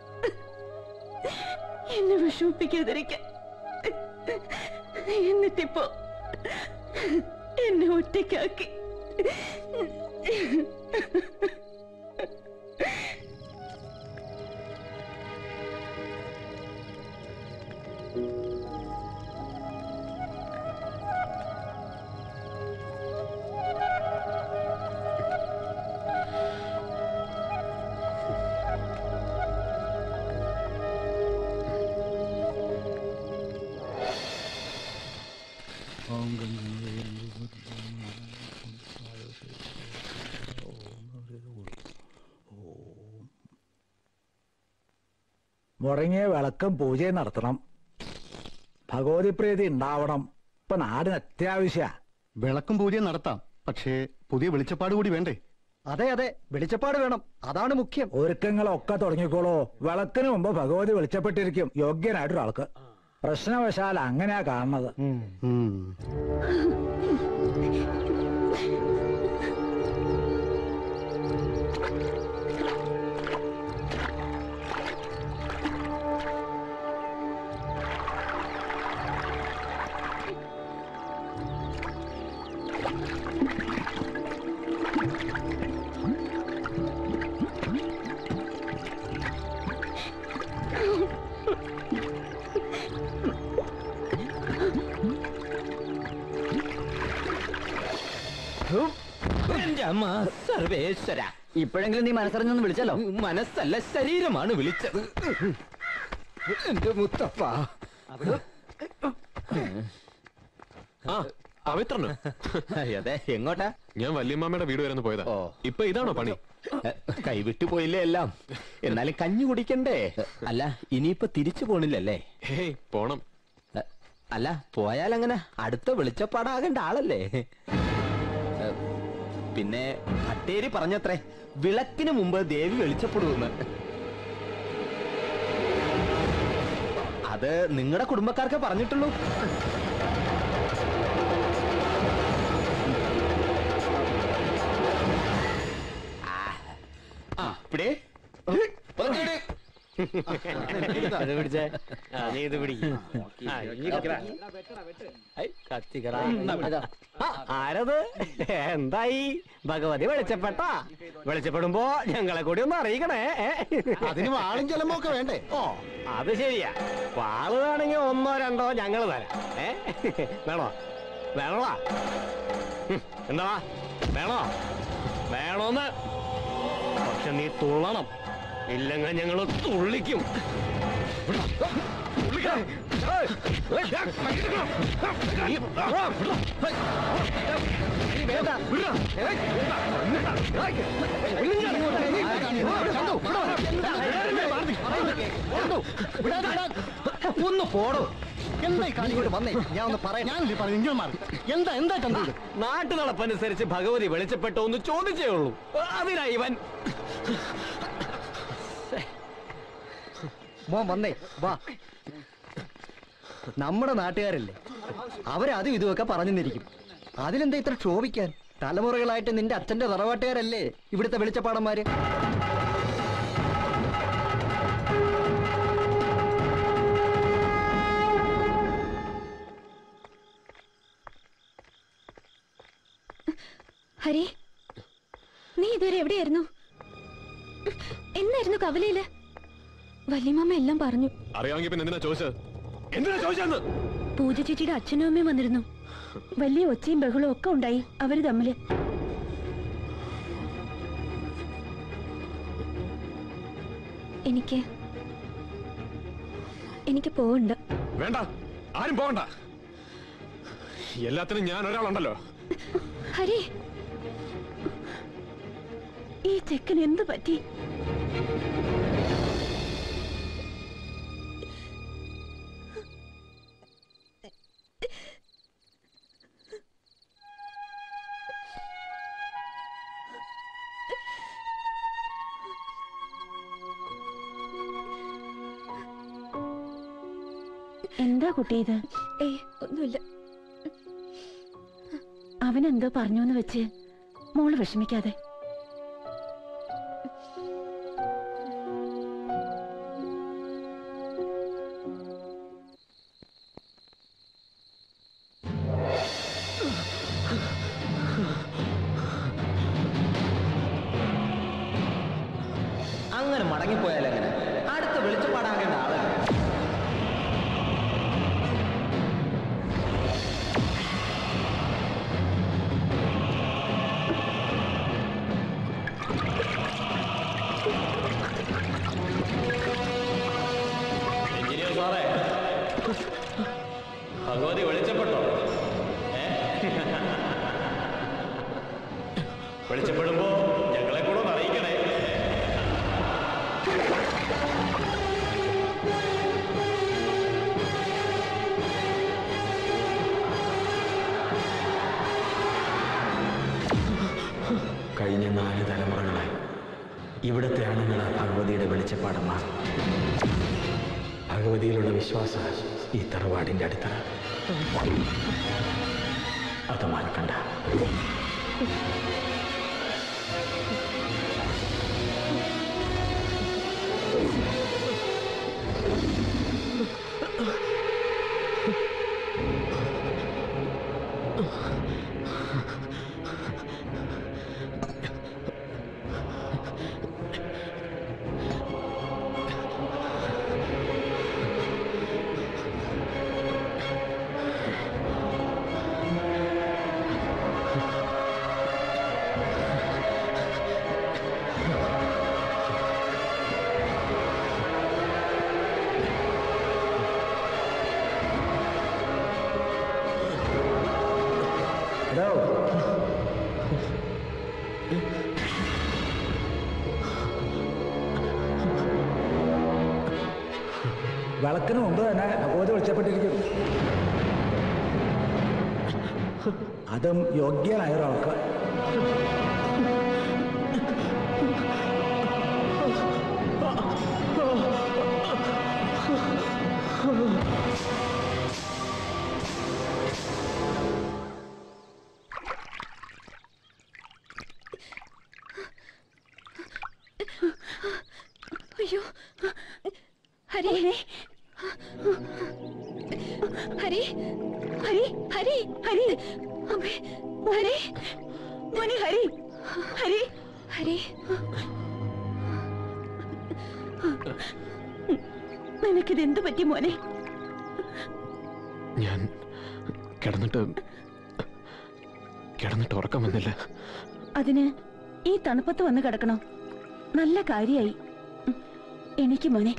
Speaker 10: എന്നെ വിഷമിപ്പിക്കാതിരിക്കാൻ എന്നിട്ടിപ്പോ എന്നെ ഒറ്റയ്ക്കാക്കി
Speaker 14: മുടങ്ങിയ വിളക്കം പൂജയും നടത്തണം ഭഗവതി പ്രീതി ഉണ്ടാവണം ഇപ്പൊ നാടിന് അത്യാവശ്യ
Speaker 15: വിളക്കും പൂജയും നടത്താം പക്ഷേ പുതിയ വെളിച്ചപ്പാട് കൂടി വേണ്ടേ
Speaker 14: അതെ അതെ വെളിച്ചപ്പാട് വേണം അതാണ് മുഖ്യം ഒരുക്കങ്ങളൊക്കെ തുടങ്ങിക്കോളൂ വിളക്കിന് മുമ്പ് ഭഗവതി വെളിച്ചപ്പെട്ടിരിക്കും യോഗ്യനായിട്ടൊരാൾക്ക് പ്രശ്നവശാൽ അങ്ങനെയാ കാണുന്നത്
Speaker 9: എന്റെ അമ്മ സർവേശ്വര
Speaker 15: ഇപ്പോഴെങ്കിലും നീ മനസ്സറിഞ്ഞൊന്ന് വിളിച്ചല്ലോ
Speaker 9: മനസ്സല്ല ശരീരമാണ് വിളിച്ചത് എന്റെ മുത്തപ്പ
Speaker 2: ആ പവിത്രനോ
Speaker 9: അതെ എങ്ങോട്ടാ
Speaker 2: ഞാൻ വല്യമ്മാമ്മയുടെ വീട് വരെ ഒന്ന് പോയതാ ഇപ്പൊ ഇതാണോ പണി
Speaker 9: കൈവിട്ടു പോയില്ലേ എല്ലാം എന്നാലും കഞ്ഞി കുടിക്കണ്ടേ അല്ല ഇനിയിപ്പൊ തിരിച്ചു പോണില്ലല്ലേ
Speaker 2: ഹേയ് പോണം
Speaker 9: അല്ല പോയാൽ അങ്ങനെ അടുത്ത വെളിച്ചപ്പാടാകേണ്ട ആളല്ലേ ഏ, പിന്നെ ഭട്ടേരി പറഞ്ഞത്രേ വിളക്കിന് മുമ്പ് ദേവി വെളിച്ചപ്പെടുമെന്ന് അത് നിങ്ങളുടെ കുടുംബക്കാർക്ക് പറഞ്ഞിട്ടുള്ളൂ
Speaker 13: അപ്പടിയേ ഇത് പിടിച്ചേ ആ, നീ ഇത് പിടിക്ക്. ആ, ഇനി കത്തിക്കടാ. ഐ, കത്തിക്കടാ. ഇതാ. ആ, ആരത് എന്തായി ഭഗവതി വെളിച്ചപ്പെട്ടാ വെളിച്ചപ്പെടുമ്പോ ഞങ്ങളെ കൂടി ഒന്ന് അറിയിക്കണേ ഏ?
Speaker 6: അതിന് വാളും ചെലമ്പോ ഒക്കെ വേണ്ടേ
Speaker 13: ഓ അത് ശരിയാ വാള് വേണമെങ്കിൽ ഒന്നോ രണ്ടോ ഞങ്ങൾ തരാം ഏ വേണോ വേണോടാ ഹും, എന്താ വേണോ വേണോന്ന് പക്ഷെ നീ തുള്ളണം ഇല്ലെങ്കിൽ ഞങ്ങൾ തുള്ളിക്കും
Speaker 15: ഒന്ന് പോടോ എന്തായി കാണിക്കൊണ്ട് വന്നേ ഞാൻ ഒന്ന് പറയാം ഞാനല്ലേ പറഞ്ഞു നിങ്ങൾ മാറി എന്താ എന്താ കണ്ടത്
Speaker 13: നാട്ടു നടപ്പനുസരിച്ച് ഭഗവതി വെളിച്ചപ്പെട്ടോ ഒന്ന് ചോദിച്ചേ ഉള്ളൂ അതിനാ ഇവൻ
Speaker 15: മോൻ വന്നേ വാ നമ്മുടെ നാട്ടുകാരല്ലേ അവരതും ഇതുമൊക്കെ പറഞ്ഞെന്നിരിക്കും അതിലെന്താ ഇത്ര ക്ഷോഭിക്കാൻ തലമുറകളായിട്ട് നിന്റെ അച്ഛന്റെ തറവാട്ടുകാരല്ലേ ഇവിടുത്തെ വെളിച്ചപ്പാടന്മാര്
Speaker 3: ഹരി നീ ഇതുവരെ എവിടെയായിരുന്നു എന്നായിരുന്നു കവലയില് വല്യമ്മ എല്ലാം പറഞ്ഞു
Speaker 2: അറിയാമെങ്കിൽ പിന്നെ എന്തിനാ ചോദിച്ചത് എന്തിനാ ചോദിച്ചെന്ന്
Speaker 10: പൂജ ചേച്ചിയുടെ അച്ഛനും അമ്മയും വന്നിരുന്നു വലിയ ഒച്ചയും ബഹളവും ഒക്കെ ഉണ്ടായി അവര് തമ്മില്
Speaker 3: എനിക്ക് എനിക്ക് പോവുണ്ട്
Speaker 2: വേണ്ട ആരും പോകണ്ട എല്ലാത്തിനും ഞാൻ ഒരാളുണ്ടല്ലോ
Speaker 10: ഹരി ഈ ചെക്കൻ എന്ത് പറ്റി എന്താ കുട്ടി ഇത്
Speaker 3: ഏ ഒന്നുമില്ല
Speaker 10: അവനെന്തോ പറഞ്ഞോന്ന് വെച്ച് മോള് വിഷമിക്കാതെ
Speaker 9: അങ്ങനെ മടങ്ങിപ്പോയാൽ എങ്ങനെ അടുത്ത വെളിച്ചപ്പാടാകേണ്ട ആളാണ്
Speaker 13: എഞ്ചിനീയർ സാറേ ഭഗവതി വെളിച്ചപ്പെട്ടോ ഏ? വെളിച്ചപ്പെടുമ്പോ ഞങ്ങളെ കൂടെ ഒന്ന് അറിയിക്കണേ
Speaker 20: കഴിഞ്ഞ നാല് തലമുറകളായി ഇവിടുത്തെ ആണുങ്ങളാ ഭഗവതിയുടെ വെളിച്ചപ്പാടന്മാർ ഭഗവതിയിലുള്ള വിശ്വാസ ഈ തറവാടിന്റെ അടിത്തറ അത് മാനിക്കണ്ട
Speaker 14: എടോ വിളക്കിന് മുമ്പ് തന്നെ ഭഗവതി വിളിച്ചപ്പെട്ടിരിക്കും അതും യോഗ്യനായ ഒരു വിളക്ക്
Speaker 3: ഹരി ഹരി ഹരി ഹരി ഹരി അമ്മേ ഹരി
Speaker 10: മോനെ ഹരി ഹരി
Speaker 3: ഹരി
Speaker 10: നിനക്കിത് എന്ത് പറ്റി മോനെ
Speaker 2: ഞാൻ കിടന്നിട്ട് കിടന്നിട്ട് ഉറക്കം വന്നില്ല
Speaker 10: അതിന് ഈ തണുപ്പത്ത് വന്ന് കിടക്കണോ നല്ല കാര്യായി ഉം. എണീക്ക് മോനെ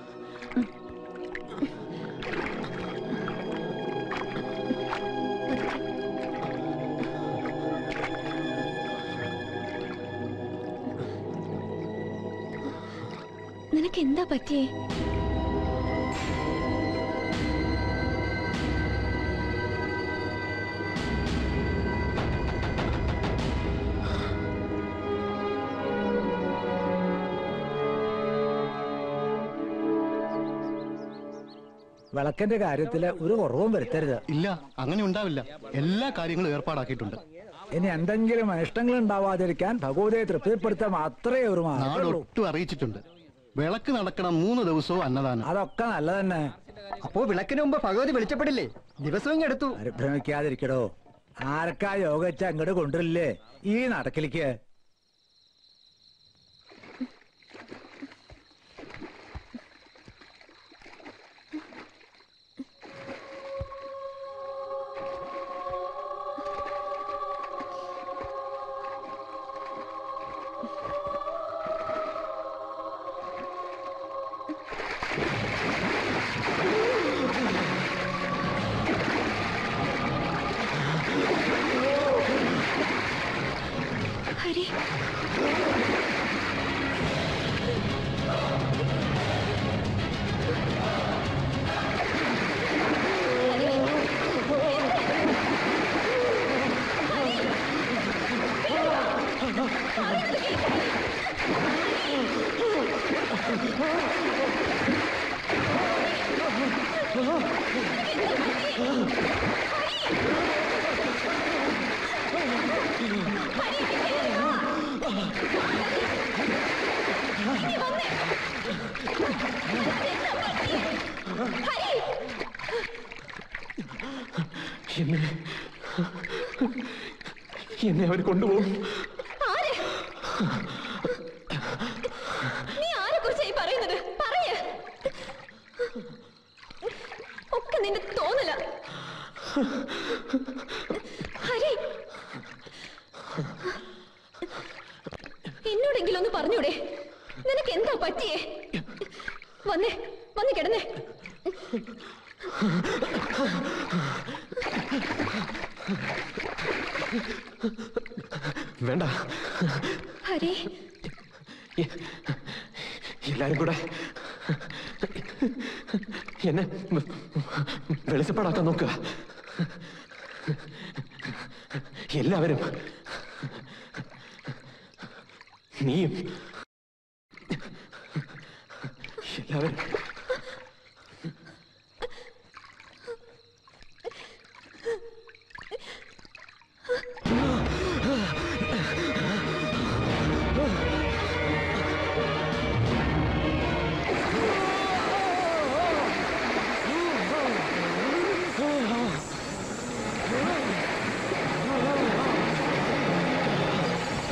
Speaker 3: നിനക്ക് എന്താ പറ്റിയേ
Speaker 14: വിളക്കിന്റെ കാര്യത്തില് ഒരു കുറവും വരുത്തരുത്
Speaker 4: ഇല്ല അങ്ങനെ ഉണ്ടാവില്ല എല്ലാ കാര്യങ്ങളും ഏർപ്പാടാക്കിയിട്ടുണ്ട്
Speaker 14: ഇനി എന്തെങ്കിലും അനിഷ്ടങ്ങൾ ഉണ്ടാവാതിരിക്കാൻ ഭഗവതിയെ തൃപ്തിപ്പെടുത്താൻ മാത്രമേ ഒരു
Speaker 4: നാട്
Speaker 14: മാർഗമുള്ളൂ
Speaker 4: ഒട്ടും അറിയിച്ചിട്ടുണ്ട് വിളക്ക് നടക്കണം മൂന്ന് ദിവസവും അന്നദാനം
Speaker 14: അതൊക്കെ നല്ല തന്നെ
Speaker 15: അപ്പോ വിളക്കിന് മുമ്പ് ഭഗവതി വെളിച്ചപ്പെടില്ലേ ദിവസവും എടുത്തു
Speaker 14: പരിഭ്രമിക്കാതിരിക്കടോ ആർക്കാ യോഗ വെച്ച അങ്ങോട്ട് കൊണ്ടുവരില്ലേ ഈ നടക്കിലേക്ക്
Speaker 3: ഹരി
Speaker 2: എന്നെ എന്നെ അവർ കൊണ്ടുപോകും
Speaker 3: ആര് നീ ആരെ കുറിച്ചായി പറയുന്നത് പറയ ഒക്കെ നിന്റെ തോന്നല ഹരി എന്നോടെങ്കിലും ഒന്ന് പറഞ്ഞൂടെ നിനക്ക് എന്താ പറ്റിയേ വന്നേ വന്ന് കിടന്നേ
Speaker 2: വേണ്ട
Speaker 3: ഹരി
Speaker 2: എല്ലാരും കൂടെ എന്നെ വെളിച്ചപ്പാടാക്കാൻ നോക്കുക എല്ലാവരും നീയും എല്ലാവരും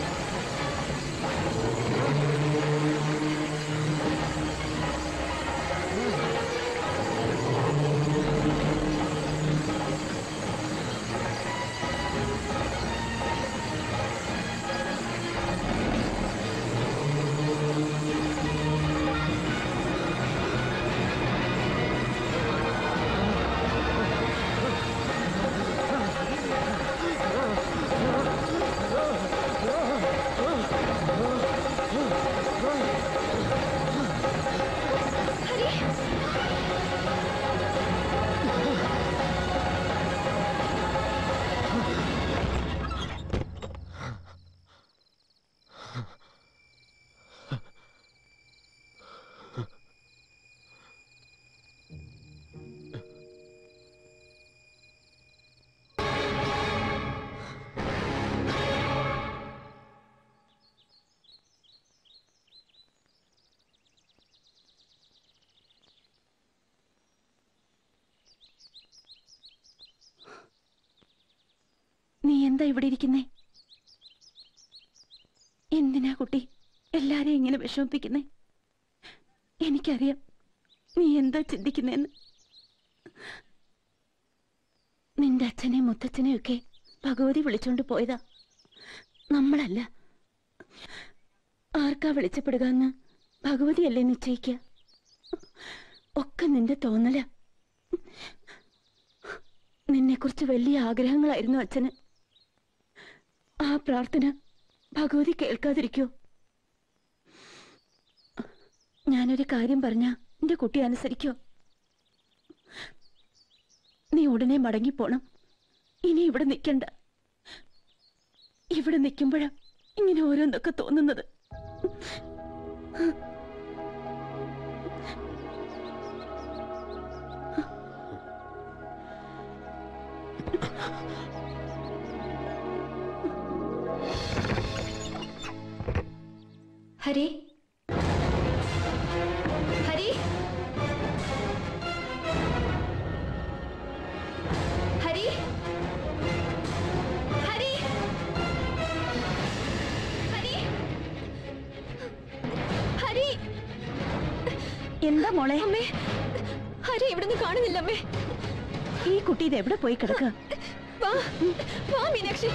Speaker 3: ഹരി
Speaker 10: എന്താ ഇവിടെ ഇരിക്കുന്നേ എന്തിനാ കുട്ടി എല്ലാരെയും ഇങ്ങനെ വിഷമിപ്പിക്കുന്നേ എനിക്കറിയാം നീ എന്താ ചിന്തിക്കുന്നേന്ന് നിന്റെ അച്ഛനെയും മുത്തച്ഛനെയും ഒക്കെ ഭഗവതി വിളിച്ചോണ്ട് പോയതാ നമ്മളല്ല ആർക്കാ വിളിച്ചപ്പെടുക എന്ന് ഭഗവതിയല്ലേ നിശ്ചയിക്കുക ഒക്കെ നിന്റെ തോന്നല നിന്നെക്കുറിച്ച് വലിയ ആഗ്രഹങ്ങളായിരുന്നു അച്ഛന് ആ പ്രാർത്ഥന ഭഗവതി കേൾക്കാതിരിക്കോ ഞാനൊരു കാര്യം പറഞ്ഞ എന്റെ കുട്ടി അനുസരിക്കോ നീ ഉടനെ മടങ്ങിപ്പോണം ഇനി ഇവിടെ നിൽക്കണ്ട ഇവിടെ നിൽക്കുമ്പോഴാ ഇങ്ങനെ ഓരോന്നൊക്കെ തോന്നുന്നത്
Speaker 3: ഹരി ഹരി ഹരി ഹരി ഹരി ഹരി
Speaker 10: എന്താ മോളെ
Speaker 3: അമ്മേ ഹരി ഇവിടുന്ന് കാണുന്നില്ല അമ്മേ
Speaker 10: ഈ കുട്ടി ഇത് എവിടെ പോയി കിടക്കുക
Speaker 3: വാ വാ മീനാക്ഷി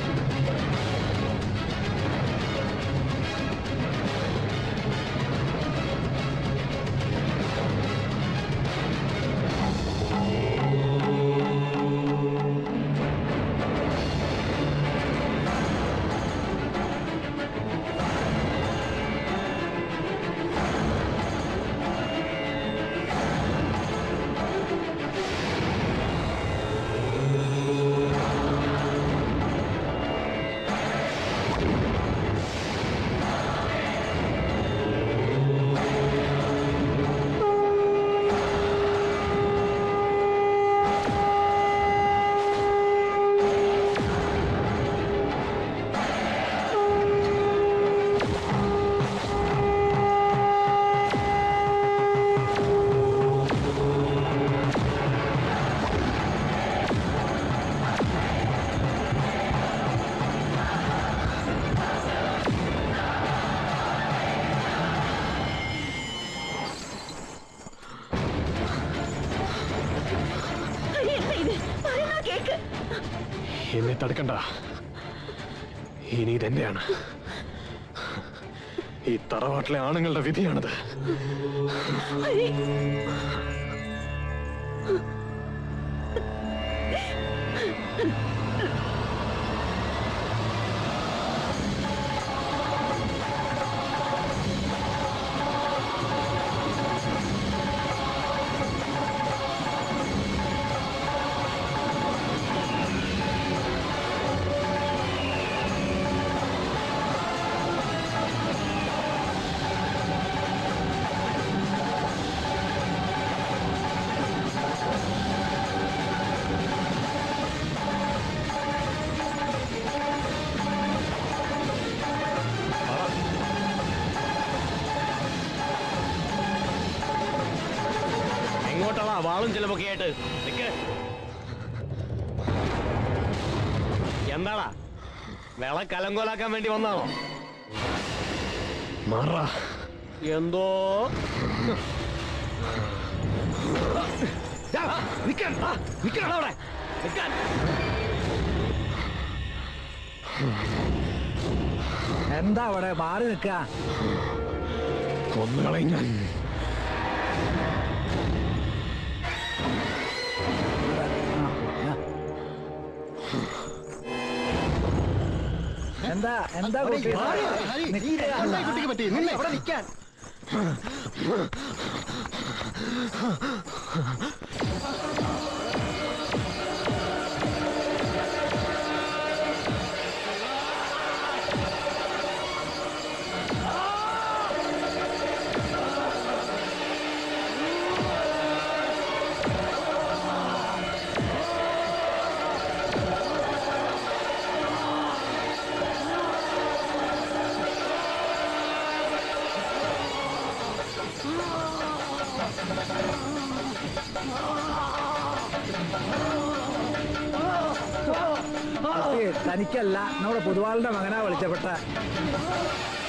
Speaker 10: ഹരി, എന്താ ഇത്? പറയുന്ന കേക്ക്
Speaker 2: എന്നെ തടുക്കണ്ട ഇനി ഇതെന്റെയാണ് ഈ തറവാട്ടിലെ ആണുങ്ങളുടെ വിധിയാണത്
Speaker 10: ഹരി
Speaker 9: എങ്ങോട്ടാ വാളും ചിലപ്പൊക്കെ ആയിട്ട് നിക്ക്. എന്താടാ വിള കലങ്കോലാക്കാൻ വേണ്ടി വന്നാണോ
Speaker 2: മാറ
Speaker 9: എന്തോ ദാ, നിക്കാൻ, ആ, നിക്കണം അവിടെ നിക്കാൻ
Speaker 14: എന്താ അവിടെ മാറി നിൽക്ക
Speaker 2: കൊന്നുകളയും ഞാൻ
Speaker 14: എന്താ എന്താ കുട്ടി
Speaker 4: ഹരി, ഹരി, ഈ എന്താ ഈ കുട്ടിക്ക് പറ്റി? നിന്നെ ഇവിടെ നിൽക്കാൻ
Speaker 14: ഏ, തനിക്കല്ല നമ്മുടെ പൊതുവാളിന്റെ മകനാ വിളിച്ചപ്പെട്ട